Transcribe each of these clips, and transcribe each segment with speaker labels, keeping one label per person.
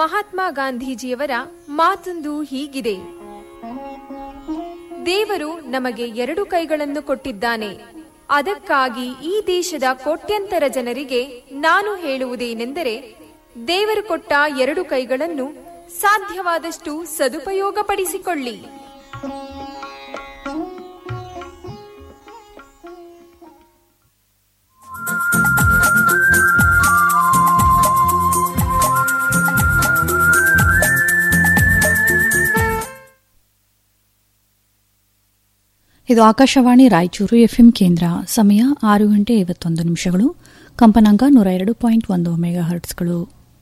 Speaker 1: ಮಹಾತ್ಮ ಗಾಂಧೀಜಿಯವರ ಮಾತೊಂದು ಹೀಗಿದೆ ದೇವರು ನಮಗೆ ಎರಡು ಕೈಗಳನ್ನು ಕೊಟ್ಟಿದ್ದಾನೆ ಅದಕ್ಕಾಗಿ ಈ ದೇಶದ ಕೋಟ್ಯಂತರ ಜನರಿಗೆ ನಾನು ಹೇಳುವುದೇನೆಂದರೆ ದೇವರು ಕೊಟ್ಟ ಎರಡು ಕೈಗಳನ್ನು ಸಾಧ್ಯವಾದಷ್ಟು ಸದುಪಯೋಗಪಡಿಸಿಕೊಳ್ಳಿ
Speaker 2: ಇದು ಆಕಾಶವಾಣಿ ರಾಯಚೂರು ಎಫ್ಎಂ ಕೇಂದ್ರ ಸಮಯ ಆರು ಗಂಟೆ ಐವತ್ತೊಂದು ನಿಮಿಷಗಳು ಕಂಪನಾಂಕ ನೂರ ಎರಡು ಪಾಯಿಂಟ್ ಒಂದು ಮೆಗಾ ಹರ್ಟ್ಸ್ಗಳು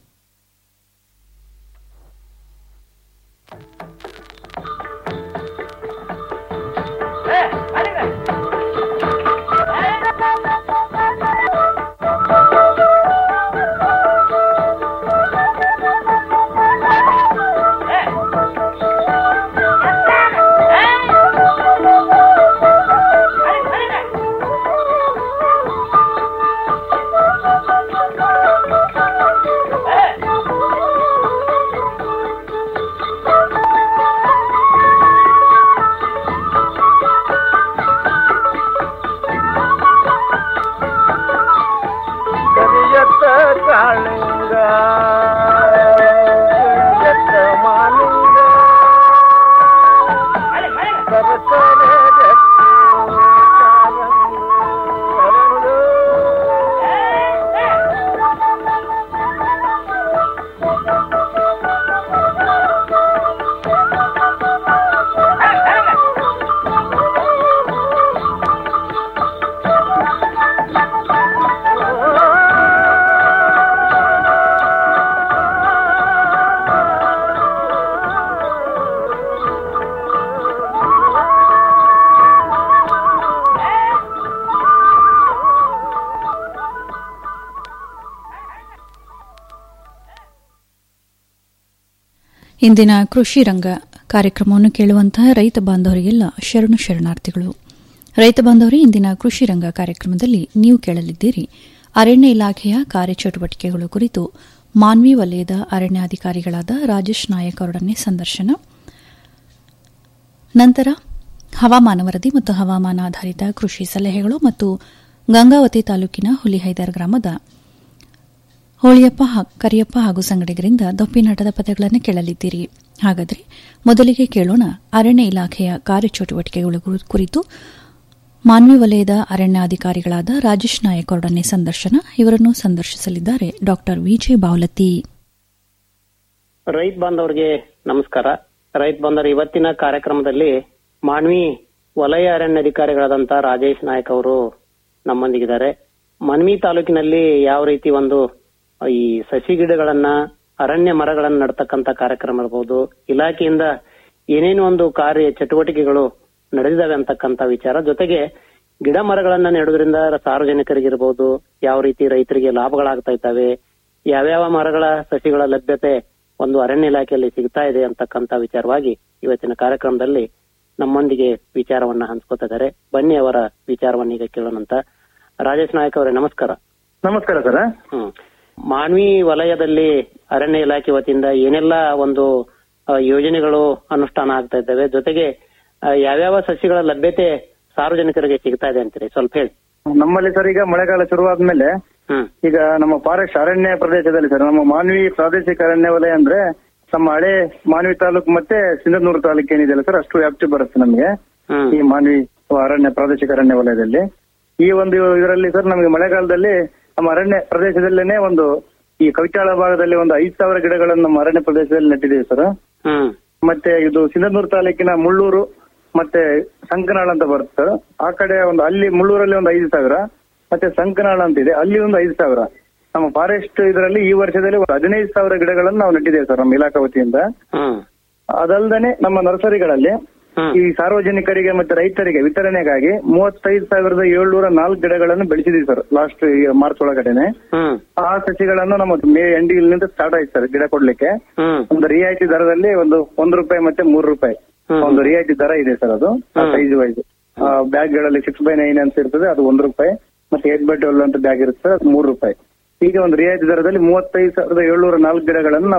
Speaker 3: ಕರಿಯತ್ತ ಕಾಳಿಂಗ ಕರಿಯತ್ತ ಮಾಲಿಂಗ ಸರಸರ ಗಟ್ಟಿ ಕಾರಂಗು ಅರಳು.
Speaker 2: ಇಂದಿನ ಕೃಷಿ ರಂಗ ಕಾರ್ಯಕ್ರಮವನ್ನು ಕೇಳುವಂತಹ ರೈತ ಬಾಂಧವರಿಗೆಲ್ಲ ಶರಣು ಶರಣಾರ್ಥಿಗಳು ರೈತ ಬಾಂಧವರೇ ಇಂದಿನ ಕೃಷಿ ರಂಗ ಕಾರ್ಯಕ್ರಮದಲ್ಲಿ ನೀವು ಕೇಳಲಿದ್ದೀರಿ ಅರಣ್ಯ ಇಲಾಖೆಯ ಕಾರ್ಯಚಟುವಟಿಕೆಗಳು ಕುರಿತು ಮಾನ್ವಿ ವಲಯದ ಅರಣ್ಯಾಧಿಕಾರಿಗಳಾದ ರಾಜೇಶ್ ನಾಯಕ್ ಅವರೊಡನೆ ಸಂದರ್ಶನ ನಂತರ ಹವಾಮಾನ ವರದಿ ಮತ್ತು ಹವಾಮಾನ ಆಧಾರಿತ ಕೃಷಿ ಸಲಹೆಗಳು ಮತ್ತು ಗಂಗಾವತಿ ತಾಲೂಕಿನ ಹುಲಿಹೈದರ್ ಗ್ರಾಮದ ಹೋಳಿಯಪ್ಪ ಹಾ- ಕರಿಯಪ್ಪ ಹಾಗೂ ಸಂಗಡಿಗರಿಂದ ದೊಪ್ಪಿನಾಟದ ಪದಗಳನ್ನು ಕೇಳಲಿದ್ದೀರಿ ಹಾಗಾದರೆ ಮೊದಲಿಗೆ ಕೇಳೋಣ ಅರಣ್ಯ ಇಲಾಖೆಯ ಕಾರ್ಯಚಟುವಟಿಕೆಗಳು ಕುರು- ಕುರಿತು ಮಾನ್ವಿ ವಲಯದ ಅರಣ್ಯಾಧಿಕಾರಿಗಳಾದ ರಾಜೇಶ್ ನಾಯಕ್ ಅವರೊಡನೆ ಸಂದರ್ಶನ ಇವರನ್ನು ಸಂದರ್ಶಿಸಲಿದ್ದಾರೆ ಡಾ ವಿಜಯ ಬಾವಲತಿ
Speaker 4: ರೈತ ಬಾಂಧವರಿಗೆ ನಮಸ್ಕಾರ ರೈತ ಬಾಂಧವರು ಇವತ್ತಿನ ಕಾರ್ಯಕ್ರಮದಲ್ಲಿ ಮಾನ್ವಿ ವಲಯ ಅರಣ್ಯಾಧಿಕಾರಿಗಳಾದಂತ ರಾಜೇಶ್ ನಾಯಕ್ ಅವರು ನಮ್ಮೊಂದಿಗಿದ್ದಾರೆ ಮನ್ವಿ ತಾಲೂಕಿನಲ್ಲಿ ಯಾವ ರೀತಿ ಒಂದು ಈ ಸಸಿ ಗಿಡಗಳನ್ನ ಅರಣ್ಯ ಮರಗಳನ್ನ ನಡ್ತಕ್ಕಂತ ಕಾರ್ಯಕ್ರಮ ಇರಬಹುದು ಇಲಾಖೆಯಿಂದ ಏನೇನು ಒಂದು ಕಾರ್ಯ ಚಟುವಟಿಕೆಗಳು ನಡೆದಿದ್ದಾವೆ ಅಂತಕ್ಕಂತ ವಿಚಾರ ಜೊತೆಗೆ ಗಿಡ ಮರಗಳನ್ನ ನೆಡೋದ್ರಿಂದ ಸಾರ್ವಜನಿಕರಿಗಿರ್ಬೋದು ಯಾವ ರೀತಿ ರೈತರಿಗೆ ಲಾಭಗಳಾಗ್ತಾ ಇದ್ದಾವೆ ಯಾವ್ಯಾವ ಮರಗಳ ಸಸಿಗಳ ಲಭ್ಯತೆ ಒಂದು ಅರಣ್ಯ ಇಲಾಖೆಯಲ್ಲಿ ಸಿಗ್ತಾ ಇದೆ ಅಂತಕ್ಕಂತ ವಿಚಾರವಾಗಿ ಇವತ್ತಿನ ಕಾರ್ಯಕ್ರಮದಲ್ಲಿ ನಮ್ಮೊಂದಿಗೆ ವಿಚಾರವನ್ನ ಹಂಚ್ಕೋತಾ ಇದ್ದಾರೆ ಬನ್ನಿ ಅವರ ವಿಚಾರವನ್ನ ಈಗ ಕೇಳೋಣಂತ ರಾಜೇಶ್ ನಾಯಕ್ ಅವರೇ ನಮಸ್ಕಾರ
Speaker 3: ನಮಸ್ಕಾರ ಸರ್
Speaker 4: ಹ್ಮ್ ಮಾನ್ವಿ ವಲಯದಲ್ಲಿ ಅರಣ್ಯ ಇಲಾಖೆ ವತಿಯಿಂದ ಏನೆಲ್ಲ ಒಂದು ಆ, ಯೋಜನೆಗಳು ಅನುಷ್ಠಾನ ಆಗ್ತಾ ಇದ್ದಾವೆ ಜೊತೆಗೆ ಆ, ಯಾವ್ಯಾವ ಸಸಿಗಳ ಲಭ್ಯತೆ ಸಾರ್ವಜನಿಕರಿಗೆ ಸಿಗ್ತಾ ಇದೆ ಅಂತೀರಿ ಸ್ವಲ್ಪ ಹೇಳಿ
Speaker 3: ನಮ್ಮಲ್ಲಿ ಸರ್ ಈಗ ಮಳೆಗಾಲ ಶುರುವಾದ್ಮೇಲೆ
Speaker 4: ಹ್ಮ್
Speaker 3: ಈಗ ನಮ್ಮ ಫಾರೆಸ್ಟ್ ಅರಣ್ಯ ಪ್ರದೇಶದಲ್ಲಿ ಸರ್ ನಮ್ಮ ಮಾನ್ವಿ ಪ್ರಾದೇಶಿಕ ಅರಣ್ಯ ವಲಯ ಅಂದ್ರೆ ನಮ್ಮ ಹಳೆ ಮಾನ್ವಿ ತಾಲೂಕು ಮತ್ತೆ ಸಿಂಧನೂರು ತಾಲೂಕು ಏನಿದೆಯಲ್ಲ ಸರ್ ಅಷ್ಟು ವ್ಯಾಪ್ತಿ ಬರುತ್ತೆ ನಮಗೆ
Speaker 4: ಹ್ಮ್
Speaker 3: ಈ ಮಾನ್ವಿ ಅರಣ್ಯ ಪ್ರಾದೇಶಿಕ ಅರಣ್ಯ ವಲಯದಲ್ಲಿ ಈ ಒಂದು ಇದರಲ್ಲಿ ಸರ್ ನಮಗೆ ಮಳೆಗಾಲದಲ್ಲಿ ನಮ್ಮ ಅರಣ್ಯ ಪ್ರದೇಶದಲ್ಲೇನೆ ಒಂದು ಈ ಕವಿತಾಳ ಭಾಗದಲ್ಲಿ ಒಂದು ಐದು ಸಾವಿರ ಗಿಡಗಳನ್ನು ನಮ್ಮ ಅರಣ್ಯ ಪ್ರದೇಶದಲ್ಲಿ ನೆಟ್ಟಿದ್ದೀವಿ ಸರ್
Speaker 4: ಹ್ಮ್
Speaker 3: ಮತ್ತೆ ಇದು ಸಿಂಧನೂರು ತಾಲೂಕಿನ ಮುಳ್ಳೂರು ಮತ್ತೆ ಸಂಕನಾಳ್ ಅಂತ ಬರುತ್ತೆ ಸರ್ ಆ ಕಡೆ ಒಂದು ಅಲ್ಲಿ ಮುಳ್ಳೂರಲ್ಲಿ ಒಂದು ಐದು ಸಾವಿರ ಮತ್ತೆ ಸಂಕನಾಳ್ ಅಂತ ಇದೆ ಅಲ್ಲಿ ಒಂದು ಐದು ಸಾವಿರ ನಮ್ಮ ಫಾರೆಸ್ಟ್ ಇದರಲ್ಲಿ ಈ ವರ್ಷದಲ್ಲಿ ಒಂದು ಹದಿನೈದು ಸಾವಿರ ಗಿಡಗಳನ್ನು ನಾವು ನೆಟ್ಟಿದ್ದೇವೆ ಸರ್ ನಮ್ಮ ಇಲಾಖಾ ವತಿಯಿಂದ
Speaker 4: ಹ್ಮ್
Speaker 3: ಅದಲ್ಲದೆ ನಮ್ಮ ನರ್ಸರಿಗಳಲ್ಲಿ
Speaker 4: ಹ್ಮ್
Speaker 3: ಈ ಸಾರ್ವಜನಿಕರಿಗೆ ಮತ್ತೆ ರೈತರಿಗೆ ವಿತರಣೆಗಾಗಿ ಮೂವತ್ತೈದು ಸಾವಿರದ ಏಳ್ನೂರ ನಾಲ್ಕು ಗಿಡಗಳನ್ನು ಬೆಳೆಸಿದೀವಿ ಸರ್ ಲಾಸ್ಟ್ ಮಾರ್ಚ್ ಒಳಗಡೆನೆ
Speaker 4: ಹ್ಮ್
Speaker 3: ಆ ಸಸಿಗಳನ್ನು ನಮ್ಮ ಮೇ ಎಂಡಿಲಿಂದ ಸ್ಟಾರ್ಟ್ ಆಯ್ತು ಸರ್ ಗಿಡ ಕೊಡ್ಲಿಕ್ಕೆ
Speaker 4: ಹ್ಮ್
Speaker 3: ಒಂದು ರಿಯಾಯಿತಿ ದರದಲ್ಲಿ ಒಂದು ಒಂದು ರೂಪಾಯಿ ಮತ್ತೆ ಮೂರು ರೂಪಾಯಿ
Speaker 4: ಹ್ಮ್.
Speaker 3: ಒಂದು ರಿಯಾಯಿತಿ ದರ ಇದೆ ಸರ್ ಅದು
Speaker 4: ಹ್ಮ್.
Speaker 3: ಸೈಜ್ ವೈಸ್ ಬ್ಯಾಗ್ ಗಳಲ್ಲಿ ಸಿಕ್ಸ್ ಬೈ ನೈನ್ ಅಂತ ಇರ್ತದೆ ಅದು ಒಂದು ರೂಪಾಯಿ ಮತ್ತೆ ಏಟ್ ಬೈ ಟ್ವೆಲ್ ಅಂತ ಬ್ಯಾಗ್ ಇರುತ್ತೆ ಅದು ಮೂರು ರೂಪಾಯಿ ಹೀಗೆ ಒಂದು ರಿಯಾಯಿತಿ ದರದಲ್ಲಿ ಮೂವತ್ತೈದು ಸಾವಿರದ ಏಳ್ನೂರ ನಾಲ್ಕು ಗಿಡಗಳನ್ನು ನಾವು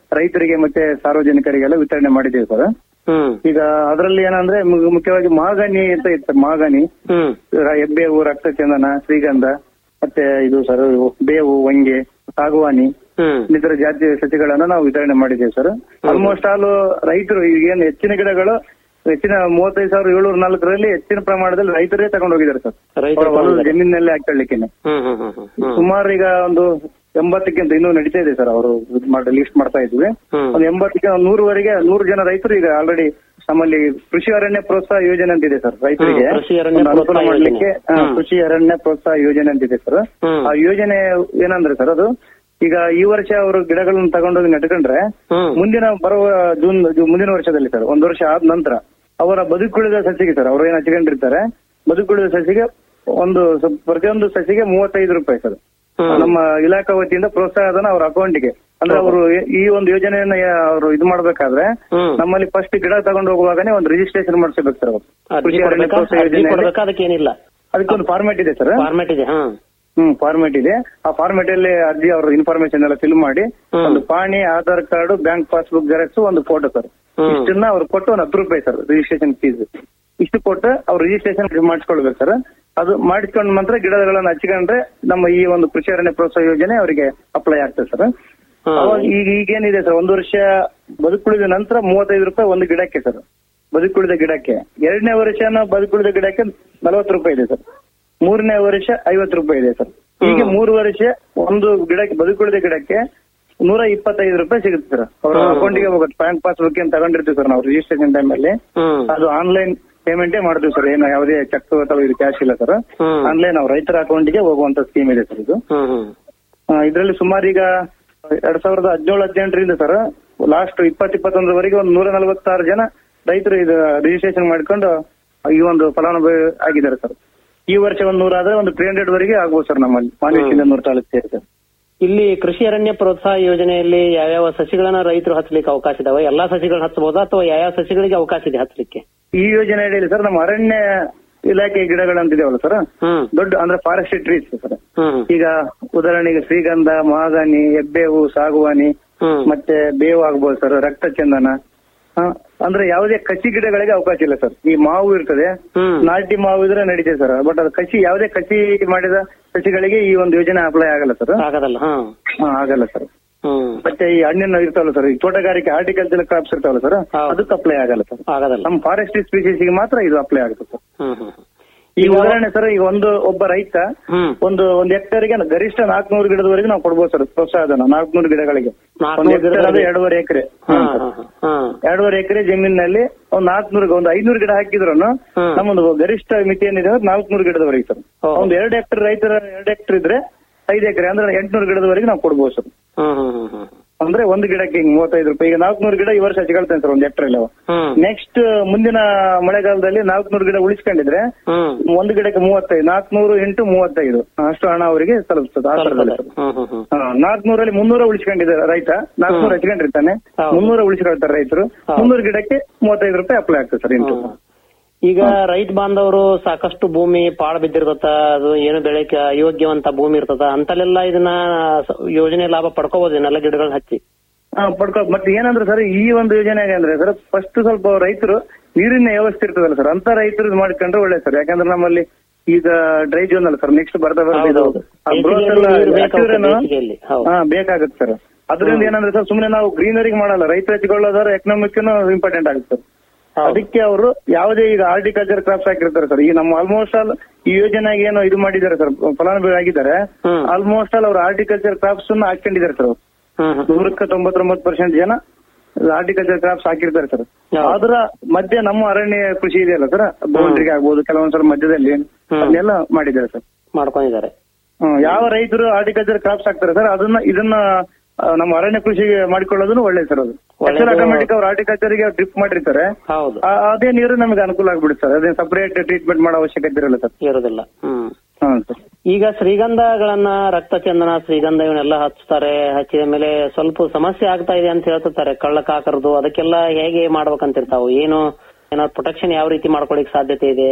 Speaker 3: ರೈತರಿಗೆ ಮತ್ತೆ ಸಾರ್ವಜನಿಕರಿಗೆಲ್ಲ ವಿತರಣೆ ಮಾಡಿದ್ದೇವೆ ಸರ್
Speaker 4: ಹ್ಮ್
Speaker 3: ಈಗ ಅದರಲ್ಲಿ ಏನಂದ್ರೆ ಮು- ಮುಖ್ಯವಾಗಿ ಮಾಗನಿ ಅಂತ ಇತ್ತು ಮಾಗನಿ
Speaker 4: ಹ್ಮ್
Speaker 3: ರ- ಹೆಬ್ಬೇವು ರಕ್ತಚಂದನ ಶ್ರೀಗಂಧ ಮತ್ತೆ ಇದು ಸರ್ ಬೇವು ವಂಗೆ ಸಾಗುವಾನಿ
Speaker 4: ಹ್ಮ್
Speaker 3: ಇನ್ನಿತರ ಜಾತಿಯ ಸಸಿಗಳನ್ನ ನಾವು ವಿತರಣೆ ಮಾಡಿದ್ದೇವೆ ಸರ್ ಆಲ್ಮೋಸ್ಟ್ ಆಲ್ ರೈತರು ಈಗೇನು ಹೆಚ್ಚಿನ ಗಿಡಗಳು ಹೆಚ್ಚಿನ ಮೂವತ್ತೈದು ಸಾವಿರದ ಏಳ್ನೂರ ನಾಲ್ಕರಲ್ಲಿ ಹೆಚ್ಚಿನ ಪ್ರಮಾಣದಲ್ಲಿ ರೈತರೇ ತಗೊಂಡು ಹೋಗಿದ್ದಾರೆ ಸರ್
Speaker 4: ರೈತರು
Speaker 3: ಅವರ ಹೊಲದ ಜಮೀನಿನಲ್ಲೇ ಹಾಕೊಳ್ಳಿಕ್ಕೆನೆ
Speaker 4: ಹ್ಮ್ ಹ್ಮ್ ಹ್ಮ್ ಹ್ಮ್ ಹ್ಮ್
Speaker 3: ಸುಮಾರು ಈಗ ಒಂದು ಎಂಬತ್ತಕ್ಕಿಂತ ಇನ್ನೂ ನಡೀತಾ ಇದೆ ಸರ್ ಅವರು ಮಾಡಿ ಲಿಸ್ಟ್ ಮಾಡ್ತಾ ಇದ್ವಿ
Speaker 4: ಹ್ಮ್.
Speaker 3: ಒಂದು ಎಂಬತ್ತಕ್ಕೆ ಒಂದು ನೂರುವರೆಗೆ ನೂರು ಜನ ರೈತರು ಈಗ ಆಲ್ರೆಡಿ ನಮ್ಮಲ್ಲಿ ಕೃಷಿ ಅರಣ್ಯ ಪ್ರೋತ್ಸಾಹ ಯೋಜನೆ ಅಂತ ಇದೆ ಸರ್ ರೈತರಿಗೆ
Speaker 4: ಹ್ಮ್, ಕೃಷಿ ಅರಣ್ಯ
Speaker 3: ಒಂದು ಅನುಕೂಲ
Speaker 4: ಪ್ರೋತ್ಸಾಹ
Speaker 3: ಮಾಡ್ಲಿಕ್ಕೆ
Speaker 4: ಯೋಜನೆ.
Speaker 3: ಆ,
Speaker 4: ಹ್ಮ್.
Speaker 3: ಕೃಷಿ ಅರಣ್ಯ ಪ್ರೋತ್ಸಾಹ ಯೋಜನೆ ಅಂತ ಇದೆ ಸರ್
Speaker 4: ಹ್ಮ್.
Speaker 3: ಆ ಯೋಜನೆ ಏನಂದ್ರೆ ಸರ್ ಅದು ಈಗ ಈ ವರ್ಷ ಅವರು ಗಿಡಗಳನ್ನ ತಗೊಂಡೋಗಿ ನೆಟ್ಕೊಂಡ್ರೆ
Speaker 4: ಹ್ಮ್
Speaker 3: ಮುಂದಿನ ಬರುವ ಜೂನ್ ಜೂ- ಮುಂದಿನ ವರ್ಷದಲ್ಲಿ ಸರ್ ಒಂದು ವರ್ಷ ಆದ ನಂತರ ಅವರ ಬದುಕುಳಿದ ಸಸಿಗೆ ಸರ್ ಅವ್ರು ಏನ್ ಹಚ್ಕೊಂಡಿರ್ತಾರೆ ಬದುಕುಳಿದ ಸಸಿಗೆ ಒಂದು ಸ- ಪ್ರತಿಯೊಂದು ಸಸಿಗೆ ಮೂವತ್ತೈದು ರೂಪಾಯಿ ಸರ್
Speaker 4: ಹ್ಮ್.
Speaker 3: ನಮ್ಮ ಇಲಾಖಾ ವತಿಯಿಂದ ಪ್ರೋತ್ಸಾಹಧನ ಅವ್ರ ಅಕೌಂಟ್ಗೆ ಅಂದ್ರೆ ಅವರು ಈ ಒಂದು ಯೋಜನೆಯನ್ನ ಅವರು ಇದು ಮಾಡ್ಬೇಕಾದ್ರೆ
Speaker 4: ಹ್ಮ್.
Speaker 3: ನಮ್ಮಲ್ಲಿ ಫಸ್ಟ್ ಗಿಡ ತಗೊಂಡು ಹೋಗುವಾಗನೇ ಒಂದು ರಿಜಿಸ್ಟ್ರೇಷನ್ ಮಾಡಿಸ್ಬೇಕು ಸರ್ ಅವರು
Speaker 4: ಅರ್ಜಿ
Speaker 3: ಕೃಷಿ ಅರಣ್ಯ
Speaker 4: ಕೊಡ್ಬೇಕಾ
Speaker 3: ಪ್ರೋತ್ಸಾಹ
Speaker 4: ಅರ್ಜಿ
Speaker 3: ಯೋಜನೆಯಲ್ಲಿ
Speaker 4: ಕೊಡ್ಬೇಕಾ ಅದಕ್ಕೇನಿಲ್ಲ
Speaker 3: ಅದಕ್ಕೊಂದು ಫಾರ್ಮೆಟ್ ಇದೆ ಸರ್
Speaker 4: ಫಾರ್ಮೆಟ್ ಇದೆ ಹಾ
Speaker 3: ಹ್ಮ್ ಫಾರ್ಮೆಟ್ ಇದೆ ಆ ಫಾರ್ಮೆಟ್ ಅಲ್ಲಿ ಅರ್ಜಿ ಅವ್ರ ಇನ್ಫಾರ್ಮೇಶನ್ ಎಲ್ಲ ಫಿಲ್ ಮಾಡಿ
Speaker 4: ಹ್ಮ್.
Speaker 3: ಒಂದು ಪಾಣಿ Aadhaar card bank passbook xerox ಒಂದು ಫೋಟೋ ಸರ್
Speaker 4: ಹ್ಮ್.
Speaker 3: ಇಷ್ಟನ್ನ ಅವ್ರು ಕೊಟ್ಟು ಒಂದು ಹತ್ತು ರೂಪಾಯಿ ಸರ್ ರಿಜಿಸ್ಟ್ರೇಷನ್ ಫೀಸ್ ಇಷ್ಟು ಕೊಟ್ಟು ಅವ್ರು ರಿಜಿಸ್ಟ್ರೇಷನ್ ಮಾಡಿಸ್ಕೊಳ್ಬೇಕು ಸರ್ ಅದು ಮಾಡಿಸ್ಕೊಂಡ್ ನಂತರ ಗಿಡಗಳನ್ನ ಹಚ್ಕೊಂಡ್ರೆ ನಮ್ಮ ಈ ಒಂದು ಕೃಷಿ ಅರಣ್ಯ ಪ್ರೋತ್ಸಾಹ ಯೋಜನೆ ಅವರಿಗೆ ಅಪ್ಲೈ ಆಗ್ತದೆ ಸರ್
Speaker 4: ಹ್ಮ್.
Speaker 3: ಅವಾಗ ಈಗ ಈಗೇನಿದೆ ಸರ್ ಒಂದು ವರ್ಷ ಬದುಕುಳಿದ ನಂತರ ಮೂವತ್ತೈದು ರೂಪಾಯಿ ಒಂದು ಗಿಡಕ್ಕೆ ಸರ್ ಬದುಕುಳಿದ ಗಿಡಕ್ಕೆ ಎರಡನೇ ವರ್ಷನ ಬದುಕುಳಿದ ಗಿಡಕ್ಕೆ ನಲವತ್ತು ರೂಪಾಯಿ ಇದೆ ಸರ್ ಮೂರನೇ ವರ್ಷ ಐವತ್ತು ರೂಪಾಯಿ ಇದೆ ಸರ್ ಹೀಗೆ ಮೂರು ವರ್ಷ ಒಂದು ಗಿಡಕ್ಕೆ ಬದುಕುಳಿದ ಗಿಡಕ್ಕೆ ನೂರ ಇಪ್ಪತ್ತೈದು ರೂಪಾಯಿ ಸಿಗುತ್ತೆ ಸರ್ ಅವ್ರ
Speaker 4: ಹ್ಮ್.
Speaker 3: ಅಕೌಂಟಿಗೆ ಹೋಗುತ್ತೆ ಬ್ಯಾಂಕ್ ಪಾಸ್ಬುಕ್ ಅಂತ ತಗೊಂಡಿರ್ತೀವಿ ಸರ್ ನಾವು ರಿಜಿಸ್ಟ್ರೇಷನ್ ಟೈಮ್ ಅಲ್ಲಿ
Speaker 4: ಹ್ಮ್
Speaker 3: ಅದು ಆನ್ಲೈನ್ ಪೇಮೆಂಟೇ ಮಾಡ್ತೀವಿ ಸರ್ ಏನು ಯಾವುದೇ ಚೆಕ್ ಅಥವಾ ಇದು ಕ್ಯಾಶ್ ಇಲ್ಲ ಸರ್
Speaker 4: ಹ್ಮ್.
Speaker 3: ಆನ್ಲೈನ್ ನಾವು ರೈತರ ಅಕೌಂಟಿಗೆ ಹೋಗುವಂತ ಸ್ಕೀಮ್ ಇದೆ ಸರ್ ಇದು
Speaker 4: ಹ್ಮ್ ಹ್ಮ್
Speaker 3: ಇದರಲ್ಲಿ ಸುಮಾರು ಈಗ ಎರಡ್ ಸಾವಿರದ ಹದಿನೇಳು ಹದಿನೆಂಟರಿಂದ ಸರ್ ಲಾಸ್ಟ್ ಇಪ್ಪತ್ ಇಪ್ಪತ್ತೊಂದರವರೆಗೆ ಒಂದು ನೂರ ನಲವತ್ತಾರು ಜನ ರೈತರು ಇದು ರಿಜಿಸ್ಟ್ರೇಷನ್ ಮಾಡ್ಕೊಂಡು ಈ ಒಂದು ಫಲಾನುಭವಿ ಆಗಿದ್ದಾರೆ ಸರ್ ಈ ವರ್ಷ ಒಂದು ನೂರ ಆದ್ರೆ ಒಂದು ತ್ರೀ ಹಂಡ್ರೆಡ್ ವರೆಗೆ ಆಗ್ಬೋದು ಸರ್ ನಮ್ಮಲ್ಲಿ ಮಾನ್ಯ ನೂರು ತಾಲೂಕು ಸೇರಿ ಸರ್
Speaker 4: ಇಲ್ಲಿ ಕೃಷಿ ಅರಣ್ಯ ಪ್ರೋತ್ಸಾಹ ಯೋಜನೆಯಲ್ಲಿ ಯಾವ್ಯಾವ ಸಸಿಗಳನ್ನ ರೈತರು ಹಚ್ಚಲಿಕ್ಕೆ ಅವಕಾಶ ಇದಾವೆ ಎಲ್ಲಾ ಸಸಿಗಳನ್ನ ಹಚ್ಚಬಹುದಾ ಅಥವಾ ಯಾವ್ಯಾವ ಸಸಿಗಳಿಗೆ ಅವಕಾಶ ಇದೆ ಹಚ್ಚಲಿಕ್ಕೆ
Speaker 3: ಈ ಯೋಜನೆ ಅಡಿಯಲ್ಲಿ ಸರ್ ನಮ್ಮ ಅರಣ್ಯ ಇಲಾಖೆ ಗಿಡಗಳಂತಿದಾವಲ್ಲ ಸರ್
Speaker 4: ಹ್ಮ್
Speaker 3: ದೊಡ್ಡ ಅಂದ್ರೆ ಫಾರೆಸ್ಟ್ ಟ್ರೀಸ್ ಸರ್
Speaker 4: ಹ್ಮ್
Speaker 3: ಈಗ ಉದಾಹರಣೆಗೆ ಶ್ರೀಗಂಧ ಮಹಾಗಾನಿ ಹೆಬ್ಬೇವು ಸಾಗುವಾನಿ
Speaker 4: ಹ್ಮ್
Speaker 3: ಮತ್ತೆ ಬೇವು ಆಗ್ಬೋದು ಸರ್ ರಕ್ತಚಂದನ ಹ, ಅಂದ್ರೆ ಯಾವುದೇ ಕಸಿ ಗಿಡಗಳಿಗೆ ಅವಕಾಶ ಇಲ್ಲ ಸರ್ ಈ ಮಾವು ಇರ್ತದೆ
Speaker 4: ಹ್ಮ್
Speaker 3: ನಾಟಿ ಮಾವು ಇದ್ರೆ ನಡೀತದೆ ಸರ್ ಬಟ್ ಅದು ಕಸಿ ಯಾವುದೇ ಕಸಿ ಮಾಡಿದ ಸಸಿಗಳಿಗೆ ಈ ಒಂದು ಯೋಜನೆ ಅಪ್ಲೈ ಆಗಲ್ಲ ಸರ್
Speaker 4: ಆಗದಲ್ಲ ಹಾ
Speaker 3: ಹಾ, ಆಗಲ್ಲ ಸರ್
Speaker 4: ಹ್ಮ್
Speaker 3: ಮತ್ತೆ ಈ ಹಣ್ಣಿನ ಇರ್ತಾವಲ್ಲ ಸರ್ ಈ ತೋಟಗಾರಿಕೆ ಆರ್ಟಿಕಲ್ಚರ್ ಕ್ರಾಪ್ಸ್ ಇರ್ತಾವಲ್ಲ ಸರ್
Speaker 4: ಹೌದು.
Speaker 3: ಅದಕ್ಕೆ ಅಪ್ಲೈ ಆಗಲ್ಲ ಸರ್
Speaker 4: ಆಗದಲ್ಲ
Speaker 3: ನಮ್ಮ ಫಾರೆಸ್ಟ್ ಸ್ಪೀಸೀಸ್ ಗೆ ಮಾತ್ರ ಇದು ಅಪ್ಲೈ ಆಗುತ್ತೆ ಸರ್
Speaker 4: ಹ್ಮ್ ಹ್ಮ್
Speaker 3: ಈ ಉದಾಹರಣೆ ಸರ್ ಈಗ ಒಂದು ಒಬ್ಬ ರೈತ
Speaker 4: ಹ್ಮ್
Speaker 3: ಒಂದು ಒಂದು ಹೆಕ್ಟೇರ್ಗೆ ಗರಿಷ್ಠ ನಾಲ್ಕನೂರು ಗಿಡದವರೆಗೆ ನಾವು ಕೊಡ್ಬೋದು ಸರ್ ಪ್ರೋತ್ಸಾಹಧನ ನಾಲ್ಕನೂರು ಗಿಡಗಳಿಗೆ
Speaker 4: ನಾಲ್ಕುನೂರು
Speaker 3: ಒಂದು ಹೆಕ್ಟೇರ್ ಅಂದ್ರೆ
Speaker 4: ಗಿಡಗಳಿಗೆ?
Speaker 3: ಎರಡೂವರೆ ಎಕರೆ
Speaker 4: ಹಾ ಹಾ ಹಾ
Speaker 3: ಎರಡೂವರೆ ಎಕರೆ ಜಮೀನಿನಲ್ಲಿ ಒಂದು ನಾಲ್ಕನೂರು ಒಂದು ಐನೂರು ಗಿಡ ಹಾಕಿದ್ರು
Speaker 4: ಹ್ಮ್.
Speaker 3: ನಮ್ಮೊಂದು ಗರಿಷ್ಠ ಮಿತಿ ಏನಿದೆ ಅಂದ್ರೆ ನಾಲ್ಕನೂರು ಗಿಡದವರೆಗೆ ಸರ್
Speaker 4: ಓ.
Speaker 3: ಒಂದು ಎರಡು ಹೆಕ್ಟರ್ ರೈತರ ಎರಡು ಹೆಕ್ಟರ್ ಇದ್ರೆ ಐದು ಎಕರೆ ಅಂದ್ರೆ ಎಂಟ್ನೂರು ಗಿಡದವರೆಗೆ ನಾವು ಕೊಡ್ಬೋದು ಸರ್
Speaker 4: ಹ್ಮ್ ಹ್ಮ್ ಹ್ಮ್ ಹ್ಮ್
Speaker 3: ಅಂದ್ರೆ ಒಂದು ಗಿಡಕ್ಕೆ ಹಿಂಗ್ ಮೂವತ್ತೈದು ರೂಪಾಯಿ ಈಗ ನಾಲ್ಕನೂರು ಗಿಡ ಈ ವರ್ಷ ಹಚ್ಕೊಳ್ತೇನೆ ಸರ್ ಒಂದು ಹೆಕ್ಟರ್ ಎಲ್ಲ
Speaker 4: ಹ್ಮ್
Speaker 3: ನೆಕ್ಸ್ಟ್ ಮುಂದಿನ ಮಳೆಗಾಲದಲ್ಲಿ ನಾಲ್ಕನೂರು ಗಿಡ ಉಳಿಸ್ಕೊಂಡಿದ್ರೆ
Speaker 4: ಹ್ಮ್
Speaker 3: ಒಂದು ಗಿಡಕ್ಕೆ ಮೂವತ್ತೈದು ನಾಲ್ಕನೂರು ಇಂಟು ಮೂವತ್ತೈದು ಅಷ್ಟು ಹಣ ಅವರಿಗೆ ತಲುಪಿಸ್ತದೆ ಆ ಥರದಲ್ಲಿ ಸರ್
Speaker 4: ಹ್ಮ್ ಹ್ಮ್ ಹ್ಮ್
Speaker 3: ಹಾ, ನಾಲ್ಕನೂರಲ್ಲಿ ಮುನ್ನೂರ ಉಳಿಸ್ಕೊಂಡಿದ್ದಾರೆ ರೈತ ನಾಲ್ಕನೂರ ಹಚ್ಕೊಂಡಿರ್ತಾನೆ
Speaker 4: ಹೌದು.
Speaker 3: ಮುನ್ನೂರ ಉಳಿಸ್ಕೊಳ್ತಾರೆ ರೈತರು
Speaker 4: ಹೌದು.
Speaker 3: ಮುನ್ನೂರು ಗಿಡಕ್ಕೆ ಮೂವತ್ತೈದು ರೂಪಾಯಿ ಅಪ್ಲೈ ಆಗ್ತದೆ ಸರ್ ಇಂಟು
Speaker 4: ಹ್ಮ್. ಈಗ ರೈತ ಬಾಂಧವರು ಸಾಕಷ್ಟು ಭೂಮಿ ಪಾಳು ಬಿದ್ದಿರ್ತದ ಅದು ಏನು ಬೆಳೆಕ ಯೋಗ್ಯವಂತ ಭೂಮಿ ಇರ್ತದ ಅಂತಲ್ಲೆಲ್ಲ ಇದನ್ನ ಸ- ಯೋಜನೆ ಲಾಭ ಪಡ್ಕೋಬಹುದು ಇದನ್ನೆಲ್ಲ ಗಿಡಗಳನ್ನ ಹಚ್ಚಿ
Speaker 3: ಹಾ, ಪಡ್ಕೊ ಮತ್ತೆ ಏನಂದ್ರೆ ಸರ್ ಈ ಒಂದು ಯೋಜನೆಗೆ ಅಂದ್ರೆ ಸರ್ ಫಸ್ಟ್ ಸ್ವಲ್ಪ ರೈತರು ನೀರಿನ ವ್ಯವಸ್ಥೆ ಇರ್ತದಲ್ಲ ಸರ್ ಅಂತ ರೈತರು ಇದು ಮಾಡ್ಕೊಂಡ್ರೆ ಒಳ್ಳೆ ಸರ್ ಯಾಕಂದ್ರೆ ನಮ್ಮಲ್ಲಿ ಈಗ ಡ್ರೈ ಜೋನ್ ಅಲ್ಲ ಸರ್ ನೆಕ್ಸ್ಟ್ ಬರ್ತಾ ಬರ್ತಾ ಇದು
Speaker 4: ಹೌದೌದು.
Speaker 3: ಆ growth ಎಲ್ಲ
Speaker 4: ಬೇಸಿಗೆಯಲ್ಲಿ ನೀರು ಬೇಕಾಗುತ್ತೆ,
Speaker 3: ಹಸಿರನ್ನು-
Speaker 4: ಬೇಸಿಗೆಯಲ್ಲಿ. ಹೌದು.
Speaker 3: ಹಾ ಬೇಕಾಗುತ್ತೆ ಸರ್ ಅದರಿಂದ ಏನಂದ್ರೆ ಸರ್ ಸುಮ್ಮನೆ ನಾವು ಗ್ರೀನರಿಗೆ ಮಾಡಲ್ಲ ರೈತ ಹಚ್ಕೊಳ್ಳೋದಾದ್ರೆ ಎಕನಾಮಿಕ್ ಇಂಪಾರ್ಟೆಂಟ್ ಆಗುತ್ತೆ ಸರ್
Speaker 4: ಹೌದು.
Speaker 3: ಅದಕ್ಕೆ ಅವರು ಯಾವುದೇ ಈಗ ಹಾರ್ಟಿಕಲ್ಚರ್ ಕ್ರಾಪ್ಸ್ ಹಾಕಿರ್ತಾರೆ ಸರ್ ಈಗ ನಮ್ಮ ಆಲ್ಮೋಸ್ಟ್ ಆಲ್ ಈ ಯೋಜನೆಗೆ ಏನೋ ಇದು ಮಾಡಿದ್ದಾರೆ ಸರ್ ಫಲಾನುಭವಿ ಆಗಿದ್ದಾರೆ
Speaker 4: ಹ್ಮ್.
Speaker 3: ಆಲ್ಮೋಸ್ಟ್ ಆಲ್ ಅವರು ಹಾರ್ಟಿಕಲ್ಚರ್ ಕ್ರಾಪ್ಸ್ ಅನ್ನ ಹಾಕೊಂಡಿದ್ದಾರೆ ಸರ್ ಅವ್ರು.
Speaker 4: ಹ್ಮ್ ಹ್ಮ್
Speaker 3: ನೂರಕ್ಕೆ ತೊಂಬತ್ತೊಂಬತ್ತು ಪರ್ಸೆಂಟ್ ಜನ ಹಾರ್ಟಿಕಲ್ಚರ್ ಕ್ರಾಪ್ಸ್ ಹಾಕಿರ್ತಾರೆ ಸರ್
Speaker 4: ಹೌದು.
Speaker 3: ಅದರ ಮಧ್ಯೆ ನಮ್ಮ ಅರಣ್ಯ ಕೃಷಿ ಇದೆಯಲ್ಲ ಸರ್ ಬೌಂಡ್ರಿಗೆ ಆಗ್ಬೋದು ಕೆಲವೊಂದ್ಸಲ ಮಧ್ಯದಲ್ಲಿ ಅದನ್ನೆಲ್ಲ ಮಾಡಿದ್ದಾರೆ ಸರ್
Speaker 4: ಮಾಡ್ಕೊಂಡಿದ್ದಾರೆ
Speaker 3: ಹ್ಮ್, ಯಾವ ರೈತರು ಹಾರ್ಟಿಕಲ್ಚರ್ ಕ್ರಾಪ್ಸ್ ಹಾಕ್ತಾರೆ ಸರ್ ಅದನ್ನ ಇದನ್ನ ಆ, ನಮ್ಮ ಅರಣ್ಯ ಕೃಷಿಗೆ ಮಾಡಿಕೊಳ್ಳೋದು ಒಳ್ಳೇದು ಸರ್ ಅದು
Speaker 4: ಒಳ್ಳೇದು.
Speaker 3: ಆಟೋಮೆಟಿಕ್ ಅವ್ರು ಹಾರ್ಟಿಕಲ್ಚರ್ ಗೆ ಡ್ರಿಪ್ ಮಾಡಿರ್ತಾರೆ
Speaker 4: ಹೌದು
Speaker 3: ಆ- ಅದೇ ನೀರು ನಮಗೆ ಅನುಕೂಲ ಆಗ್ಬಿಡುತ್ತೆ ಸರ್ ಅದೇ ಸಪರೇಟ್ ಟ್ರೀಟ್ಮೆಂಟ್ ಮಾಡೋ ಅವಶ್ಯಕತೆ ಇರಲ್ಲ ಸರ್
Speaker 4: ಇರೋದಿಲ್ಲ ಹ್ಮ್
Speaker 3: ಹಾ ಸರ್
Speaker 4: ಈಗ ಶ್ರೀಗಂಧಗಳನ್ನ ರಕ್ತಚಂದನ ಶ್ರೀಗಂಧ ಇವನ್ನೆಲ್ಲ ಹಚ್ತಾರೆ ಹಚ್ಚಿದ ಮೇಲೆ ಸ್ವಲ್ಪ ಸಮಸ್ಯೆ ಆಗ್ತಾ ಇದೆ ಅಂತ ಹೇಳ್ತಿರ್ತಾರೆ ಕಳ್ಳ ಕಾಕರದು ಅದಕ್ಕೆಲ್ಲ ಹೇಗೆ ಮಾಡ್ಬೇಕಂತಿರ್ತಾವು ಏನು ಏನಾದ್ರು ಪ್ರೊಟೆಕ್ಷನ್ ಯಾವ ರೀತಿ ಮಾಡ್ಕೊಳಿಕ್ ಸಾಧ್ಯತೆ ಇದೆ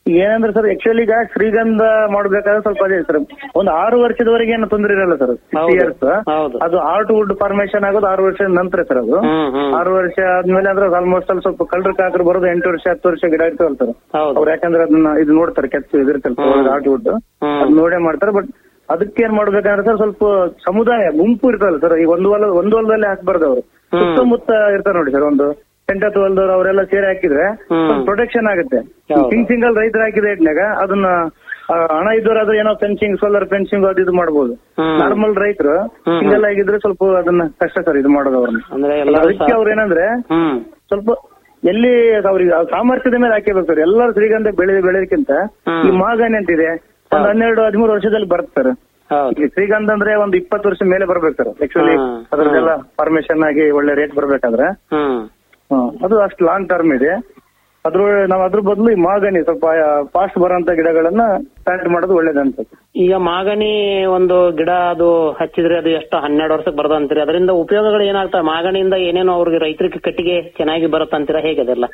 Speaker 3: ಈಗ ಏನಂದ್ರೆ ಸರ್ ಆಕ್ಚುಲಿ ಈಗ ಶ್ರೀಗಂಧ ಮಾಡ್ಬೇಕಾದ್ರೆ ಸ್ವಲ್ಪ ಅದೇ ಸರ್ ಒಂದು ಆರು ವರ್ಷದವರೆಗೆ ಏನು ತೊಂದರೆ ಇರಲ್ಲ ಸರ್
Speaker 4: ಹೌದು.
Speaker 3: ಇಯರ್ಸ್
Speaker 4: ಹೌದು.
Speaker 3: ಅದು ಆರ್ಟ್ ವುಡ್ ಫಾರ್ಮೇಶನ್ ಆಗೋದು ಆರು ವರ್ಷದ ನಂತರ ಸರ್ ಅದು
Speaker 4: ಹ್ಮ್ ಹ್ಮ್
Speaker 3: ಆರು ವರ್ಷ ಆದ್ಮೇಲೆ ಅಂದ್ರೆ ಆಲ್ಮೋಸ್ಟ್ ಅಲ್ಲಿ ಸ್ವಲ್ಪ ಕಳ್ರ ಕಾಕರು ಬರೋದು ಎಂಟು ವರ್ಷ ಹತ್ತು ವರ್ಷ ಗಿಡ ಇರ್ತಾವಲ್ಲ ಸರ್
Speaker 4: ಹೌದು
Speaker 3: ಅವ್ರು ಯಾಕಂದ್ರೆ ಅದನ್ನ ಇದು ನೋಡ್ತಾರೆ ಕೆತ್ತ ಇದಿರ್ತಲ್ಲ
Speaker 4: ಹ್ಮ್.
Speaker 3: ಆರ್ಟ್ ವುಡ್
Speaker 4: ಹ್ಮ್.
Speaker 3: ಅದ್ ನೋಡೇ ಮಾಡ್ತಾರೆ ಬಟ್ ಅದಕ್ಕೆ ಏನ್ ಮಾಡ್ಬೇಕಂದ್ರೆ ಸರ್ ಸ್ವಲ್ಪ ಸಮುದಾಯ ಗುಂಪು ಇರ್ತಲ್ಲ ಸರ್ ಈಗ ಒಂದು ಹೊಲ ಒಂದು ಹೊಲದಲ್ಲಿ ಹಾಕ್ಬಾರ್ದು ಅವರು
Speaker 4: ಹ್ಮ್.
Speaker 3: ಸುತ್ತಮುತ್ತ ಇರ್ತಾರೆ ನೋಡಿ ಸರ್ ಒಂದು ಎಂಟತ್ತು ಹೊಲದವ್ರು ಅವರೆಲ್ಲ ಸೇರಿ ಹಾಕಿದ್ರೆ
Speaker 4: ಹ್ಮ್.
Speaker 3: ಪ್ರೊಟೆಕ್ಷನ್ ಆಗುತ್ತೆ
Speaker 4: ಹೌದು.
Speaker 3: ಸಿಂಗ್ ಸಿಂಗಲ್ ರೈತರು ಹಾಕಿದ ಇಟ್ನಾಗ ಅದನ್ನ ಆ, ಹಣ ಇದ್ದವರಾದ್ರೆ ಏನೋ ಫೆನ್ಸಿಂಗ್ ಸೋಲಾರ್ ಫೆನ್ಸಿಂಗ್ ಅದು ಇದು ಮಾಡ್ಬೋದು
Speaker 4: ಹ್ಮ್.
Speaker 3: ನಾರ್ಮಲ್ ರೈತರು
Speaker 4: ಹ್ಮ್.
Speaker 3: ಸಿಂಗಲ್ ಆಗಿದ್ರೆ ಸ್ವಲ್ಪ ಅದನ್ನ ಕಷ್ಟ ಸರ್ ಇದು ಮಾಡೋದು ಅವ್ರನ್ನ
Speaker 4: ಅಂದ್ರೆ ಎಲ್ಲರೂ
Speaker 3: ಅದಕ್ಕೆ ಅವ್ರು ಏನಂದ್ರೆ
Speaker 4: ಹ್ಮ್
Speaker 3: ಸ್ವಲ್ಪ ಎಲ್ಲಿ ಅವ್ರಿಗೆ ಆ ಸಾಮರ್ಥ್ಯದ ಮೇಲೆ ಹಾಕಬೇಕು ಸರ್ ಎಲ್ಲರೂ ಶ್ರೀಗಂಧ ಬೆಳೆ ಬೆಳೆಯೋದಕ್ಕಿಂತ
Speaker 4: ಹ್ಮ್.
Speaker 3: ಈ ಮಾಗಾನಿ ಅಂತಿದೆ ಒಂದ್
Speaker 4: ಹೌದು.
Speaker 3: ಹನ್ನೆರಡು ಹದಿಮೂರು ವರ್ಷದಲ್ಲಿ ಬರುತ್ತೆ ಸರ್
Speaker 4: ಹೌದು
Speaker 3: ಈ ಶ್ರೀಗಂಧ ಅಂದ್ರೆ ಒಂದ್ ಇಪ್ಪತ್ತು ವರ್ಷ ಮೇಲೆ ಬರ್ಬೇಕು ಸರ್ ಆಕ್ಚುಲಿ
Speaker 4: ಹ್ಮ್.
Speaker 3: ಅದ್ರದ್ದೆಲ್ಲ ಫಾರ್ಮೇಶನ್ ಆಗಿ ಒಳ್ಳೆ ರೇಟ್ ಬರ್ಬೇಕಾದ್ರೆ
Speaker 4: ಹ್ಮ್
Speaker 3: ಹ್ಮ್. ಅದು ಅಷ್ಟು ಲಾಂಗ್ ಟರ್ಮ್ ಇದೆ ಅದ್ರ ನಾವು ಅದ್ರ ಬದಲು ಈ ಮಾಗನಿ ಸ್ವಲ್ಪ ಫಾಸ್ಟ್ ಬರೋಂತ ಗಿಡಗಳನ್ನ ಪ್ಲಾಂಟ್ ಮಾಡೋದು ಒಳ್ಳೇದಂತ
Speaker 4: ಈಗ ಮಾಗನಿ ಒಂದು ಗಿಡ ಅದು ಹಚ್ಚಿದ್ರೆ ಅದು ಎಷ್ಟು ಹನ್ನೆರಡು ವರ್ಷಕ್ಕೆ ಬರೋದು ಅಂತೀರಿ ಅದರಿಂದ ಉಪಯೋಗಗಳು ಏನಾಗ್ತವೆ ಮಾಗಣಿಯಿಂದ ಏನೇನೋ ಅವ್ರಿಗೆ ರೈತರಿಗೆ ಕಟ್ಟಿಗೆ ಚೆನ್ನಾಗಿ ಬರುತ್ತಂತೀರಾ ಹೇಗೆ ಅದೆಲ್ಲ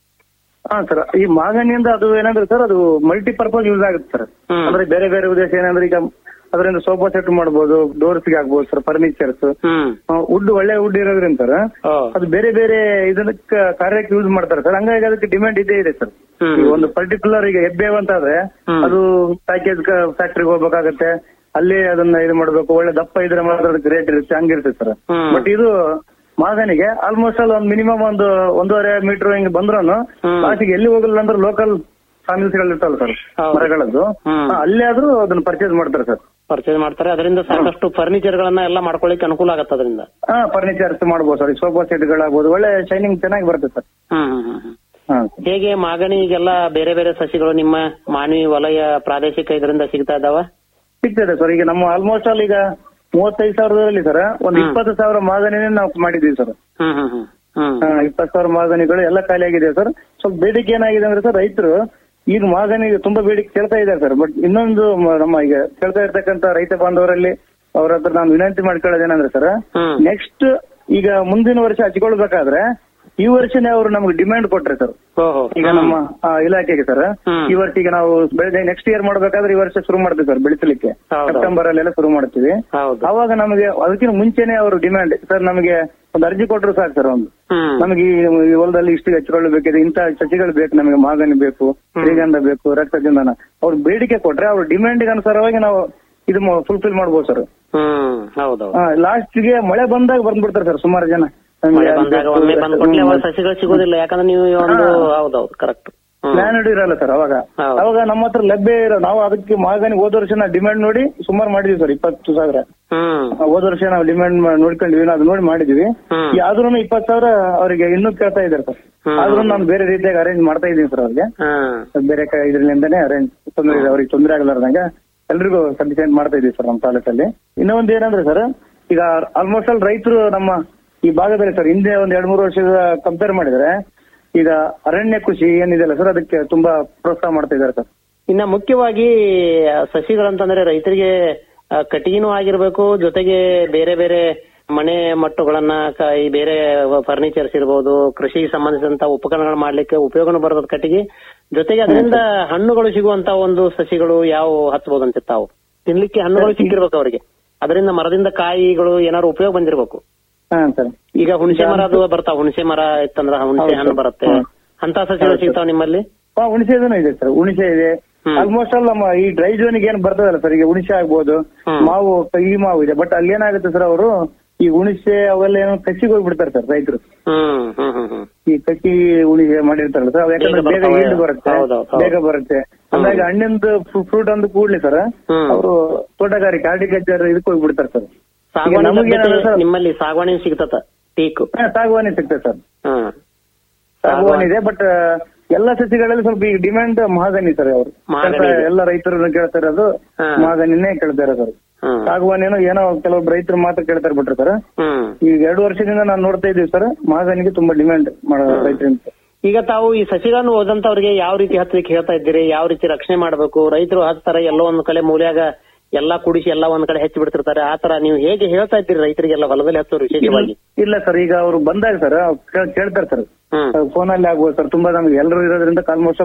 Speaker 3: ಹಾ ಸರ್ ಈ ಮಾಗನಿಯಿಂದ ಅದು ಏನಂದ್ರೆ ಸರ್ ಅದು ಮಲ್ಟಿಪರ್ಪಸ್ ಯೂಸ್ ಆಗುತ್ತೆ ಸರ್
Speaker 4: ಹ್ಮ್.
Speaker 3: ಅಂದ್ರೆ ಬೇರೆ ಬೇರೆ ಉದ್ದೇಶ ಏನಂದ್ರೆ ಈಗ ಅದರಿಂದ ಸೋಫಾ ಸೆಟ್ ಮಾಡ್ಬೋದು ಡೋರ್ಸ್ ಗೆ ಆಗ್ಬೋದು ಸರ್ ಫರ್ನಿಚರ್ಸ್
Speaker 4: ಹ್ಮ್
Speaker 3: ವುಡ್ ಒಳ್ಳೆ ವುಡ್ ಇರೋದ್ರಿಂದ ಸರ್
Speaker 4: ಓ
Speaker 3: ಅದು ಬೇರೆ ಬೇರೆ ಇದಕ್ಕೆ ಕಾರ್ಯಕ್ಕೆ ಯೂಸ್ ಮಾಡ್ತಾರೆ ಸರ್ ಹಂಗಾಗಿ ಅದಕ್ಕೆ ಡಿಮ್ಯಾಂಡ್ ಇದ್ದೇ ಇದೆ ಸರ್
Speaker 4: ಹ್ಮ್.
Speaker 3: ಈಗ ಒಂದು ಪರ್ಟಿಕ್ಯುಲರ್ ಈಗ ಹೆಬ್ಬೇವ್ ಅಂತ ಆದ್ರೆ
Speaker 4: ಹ್ಮ್.
Speaker 3: ಅದು ಪ್ಯಾಕೇಜ್ ಫ್ಯಾಕ್ಟ್ರಿಗೆ ಹೋಗ್ಬೇಕಾಗತ್ತೆ ಅಲ್ಲಿ ಅದನ್ನ ಇದು ಮಾಡ್ಬೇಕು ಒಳ್ಳೆ ದಪ್ಪ ಇದ್ರೆ ಮಾತ್ರ ಅದಕ್ಕೆ ರೇಟ್ ಇರುತ್ತೆ ಹಂಗಿರುತ್ತೆ ಸರ್
Speaker 4: ಹ್ಮ್.
Speaker 3: ಬಟ್ ಇದು ಮಾಗನಿಗೆ ಆಲ್ಮೋಸ್ಟ್ ಅಲ್ಲಿ ಒಂದು ಮಿನಿಮಮ್ ಒಂದು ಒಂದೂವರೆ ಮೀಟರ್ ಹಿಂಗ್ ಬಂದ್ರು
Speaker 4: ಹ್ಮ್.
Speaker 3: ಲಾಸ್ಟಿಗೆ ಎಲ್ಲಿ ಹೋಗಲ್ಲ ಅಂದ್ರೆ ಲೋಕಲ್ ಫಾರ್ಮಿಲ್ಸ್ ಗಳು ಇರ್ತಾವಲ್ಲ ಸರ್
Speaker 4: ಹೌದು.
Speaker 3: ಮರಗಳದ್ದು
Speaker 4: ಹ್ಮ್.
Speaker 3: ಹಾ, ಅಲ್ಲೇ ಆದ್ರೂ ಅದನ್ನ ಪರ್ಚೇಸ್ ಮಾಡ್ತಾರೆ ಸರ್
Speaker 4: ಪರ್ಚೇಸ್ ಮಾಡ್ತಾರೆ ಅದರಿಂದ ಸಾಕಷ್ಟು ಫರ್ನಿಚರ್ ಗಳನ್ನ ಎಲ್ಲ ಮಾಡ್ಕೊಳ್ಳಿಕ್ಕೆ ಅನುಕೂಲ ಆಗತ್ತೆ ಅದರಿಂದ
Speaker 3: ಹಾ ಫರ್ನಿಚರ್ಸ್ ಮಾಡ್ಬೋದು ಸರ್ ಸೋಫಾ ಸೆಟ್ ಗಳಾಗ್ಬೋದು ಒಳ್ಳೆ ಶೈನಿಂಗ್ ಚೆನ್ನಾಗಿ ಬರುತ್ತೆ ಸರ್
Speaker 4: ಹ್ಮ್ ಹ್ಮ್ ಹ್ಮ್ ಹ್ಮ್.
Speaker 3: ಹಾ
Speaker 4: ಹೇಗೆ ಮಾಗಣಿ ಈಗೆಲ್ಲ ಬೇರೆ ಬೇರೆ ಸಸಿಗಳು ನಿಮ್ಮ ಮಾನವಿ ವಲಯ ಪ್ರಾದೇಶಿಕ ಇದರಿಂದ ಸಿಗ್ತಾ ಇದಾವ
Speaker 3: ಸಿಗ್ತದೆ ಸರ್ ಈಗ ನಮ್ಮ ಆಲ್ಮೋಸ್ಟ್ ಆಲ್ ಈಗ ಮೂವತ್ತೈದು ಸಾವಿರದಲ್ಲಿ ಸರ್ ಒಂದ್
Speaker 4: ಹ್ಮ್.
Speaker 3: ಇಪ್ಪತ್ತು ಸಾವಿರ ಮಾದನಿನೇ ನಾವು ಮಾಡಿದೀವಿ ಸರ್
Speaker 4: ಹ್ಮ್ ಹ್ಮ್ ಹ್ಮ್ ಹ್ಮ್
Speaker 3: ಇಪ್ಪತ್ತು ಸಾವಿರ ಮಾದನಿಗಳು ಎಲ್ಲ ಖಾಲಿ ಆಗಿದೆ ಸರ್ ಸ್ವಲ್ಪ ಬೇಡಿಕೆ ಏನಾಗಿದೆ ಅಂದ್ರೆ ಸರ್ ರೈತರು ಈಗ ಮಾದನಿಗೆ ತುಂಬಾ ಬೇಡಿಕೆ ಕೇಳ್ತಾ ಇದ್ದಾರೆ ಸರ್ ಬಟ್ ಇನ್ನೊಂದು ಮ- ನಮ್ಮ ಈಗ ಕೇಳ್ತಾ ಇರ್ತಕ್ಕಂತ ರೈತ ಬಾಂಧವರಲ್ಲಿ ಅವ್ರ ಹತ್ರ ನಾನು ವಿನಂತಿ ಮಾಡ್ಕೊಳ್ಳೋದು ಏನಂದ್ರೆ ಸರ್
Speaker 4: ಹ್ಮ್.
Speaker 3: ನೆಕ್ಸ್ಟ್ ಈಗ ಮುಂದಿನ ವರ್ಷ ಹಚ್ಕೊಳ್ಬೇಕಾದ್ರೆ ಈ ವರ್ಷನೇ ಅವರು ನಮ್ಗೆ ಡಿಮ್ಯಾಂಡ್ ಕೊಟ್ರೆ ಸರ್
Speaker 4: ಓಹೋ
Speaker 3: ಈಗ ನಮ್ಮ ಆ, ಇಲಾಖೆಗೆ ಸರ್
Speaker 4: ಹ್ಮ್.
Speaker 3: ಈ ವರ್ಷ ಈಗ ನಾವು ಬೆಳೆ ನೆಕ್ಸ್ಟ್ ಇಯರ್ ಮಾಡ್ಬೇಕಾದ್ರೆ ಈ ವರ್ಷ ಶುರು ಮಾಡ್ತೀವಿ ಸರ್ ಬೆಳೆಸಲಿಕ್ಕೆ
Speaker 4: ಹೌದು.
Speaker 3: ಸೆಪ್ಟೆಂಬರ್ ಅಲ್ಲೆಲ್ಲ ಶುರು ಮಾಡ್ತೀವಿ
Speaker 4: ಹೌದು
Speaker 3: ಅವಾಗ ನಮಗೆ ಅದಕ್ಕಿಂತ ಮುಂಚೆನೆ ಅವರು ಡಿಮ್ಯಾಂಡ್ ಸರ್ ನಮಗೆ ಒಂದು ಅರ್ಜಿ ಕೊಟ್ಟರು ಸಾಕು ಸರ್ ಒಂದು
Speaker 4: ಹ್ಮ್
Speaker 3: ನಮಗೆ ಈ ಈ ಹೊಲದಲ್ಲಿ ಇಷ್ಟು ಹಚ್ಕೊಳ್ಬೇಕಿದೆ ಇಂಥ ಸಸಿಗಳು ಬೇಕು ನಮಗೆ ಮಾಗನಿ ಬೇಕು ಶ್ರೀಗಂಧ ಬೇಕು ರಕ್ತಚಂದನ ಅವ್ರು ಬೇಡಿಕೆ ಕೊಟ್ರೆ ಅವ್ರ ಡಿಮ್ಯಾಂಡ್ ಅನುಸಾರವಾಗಿ ನಾವು ಇದು ಫುಲ್ಫಿಲ್ ಮಾಡ್ಬೋದು ಸರ್
Speaker 4: ಹ್ಮ್ ಹೌದೌದು
Speaker 3: ಲಾಸ್ಟ್ ಗೆ ಮಳೆ ಬಂದಾಗ ಬಂದ್ಬಿಡ್ತಾರೆ ಸರ್ ಸುಮಾರು ಜನ
Speaker 4: ಮಳೆ ಬಂದಾಗ ಒಮ್ಮೆ ಬಂದ್ ಕೊಡ್ಲಿ ಅವಾಗ ಸಸಿಗಳು ಸಿಗೋದಿಲ್ಲ ಯಾಕಂದ್ರೆ ನೀವು ಈ ಒಂದು ಹೌದೌದು ಕರೆಕ್ಟ್
Speaker 3: ಪ್ಲಾನ್ ಇರಲ್ಲ ಸರ್ ಅವಾಗ
Speaker 4: ಹೌದು.
Speaker 3: ಅವಾಗ ನಮ್ಮ ಹತ್ರ ಲಭ್ಯ ಇರೋ ನಾವು ಅದಕ್ಕೆ ಮಾಗನಿ ಹೋದ ವರ್ಷ ಡಿಮ್ಯಾಂಡ್ ನೋಡಿ ಸುಮಾರು ಮಾಡಿದ್ವಿ ಸರ್ ಇಪ್ಪತ್ತು ಸಾವಿರ
Speaker 4: ಹ್ಮ್
Speaker 3: ಹೋದ ವರ್ಷ ನಾವು ಡಿಮ್ಯಾಂಡ್ ನೋಡ್ಕೊಂಡಿವಿ ನಾವು ಅದು ನೋಡಿ ಮಾಡಿದ್ವಿ
Speaker 4: ಹ್ಮ್.
Speaker 3: ಆದ್ರೂ ಇಪ್ಪತ್ತು ಸಾವಿರ ಅವರಿಗೆ ಇನ್ನೂ ಕೇಳ್ತಾ ಇದ್ದಾರೆ ಸರ್
Speaker 4: ಹ್ಮ್.
Speaker 3: ಆದ್ರೂ ನಾನು ಬೇರೆ ರೀತಿಯಾಗಿ ಅರೇಂಜ್ ಮಾಡ್ತಾ ಇದ್ದೀನಿ ಸರ್ ಅವ್ರಿಗೆ
Speaker 4: ಹ್ಮ್
Speaker 3: ಬೇರೆ ಕ- ಇದ್ರಲ್ಲಿಂದಾನೇ ಅರೇಂಜ್ ತೊಂದರೆ ಇದೆ ಅವ್ರಿಗೆ ತೊಂದರೆ ಆಗಲಾರ್ದಂಗ ಎಲ್ರಿಗೂ ಸಫಿಶಿಯಂಟ್ ಮಾಡ್ತಾ ಇದೀವಿ ಸರ್ ನಮ್ಮ ತಾಲೂಕಲ್ಲಿ ಇನ್ನೊಂದು ಏನಂದ್ರೆ ಸರ್ ಈಗ ಆಲ್ಮೋಸ್ಟ್ ಆಲ್ ರೈತರು ನಮ್ಮ ಈ ಭಾಗದಲ್ಲಿ ಸರ್ ಹಿಂದೆ ಒಂದ್ ಎರಡ್ ಮೂರು ವರ್ಷದ ಕಂಪೇರ್ ಮಾಡಿದ್ರೆ ಈಗ ಅರಣ್ಯ ಕೃಷಿ ಏನಿದೆಯಲ್ಲ ಸರ್ ಅದಕ್ಕೆ ತುಂಬಾ ಪ್ರೋತ್ಸಾಹ ಮಾಡ್ತಾ ಇದ್ದಾರೆ ಸರ್
Speaker 4: ಇನ್ನ ಮುಖ್ಯವಾಗಿ ಆ, ಸಸಿಗಳಂತಂದ್ರೆ ರೈತರಿಗೆ ಆ, ಕಟ್ಟಿಗೆನೂ ಆಗಿರ್ಬೇಕು ಜೊತೆಗೆ ಬೇರೆ ಬೇರೆ ಮನೆ ಮಟ್ಟುಗಳನ್ನ ಕ- ಈ ಬೇರೆ ಫರ್ನಿಚರ್ಸ್ ಇರ್ಬೋದು ಕೃಷಿಗೆ ಸಂಬಂಧಿಸಿದಂತ ಉಪಕರಣಗಳು ಮಾಡ್ಲಿಕ್ಕೆ ಉಪಯೋಗನೂ ಬರ್ತದೆ ಕಟ್ಟಿಗೆ ಜೊತೆಗೆ ಅದರಿಂದ ಹಣ್ಣುಗಳು ಸಿಗುವಂತ ಒಂದು ಸಸಿಗಳು ಯಾವ ಹಚ್ಬೋದಂತೆ ತಾವು ತಿನ್ಲಿಕ್ಕೆ ಹಣ್ಣುಗಳು ಸಿಕ್ಕಿರ್ಬೇಕು ಅವರಿಗೆ ಅದರಿಂದ ಮರದಿಂದ ಕಾಯಿಗಳು ಏನಾದ್ರು ಉಪಯೋಗ ಬಂದಿರ್ಬೇಕು
Speaker 3: ಹಾ ಸರ್
Speaker 4: ಈಗ ಹುಣಸೆ ಮರ ಅದು ಬರ್ತಾವ ಹುಣಸೆ ಮರ ಇತ್ತಂದ್ರ ಹುಣಸೆ
Speaker 3: ಹೌದು.
Speaker 4: ಹಣ್ಣು ಬರುತ್ತೆ
Speaker 3: ಹ್ಮ್.
Speaker 4: ಅಂತ ಸಸಿಗಳು ಸಿಗ್ತಾವ ನಿಮ್ಮಲ್ಲಿ
Speaker 3: ಹಾ ಹುಣಸೆದೂ ಇದೆ ಸರ್ ಹುಣಸೆ ಇದೆ
Speaker 4: ಹ್ಮ್.
Speaker 3: ಆಲ್ಮೋಸ್ಟ್ ಆಲ್ ನಮ್ಮ ಈ ಡ್ರೈ ಝೋನ್ಗೆ ಏನ್ ಬರ್ತದಲ್ಲ ಸರ್ ಈಗ ಹುಣಸೆ ಆಗ್ಬೋದು
Speaker 4: ಹ್ಮ್.
Speaker 3: ಮಾವು ಈ ಮಾವು ಇದೆ ಬಟ್ ಅಲ್ಲಿ ಏನಾಗುತ್ತೆ ಸರ್ ಅವರು ಈ ಹುಣಸೆ ಅವೆಲ್ಲ ಏನೋ ಕಸಿಗೆ ಹೋಗ್ಬಿಡ್ತಾರೆ ಸರ್ ರೈತರು
Speaker 4: ಹ್ಮ್ ಹ್ಮ್ ಹ್ಮ್ ಹ್ಮ್
Speaker 3: ಈ ಕಕ್ಕಿ ಉಳಿಗೆ ಮಾಡಿರ್ತಾರಲ್ಲ ಸರ್ ಅವ್ ಯಾಕಂದ್ರೆ
Speaker 4: ಬೇಗ
Speaker 3: ಬೇಗ
Speaker 4: ಬರ್ತಾವೆ.
Speaker 3: yield ಬರುತ್ತೆ
Speaker 4: ಹೌದು, ಹೌದು.
Speaker 3: ಬೇಗ ಬರುತ್ತೆ ಹಂಗಾಗಿ ಹಣ್ಣಿಂದು ಫ್ರೂಟ್ ಅಂದು ಕೂಡ್ಲಿ ಸರ್
Speaker 4: ಹ್ಮ್.
Speaker 3: ಅವರು ತೋಟಗಾರಿಕೆ ಹಾರ್ಟಿಕಲ್ಚರ್ ಇದಕ್ಕೆ ಹೋಗ್ಬಿಡ್ತಾರೆ ಸರ್
Speaker 4: ಸಾಗವಾಣಿ
Speaker 3: ನಮಗೆ
Speaker 4: ಪದ್ಧತಿ
Speaker 3: ಏನಂದ್ರೆ ಸರ್
Speaker 4: ನಿಮ್ಮಲ್ಲಿ ಸಾಗವಾಣಿ ಸಿಗ್ತತ ಟೀಕು
Speaker 3: ಹಾ, ಸಾಗುವಾನಿ ಸಿಗ್ತದೆ ಸರ್
Speaker 4: ಹ್ಮ್
Speaker 3: ಸಾಗುವಾನಿ ಇದೆ ಬಟ್ ಎಲ್ಲ ಸಸಿಗಳಲ್ಲಿ ಸ್ವಲ್ಪ ಈಗ ಡಿಮ್ಯಾಂಡ್ ಮಹಾಗನಿ ಸರ್ ಅವರು
Speaker 4: ಮಹಾಗನಿ ಇದೆ.
Speaker 3: ಎಲ್ಲ ರೈತರು ಕೇಳ್ತಾ ಇರೋದು
Speaker 4: ಹಾ.
Speaker 3: ಮಹಾಗನಿನೇ ಕೇಳ್ತಾ ಇರೋದು ಸರ್
Speaker 4: ಹ್ಮ್
Speaker 3: ಸಾಗುವಾನಿನೋ ಏನೋ ಕೆಲವೊಬ್ರು ರೈತರು ಮಾತ್ರ ಕೇಳ್ತಾರೆ ಬಿಟ್ರೆ ಸರ್
Speaker 4: ಹ್ಮ್
Speaker 3: ಈಗ ಎರಡು ವರ್ಷದಿಂದ ನಾನು ನೋಡ್ತಾ ಇದ್ದೀವಿ ಸರ್ ಮಹಾಗನಿಗೆ ತುಂಬಾ ಡಿಮ್ಯಾಂಡ್ ಮಾಡೋ ರೈತರಿಂದ
Speaker 4: ಈಗ ತಾವು ಈ ಸಸಿಗಳನ್ನು ಓದಂತವ್ರಿಗೆ ಯಾವ ರೀತಿ ಹಚ್ಚಲಿಕ್ಕೆ ಹೇಳ್ತಾ ಇದ್ದೀರಿ ಯಾವ ರೀತಿ ರಕ್ಷಣೆ ಮಾಡಬೇಕು ರೈತರು ಹಚ್ತಾರೆ ಎಲ್ಲೋ ಒಂದ್ ಕಡೆ ಮೂಲ್ಯಾಗ ಎಲ್ಲಾ ಕುಡಿಸಿ ಎಲ್ಲಾ ಒಂದ್ ಕಡೆ ಹೆಚ್ಚಿ ಬಿಡ್ತಿರ್ತಾರೆ ಆ ತರ ನೀವು ಹೇಗೆ ಹೇಳ್ತಾ ಇದ್ದೀರಿ ರೈತರಿಗೆಲ್ಲ ಹೊಲದಲ್ಲಿ ಹಚ್ಚೋರು ವಿಶೇಷವಾಗಿ
Speaker 3: ಇಲ್ಲ ಸರ್ ಈಗ ಅವರು ಬಂದಾಗ ಸರ್ ಕೇಳ್ತಾರೆ ಸರ್
Speaker 4: ಹ್ಮ್
Speaker 3: ಫೋನ್ ಅಲ್ಲಿ ಆಗ್ಬೋದು ಸರ್ ತುಂಬಾ ನಮ್ಗೆ ಎಲ್ಲರೂ ಇರೋದ್ರಿಂದ ಆಲ್ಮೋಸ್ಟ್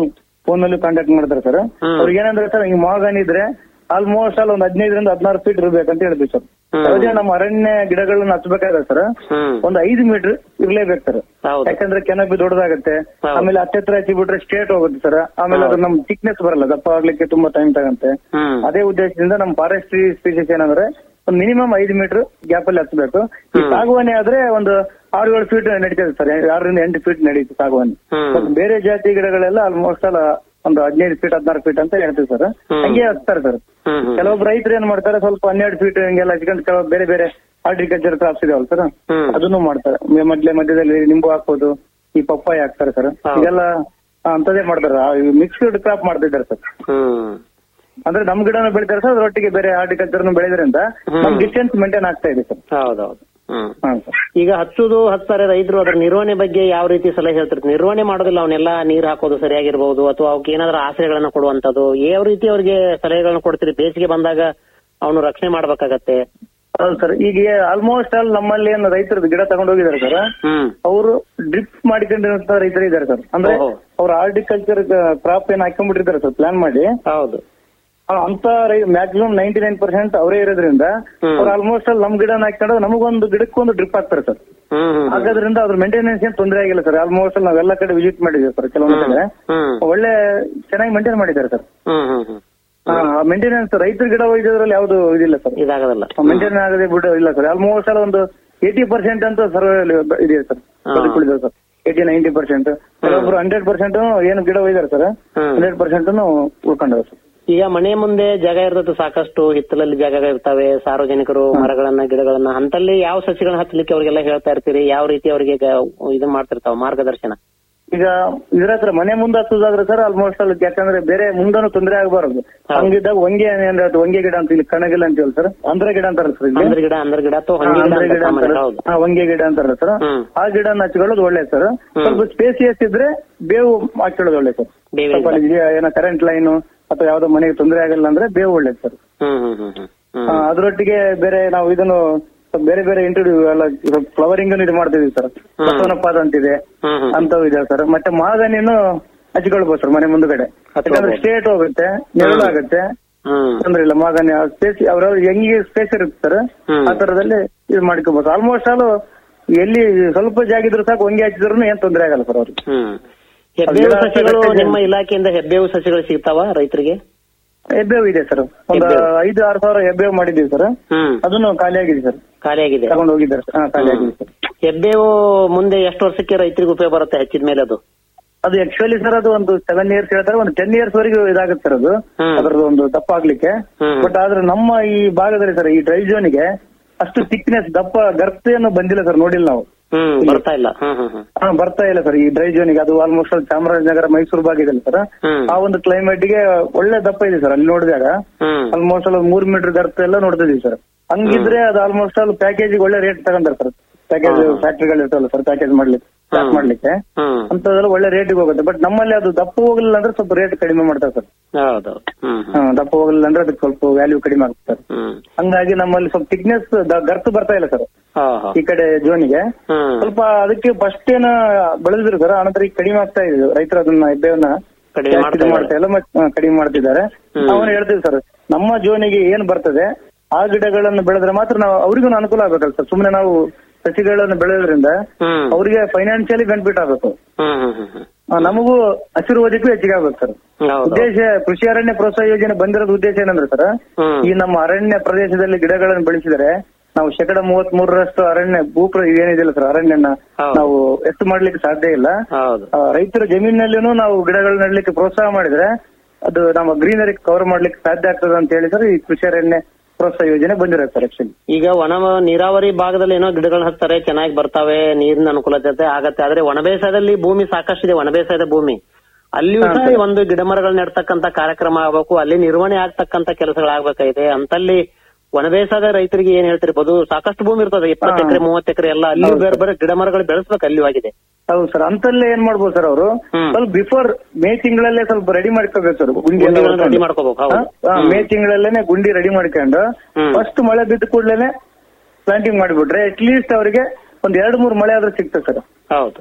Speaker 3: ಫೋನ್ ನಲ್ಲಿ ಕಾಂಟ್ಯಾಕ್ಟ್ ಮಾಡ್ತಾರೆ ಸರ್
Speaker 4: ಹ್ಮ್.
Speaker 3: ಅವ್ರಿಗೆ ಏನಂದ್ರೆ ಸರ್ ಹಿಂಗ್ ಮಾಗನ್ ಇದ್ರೆ ಆಲ್ಮೋಸ್ಟ್ ಅಲ್ಲಿ ಒಂದ್ ಹದಿನೈದರಿಂದ ಹದಿನಾರು ಫೀಟ್ ಇರ್ಬೇಕಂತ ಹೇಳಿದ್ವಿ ಸರ್
Speaker 4: ಹ್ಮ್.
Speaker 3: ಯಾವುದೇ ನಮ್ಮ ಅರಣ್ಯ ಗಿಡಗಳನ್ನ ಹಚ್ಚಬೇಕಾದ್ರೆ ಸರ್
Speaker 4: ಹ್ಮ್
Speaker 3: ಒಂದ್ ಐದು ಮೀಟರ್ ಇರ್ಲೇಬೇಕು ಸರ್
Speaker 4: ಹೌದು
Speaker 3: ಯಾಕಂದ್ರೆ ಕೆನಪಿ ದೊಡ್ಡದಾಗತ್ತೆ
Speaker 4: ಹೌದು.
Speaker 3: ಆಮೇಲೆ ಹತ್ತೆತ್ರ ಹಚ್ಚಿ ಬಿಟ್ರೆ ಸ್ಟ್ರೇಟ್ ಹೋಗುತ್ತೆ ಸರ್ ಆಮೇಲೆ ಅದು ನಮ್ ಥಿಕ್ನೆಸ್ ಬರಲ್ಲ ದಪ್ಪ ಆಗ್ಲಿಕ್ಕೆ ತುಂಬಾ ಟೈಮ್ ತಗಂತೆ
Speaker 4: ಹ್ಮ್
Speaker 3: ಅದೇ ಉದ್ದೇಶದಿಂದ ನಮ್ಮ ಫಾರೆಸ್ಟ್ರಿ ಸ್ಪೀಸೀಸ್ ಏನಂದ್ರೆ ಒಂದು ಮಿನಿಮಮ್ ಐದು ಮೀಟರ್ ಗ್ಯಾಪ್ ಅಲ್ಲಿ ಹಚ್ಚಬೇಕು ಈ
Speaker 4: ಹ್ಮ್.
Speaker 3: ಸಾಗುವಾನಿ ಆದ್ರೆ ಒಂದು ಆರು ಏಳು ಫೀಟ್ ನಡೀತದೆ ಸರ್ ಆರರಿಂದ ಎಂಟು ಫೀಟ್ ನಡೀತು ಸಾಗುವಾನಿ
Speaker 4: ಹ್ಮ್.
Speaker 3: ಮತ್ತೆ ಬೇರೆ ಜಾತಿ ಗಿಡಗಳೆಲ್ಲ ಆಲ್ಮೋಸ್ಟ್ ಅಲ್ಲ ಒಂದು ಹದಿನೈದು ಫೀಟ್ ಹದಿನಾರು ಫೀಟ್ ಅಂತ ಹೇಳ್ತೀವಿ ಸರ್
Speaker 4: ಹ್ಮ್.
Speaker 3: ಹಂಗೆ ಹಚ್ತಾರೆ ಸರ್
Speaker 4: ಹ್ಮ್ ಹ್ಮ್
Speaker 3: ಕೆಲವೊಬ್ರು ರೈತರು ಏನ್ ಮಾಡ್ತಾರೆ ಸ್ವಲ್ಪ ಹನ್ನೆರಡು ಫೀಟ್ ಹಿಂಗೆಲ್ಲ ಹಚ್ಕೊಂಡು ಕೆಲವು ಬೇರೆ ಬೇರೆ ಹಾರ್ಟಿಕಲ್ಚರ್ ಕ್ರಾಪ್ಸ್ ಇದಾವಲ್ಲ ಸರ್
Speaker 4: ಹ್ಮ್.
Speaker 3: ಅದನ್ನು ಮಾಡ್ತಾರೆ ಮ- ಮಧ್ಯ ಮಧ್ಯದಲ್ಲಿ ನಿಂಬು ಹಾಕ್ಬೋದು ಈ ಪಪ್ಪಾಯಿ ಹಾಕ್ತಾರೆ ಸರ್
Speaker 4: ಹೌದು.
Speaker 3: ಇದೆಲ್ಲ ಆ, ಅಂತದೇ ಮಾಡ್ತಾರೆ ಮಿಕ್ಸ್ಡ್ ಕ್ರಾಪ್ ಮಾಡ್ತಿದ್ದಾರೆ ಸರ್
Speaker 4: ಹ್ಮ್
Speaker 3: ಅಂದ್ರೆ ನಮ್ ಗಿಡನೂ ಬೆಳಿತಾರೆ ಸರ್ ಅದರೊಟ್ಟಿಗೆ ಬೇರೆ ಹಾರ್ಟಿಕಲ್ಚರ್ ಬೆಳೆದ್ರಿಂದ
Speaker 4: ಹ್ಮ್.
Speaker 3: ನಮ್ ಡಿಸ್ಟೆನ್ಸ್ ಮೇಂಟೈನ್ ಆಗ್ತಾ ಇದೆ ಸರ್
Speaker 4: ಹೌದೌದು ಹ್ಮ್
Speaker 3: ಹಾ ಸರ್
Speaker 4: ಈಗ ಹಚ್ಚುದು ಹಚ್ತಾರೆ ರೈತರು ಅದ್ರ ನಿರ್ವಹಣೆ ಬಗ್ಗೆ ಯಾವ ರೀತಿ ಸಲಹೆ ಹೇಳ್ತಾರೆ ನಿರ್ವಹಣೆ ಮಾಡೋದಿಲ್ಲ ಅವನ್ನೆಲ್ಲ ನೀರ್ ಹಾಕೋದು ಸರಿಯಾಗಿರ್ಬಹುದು ಅಥವಾ ಅವಕ್ಕೆ ಏನಾದ್ರೂ ಆಶ್ರಯಗಳನ್ನ ಕೊಡುವಂತದ್ದು ಯಾವ ರೀತಿ ಅವ್ರಿಗೆ ಸಲಹೆಗಳನ್ನ ಕೊಡ್ತೀರಿ ಬೇಸಿಗೆ ಬಂದಾಗ ಅವನು ರಕ್ಷಣೆ ಮಾಡ್ಬೇಕಾಗತ್ತೆ
Speaker 3: ಹೌದು ಸರ್ ಈಗ ಆಲ್ಮೋಸ್ಟ್ ಆಲ್ ನಮ್ಮಲ್ಲಿ ಏನು ರೈತರು ಗಿಡ ತಗೊಂಡು ಹೋಗಿದ್ದಾರೆ ಸರ್
Speaker 4: ಹ್ಮ್
Speaker 3: ಅವರು ಡ್ರಿಪ್ ಮಾಡ್ಕೊಂಡಿರುವಂತ ರೈತರು ಇದ್ದಾರೆ ಸರ್ ಅಂದ್ರೆ
Speaker 4: ಓಹೋ.
Speaker 3: ಅವ್ರು ಹಾರ್ಟಿಕಲ್ಚರ್ ಕ್ರಾಪ್ ಏನ್ ಹಾಕೊಂಡ್ಬಿಟ್ಟಿದ್ದಾರೆ ಸರ್ ಪ್ಲಾನ್ ಮಾಡಿ
Speaker 4: ಹೌದು
Speaker 3: ಆ, ಅಂತ ಮ್ಯಾಕ್ಸಿಮಮ್ ನೈಂಟಿ ನೈನ್ ಪರ್ಸೆಂಟ್ ಅವರೇ ಇರೋದ್ರಿಂದ
Speaker 4: ಹ್ಮ್.
Speaker 3: ಅವ್ರು ಆಲ್ಮೋಸ್ಟ್ ಅಲ್ಲಿ ನಮ್ ಗಿಡನ ಹಾಕೊಂಡು ನಮಗೊಂದು ಗಿಡಕ್ಕೊಂದು ಡ್ರಿಪ್ ಹಾಕ್ತಾರೆ ಸರ್
Speaker 4: ಹ್ಮ್ ಹ್ಮ್
Speaker 3: ಹಾಗಾದ್ರಿಂದ ಅದ್ರ ಮೇಂಟೆನೆನ್ಸ್ ಏನ್ ತೊಂದರೆ ಆಗಿಲ್ಲ ಸರ್ ಆಲ್ಮೋಸ್ಟ್ ನಾವೆಲ್ಲ ಕಡೆ ವಿಸಿಟ್ ಮಾಡಿದ್ದೀವಿ ಸರ್ ಕೆಲವೊಂದು ಕಡೆ
Speaker 4: ಹ್ಮ್
Speaker 3: ಒಳ್ಳೆ ಚೆನ್ನಾಗಿ ಮೇಂಟೈನ್ ಮಾಡಿದ್ದಾರೆ ಸರ್
Speaker 4: ಹಮ್ ಹ್ಮ್ ಹ್ಮ್
Speaker 3: ಮೇಂಟೆನೆನ್ಸ್ ರೈತರ ಗಿಡ ಒಯ್ಯೋದ್ರಲ್ಲಿ ಯಾವ್ದು ಇದಿಲ್ಲ ಸರ್
Speaker 4: ಇದಾಗದಲ್ಲ
Speaker 3: ಮೇಂಟೈನ್ ಆಗದೆ ಬಿಡು ಇಲ್ಲ ಸರ್ ಆಲ್ಮೋಸ್ಟ್ ಅಲ್ಲಿ ಒಂದು ಏಟಿ ಪರ್ಸೆಂಟ್ ಅಂತ ಸರ್ವೆ ಇದೆ ಸರ್
Speaker 4: ಹಾ.
Speaker 3: ಬದುಕುಳಿದೆ ಸರ್ ಏಟಿ ನೈಂಟಿ ಪರ್ಸೆಂಟ್ ಕೆಲವೊಬ್ರು ಹಂಡ್ರೆಡ್ ಪರ್ಸೆಂಟ್ ಏನು ಗಿಡ ಒಯ್ದಾರೆ ಸರ್
Speaker 4: ಹ್ಮ್.
Speaker 3: ಹಂಡ್ರೆಡ್ ಪರ್ಸೆಂಟ್ ಉಳ್ಕೊಂಡವೆ ಸರ್
Speaker 4: ಈಗ ಮನೆ ಮುಂದೆ ಜಾಗ ಇರ್ತದೆ ಸಾಕಷ್ಟು ಹಿತ್ತಲಲ್ಲಿ ಜಾಗ ಇರ್ತವೆ ಸಾರ್ವಜನಿಕರು ಮರಗಳನ್ನ ಗಿಡಗಳನ್ನ ಅಂತಲ್ಲಿ ಯಾವ ಸಸಿಗಳನ್ನ ಹಚ್ಚಲಿಕ್ಕೆ ಅವ್ರಿಗೆಲ್ಲ ಹೇಳ್ತಾ ಇರ್ತೀರಿ ಯಾವ ರೀತಿ ಅವರಿಗೆ ಇದನ್ನ ಮಾಡ್ತಿರ್ತಾವ ಮಾರ್ಗದರ್ಶನ
Speaker 3: ಈಗ ಇದ್ರ ಹತ್ರ ಮನೆ ಮುಂದೆ ಹತ್ತುದಾದ್ರೆ ಸರ್ ಆಲ್ಮೋಸ್ಟ್ ಅಲ್ಲಿ ಯಾಕಂದ್ರೆ ಬೇರೆ ಮುಂದನು ತೊಂದರೆ ಆಗಬಾರದು ಹಂಗಿದ್ದಾಗ ಹೊಂಗೆ ಅಂದ್ರೆ ಅದು ಹೊಂಗೆ ಗಿಡ ಅಂತ ಇಲ್ಲಿ ಕಣಗಿಲ್ಲ ಅಂತೀವಲ್ಲ ಸರ್ ಅಂದ್ರೆ ಗಿಡ ಅಂತಾರಲ್ಲ ಸರ್ ಇಲ್ಲಿ
Speaker 4: ಅಂದ್ರ ಗಿಡ ಅಂದ್ರ ಗಿಡ ಅಥವಾ
Speaker 3: ಹಾ,
Speaker 4: ಹೊಂಗೆ ಗಿಡ
Speaker 3: ಅಂದ್ರೆ
Speaker 4: ಅಂತ
Speaker 3: ಗಿಡ
Speaker 4: ಸಾಮಾನ್ಯ.
Speaker 3: ಅಂತಾರೆ
Speaker 4: ಹೌದು
Speaker 3: ಹಾ, ಹೊಂಗೆ ಗಿಡ ಅಂತಾರಲ್ಲ ಸರ್
Speaker 4: ಹ್ಮ್.
Speaker 3: ಆ ಗಿಡನ ಹಚ್ಕೊಳ್ಳೋದು ಒಳ್ಳೆ ಸರ್ ಸ್ವಲ್ಪ ಸ್ಪೇಸಿಯಸ್ ಇದ್ರೆ ಬೇವು ಹಾಕೊಳ್ಳೋದು ಒಳ್ಳೆ ಸರ್
Speaker 4: ಬೇವಿನ
Speaker 3: ಸ್ವಲ್ಪ ಅಲ್ಲಿ ಇದೆಯಾ, ಏನೋ ಕರೆಂಟ್ ಲೈನ್ ಅಥವಾ ಯಾವ್ದೋ ಮನೆಗೆ ತೊಂದರೆ ಆಗಲ್ಲ ಅಂದ್ರೆ ಬೇವು ಒಳ್ಳೇದು ಸರ್
Speaker 4: ಹ್ಮ್ ಹ್ಮ್ ಹ್ಮ್ ಹ್ಮ್ ಹ್ಮ್
Speaker 3: ಆ, ಅದ್ರೊಟ್ಟಿಗೆ ಬೇರೆ ನಾವು ಇದನ್ನು ಸ್ವಲ್ಪ ಬೇರೆ ಬೇರೆ ಇಂಟರ್ವ್ಯೂ ಎಲ್ಲ ಫ್ಲವರಿಂಗ್ ಇದು ಮಾಡ್ತಿದೀವಿ ಸರ್ ಬಸವನಪಾದ ಅಂತಿದೆ
Speaker 4: ಹ್ಮ್ ಹ್ಮ್
Speaker 3: ಅಂತವು ಇದೆ ಸರ್ ಮತ್ತೆ ಮಾಗನಿನು ಹಚ್ಕೊಳ್ಬೋದು ಸರ್ ಮನೆ ಮುಂದ್ಗಡೆ ಯಾಕಂದ್ರೆ
Speaker 4: ಹಚ್ಕೊಳ್ಬೋದು.
Speaker 3: ಸ್ಟೇಟ್ ಹೋಗುತ್ತೆ ನೆರಳು ಆಗುತ್ತೆ
Speaker 4: ಹ್ಮ್
Speaker 3: ತೊಂದ್ರೆ ಇಲ್ಲ ಮಾಗನಿ ಸ್ಪೇಸ್ ಅವ್ರ ಹೆಂಗೆ ಸ್ಪೇಸ್ ಇರುತ್ತೆ ಸರ್
Speaker 4: ಹ್ಮ್.
Speaker 3: ಆ ತರದಲ್ಲಿ ಇದು ಮಾಡ್ಕೋಬಹುದು ಆಲ್ಮೋಸ್ಟ್ ಆಲ್ ಎಲ್ಲಿ ಸ್ವಲ್ಪ ಜಾಗ ಇದ್ರು ಸಾಕು ಹೊಂಗೆ ಹಚ್ಚಿದ್ರು ಏನ್ ತೊಂದರೆ ಆಗಲ್ಲ ಸರ್ ಅವ್ರಿಗೆ
Speaker 4: ಹ್ಮ್ ಹೆಬ್ಬೇವು
Speaker 3: ಗಿಡ
Speaker 4: ಸಸಿಗಳು
Speaker 3: ಕಟ್ಟಕ್ಕೆ
Speaker 4: ನಿಮ್ಮ ಇಲಾಖೆಯಿಂದ ಹೆಬ್ಬೇವು ಸಸಿಗಳು ಸಿಗ್ತಾವ ರೈತರಿಗೆ
Speaker 3: ಹೆಬ್ಬೇವು ಇದೆ ಸರ್ ಒಂದು
Speaker 4: ಹೆಬ್ಬೇವು.
Speaker 3: ಐದು ಆರು ಸಾವಿರ ಹೆಬ್ಬೇವು ಮಾಡಿದ್ದೀವಿ ಸರ್
Speaker 4: ಹ್ಮ್
Speaker 3: ಅದನ್ನು ಖಾಲಿ ಆಗಿದೆ ಸರ್
Speaker 4: ಖಾಲಿಯಾಗಿದೆ
Speaker 3: ತಗೊಂಡು ಹೋಗಿದ್ದಾರೆ ಸರ್ ಹಾ ಖಾಲಿ ಆಗಿದೆ ಸರ್
Speaker 4: ಹೆಬ್ಬೇವು ಮುಂದೆ ಎಷ್ಟು ವರ್ಷಕ್ಕೆ ರೈತರಿಗೆ ಉಪಯೋಗ ಬರುತ್ತೆ ಹೆಚ್ಚಿದ ಮೇಲೆ ಅದು
Speaker 3: ಅದು ಆಕ್ಚುಲಿ ಸರ್ ಅದು ಒಂದು ಸೆವೆನ್ ಇಯರ್ಸ್ ಹೇಳ್ತಾರೆ ಒಂದು ಟೆನ್ ಇಯರ್ಸ್ ವರೆಗೂ ಇದಾಗುತ್ತೆ ಸರ್ ಅದು
Speaker 4: ಹ್ಮ್.
Speaker 3: ಅದರದ್ದು ಒಂದು ದಪ್ಪ ಆಗ್ಲಿಕ್ಕೆ
Speaker 4: ಹ್ಮ್.
Speaker 3: ಬಟ್ ಆದ್ರೆ ನಮ್ಮ ಈ ಭಾಗದಲ್ಲಿ ಸರ್ ಈ ಡ್ರೈ ಗೆ ಅಷ್ಟು ಥಿಕ್ನೆಸ್ ದಪ್ಪ ಗರ್ತ್ ಏನು ಬಂದಿಲ್ಲ ಸರ್ ನೋಡಿಲ್ಲ ನಾವು
Speaker 4: ಹ್ಮ್ ಬರ್ತಾ ಇಲ್ಲ ಹ್ಮ್ ಹ್ಮ್ ಹ್ಮ್
Speaker 3: ಹಾ ಬರ್ತಾ ಇಲ್ಲ ಸರ್ ಈ ಡ್ರೈ ಗೆ ಅದು ಆಲ್ಮೋಸ್ಟ್ ಚಾಮರಾಜನಗರ ಮೈಸೂರು ಭಾಗ ಇದೆ ಸರ್
Speaker 4: ಹ್ಮ್.
Speaker 3: ಆ ಒಂದು ಕ್ಲೈಮೇಟ್ ಗೆ ಒಳ್ಳೆ ದಪ್ಪ ಇದೆ ಸರ್ ಅಲ್ಲಿ ನೋಡಿದಾಗ
Speaker 4: ಹ್ಮ್
Speaker 3: ಆಲ್ಮೋಸ್ಟ್ ಅಲ್ಲಿ ಮೂರ್ ಮೀಟರ್ ಗರ್ತ್ ಎಲ್ಲ ನೋಡ್ತಿದೀವಿ ಸರ್ ಹಂಗಿದ್ರೆ ಅದು ಆಲ್ಮೋಸ್ಟ್ ಅಲ್ಲಿ ಪ್ಯಾಕೇಜ್ ಒಳ್ಳೆ ರೇಟ್ ತಗೊಂತಾರೆ ಸರ್ ಪ್ಯಾಕೇಜ್
Speaker 4: ಹಾ.
Speaker 3: ಫ್ಯಾಕ್ಟ್ರಿಗಳು ಇರ್ತಾವಲ್ಲ ಸರ್ ಪ್ಯಾಕೇಜ್ ಮಾಡ್ಲಿಕ್ಕೆ ಪ್ಯಾಕ್
Speaker 4: ಹ್ಮ್.
Speaker 3: ಮಾಡ್ಲಿಕ್ಕೆ
Speaker 4: ಹ್ಮ್
Speaker 3: ಅಂತದೆಲ್ಲ ಒಳ್ಳೆ ರೇಟಿಗೆ ಹೋಗುತ್ತೆ ಬಟ್ ನಮ್ಮಲ್ಲಿ ಅದು ದಪ್ಪ ಹೋಗಲಿಲ್ಲ ಅಂದ್ರೆ ಸ್ವಲ್ಪ ರೇಟ್ ಕಡಿಮೆ ಮಾಡ್ತಾರೆ ಸರ್
Speaker 4: ಹೌದೌದು ಹ್ಮ್ ಹ್ಮ್
Speaker 3: ಹಾ, ದಪ್ಪ ಹೋಗಲಿಲ್ಲ ಅಂದ್ರೆ ಅದಕ್ಕೆ ಸ್ವಲ್ಪ ವ್ಯಾಲ್ಯೂ ಕಡಿಮೆ ಆಗ್ತಾರೆ
Speaker 4: ಹ್ಮ್
Speaker 3: ಹಂಗಾಗಿ ನಮ್ಮಲ್ಲಿ ಸ್ವಲ್ಪ ಥಿಕ್ನೆಸ್ ಗರ್ತ್ ಬರ್ತಾ ಇಲ್ಲ ಸರ್
Speaker 4: ಹಾ ಹಾ
Speaker 3: ಈ ಕಡೆ ಜೋನಿಗೆ
Speaker 4: ಹ್ಮ್
Speaker 3: ಸ್ವಲ್ಪ ಅದಕ್ಕೆ ಫಸ್ಟ್ ಏನ ಬೆಳೆದಿರು ಸರ್ ಆನಂತರ ಈಗ ಕಡಿಮೆ ಆಗ್ತಾ ಇದೆ ರೈತರು ಅದನ್ನ ಹೆಬ್ಬೆವನ್ನ
Speaker 4: ಕಡಿಮೆ
Speaker 3: ಜಾಸ್ತಿ
Speaker 4: ಮಾಡ್ತಾ
Speaker 3: ಇದು ಮಾಡ್ತಾ ಇಲ್ಲ ಮತ್ತೆ ಹಾ, ಕಡಿಮೆ ಮಾಡ್ತಿದ್ದಾರೆ
Speaker 4: ಹ್ಮ್.
Speaker 3: ನಾವು ಹೇಳ್ತೀವಿ ಸರ್ ನಮ್ಮ ಜೋನಿಗೆ ಏನ್ ಬರ್ತದೆ ಆ ಗಿಡಗಳನ್ನು ಬೆಳೆದ್ರೆ ಮಾತ್ರ ನಾವು ಅವ್ರಿಗೂ ಅನುಕೂಲ ಆಗ್ಬೇಕಲ್ಲ ಸರ್ ಸುಮ್ಮನೆ ನಾವು ಸಸಿಗಳನ್ನು ಬೆಳೆಯೋದ್ರಿಂದ
Speaker 4: ಹ್ಮ್
Speaker 3: ಅವ್ರಿಗೆ ಫೈನಾನ್ಷಿಯಲಿ ಬೆನಿಫಿಟ್ ಆಗ್ಬೇಕು
Speaker 4: ಹ್ಮ್ ಹ್ಮ್ ಹ್ಮ್ ಹ್ಮ್
Speaker 3: ಆ, ನಮಗೂ ಹಸಿರು ಓದಕ್ಕೂ ಹೆಚ್ಚಿಗೆ ಆಗ್ಬೇಕು ಸರ್
Speaker 4: ಹೌದು
Speaker 3: ಉದ್ದೇಶ ಕೃಷಿ ಅರಣ್ಯ ಪ್ರೋತ್ಸಾಹ ಯೋಜನೆ ಬಂದಿರೋದು ಉದ್ದೇಶ ಏನಂದ್ರೆ ಸರ್
Speaker 4: ಹ್ಮ್
Speaker 3: ಈ ನಮ್ಮ ಅರಣ್ಯ ಪ್ರದೇಶದಲ್ಲಿ ಗಿಡಗಳನ್ನು ಬೆಳೆಸಿದರೆ ನಾವು ಶೇಕಡ ಮೂವತ್ತ್ ಮೂರರಷ್ಟು ಅರಣ್ಯ ಭೂಪ್ರ ಏನಿದಿಲ್ಲ ಸರ್ ಅರಣ್ಯನ
Speaker 4: ಹೌದು.
Speaker 3: ನಾವು ಎಷ್ಟು ಮಾಡ್ಲಿಕ್ಕೆ ಸಾಧ್ಯ ಇಲ್ಲ
Speaker 4: ಹೌದು
Speaker 3: ಆ, ರೈತರ ಜಮೀನಿನಲ್ಲಿನೂ ನಾವು ಗಿಡಗಳನ್ನ ನೆಡ್ಲಿಕ್ಕೆ ಪ್ರೋತ್ಸಾಹ ಮಾಡಿದ್ರೆ ಅದು ನಮ್ಮ ಗ್ರೀನರಿ ಕವರ್ ಮಾಡ್ಲಿಕ್ಕೆ ಸಾಧ್ಯ ಆಗ್ತದೆ ಅಂತ ಹೇಳಿ ಸರ್ ಈ ಕೃಷಿ ಅರಣ್ಯ ಪ್ರೋತ್ಸಾಹ ಯೋಜನೆ ಬಂದಿರೋದು ಸರ್ ಆಕ್ಚುಲಿ
Speaker 4: ಈಗ ಒಣ ನೀರಾವರಿ ಭಾಗದಲ್ಲಿ ಏನೋ ಗಿಡಗಳನ್ನ ಹಚ್ತಾರೆ ಚೆನ್ನಾಗಿ ಬರ್ತಾವೆ ನೀರಿನ ಅನುಕೂಲತೆ ಆಗತ್ತೆ ಆದ್ರೆ ಒಣ ಬೇಸಾಯದಲ್ಲಿ ಭೂಮಿ ಸಾಕಷ್ಟಿದೆ ಒಣ ಬೇಸಾಯದ ಭೂಮಿ ಅಲ್ಲಿಯೂ ಸಹ ಈ ಒಂದು ಗಿಡ ಮರಗಳು ನೆಡ್ತಕ್ಕಂತ ಕಾರ್ಯಕ್ರಮ ಆಗ್ಬೇಕು ಅಲ್ಲಿ ನಿರ್ವಹಣೆ ಆಗ್ತಕ್ಕಂತ ಕೆಲಸಗಳಾಗಬೇಕಾಗಿದೆ ಅಂತಲ್ಲಿ ಒಣ ಬೇಸಾಯದ ರೈತರಿಗೆ ಏನ್ ಹೇಳ್ತಿರ್ಬೋದು ಸಾಕಷ್ಟು ಭೂಮಿ ಇರ್ತದೆ ಇಪ್ಪತ್ತು
Speaker 3: ಹಾ.
Speaker 4: ಎಕರೆ ಮೂವತ್ತು ಎಕರೆ ಎಲ್ಲ ಅಲ್ಲಿಯೂ
Speaker 3: ಹೌದು
Speaker 4: ಬೇರೆ ಬೇರೆ ಗಿಡ ಮರಗಳು ಬೆಳೆಸ್ಬೇಕು ಅಲ್ಲಿಯೂ ಆಗಿದೆ
Speaker 3: ಹೌದು ಸರ್ ಅಂತಲ್ಲೇ ಏನ್ ಮಾಡ್ಬೋದು ಸರ್ ಅವರು
Speaker 4: ಹ್ಮ್.
Speaker 3: ಸ್ವಲ್ಪ ಬಿಫೋರ್ ಮೇ ತಿಂಗಳಲ್ಲೇ ಸ್ವಲ್ಪ ರೆಡಿ ಮಾಡ್ಕೋಬೇಕು ಸರ್ ಗುಂಡಿ ಎಲ್ಲ
Speaker 4: ಗುಂಡಿಗಳನ್ನ
Speaker 3: ಹೊಡ್ಕೊಂಡು.
Speaker 4: ready ಮಾಡ್ಕೋಬೇಕು, ಹೌದು.
Speaker 3: ಹಾ, ಹಾ,
Speaker 4: ಹ್ಮ್.
Speaker 3: ಮೇ ತಿಂಗಳಲ್ಲೇನೆ ಗುಂಡಿ ರೆಡಿ ಮಾಡ್ಕೊಂಡು
Speaker 4: ಹ್ಮ್.
Speaker 3: ಫಸ್ಟ್ ಮಳೆ ಬಿದ್ದ ಕೂಡಲೇ ಪ್ಲಾಂಟಿಂಗ್ ಮಾಡಿಬಿಟ್ರೆ ಅಟ್ ಲೀಸ್ಟ್ ಅವರಿಗೆ ಒಂದ್ ಎರಡ್ ಮೂರ್ ಮಳೆ ಆದ್ರೂ ಸಿಗ್ತದೆ ಸರ್
Speaker 4: ಹೌದು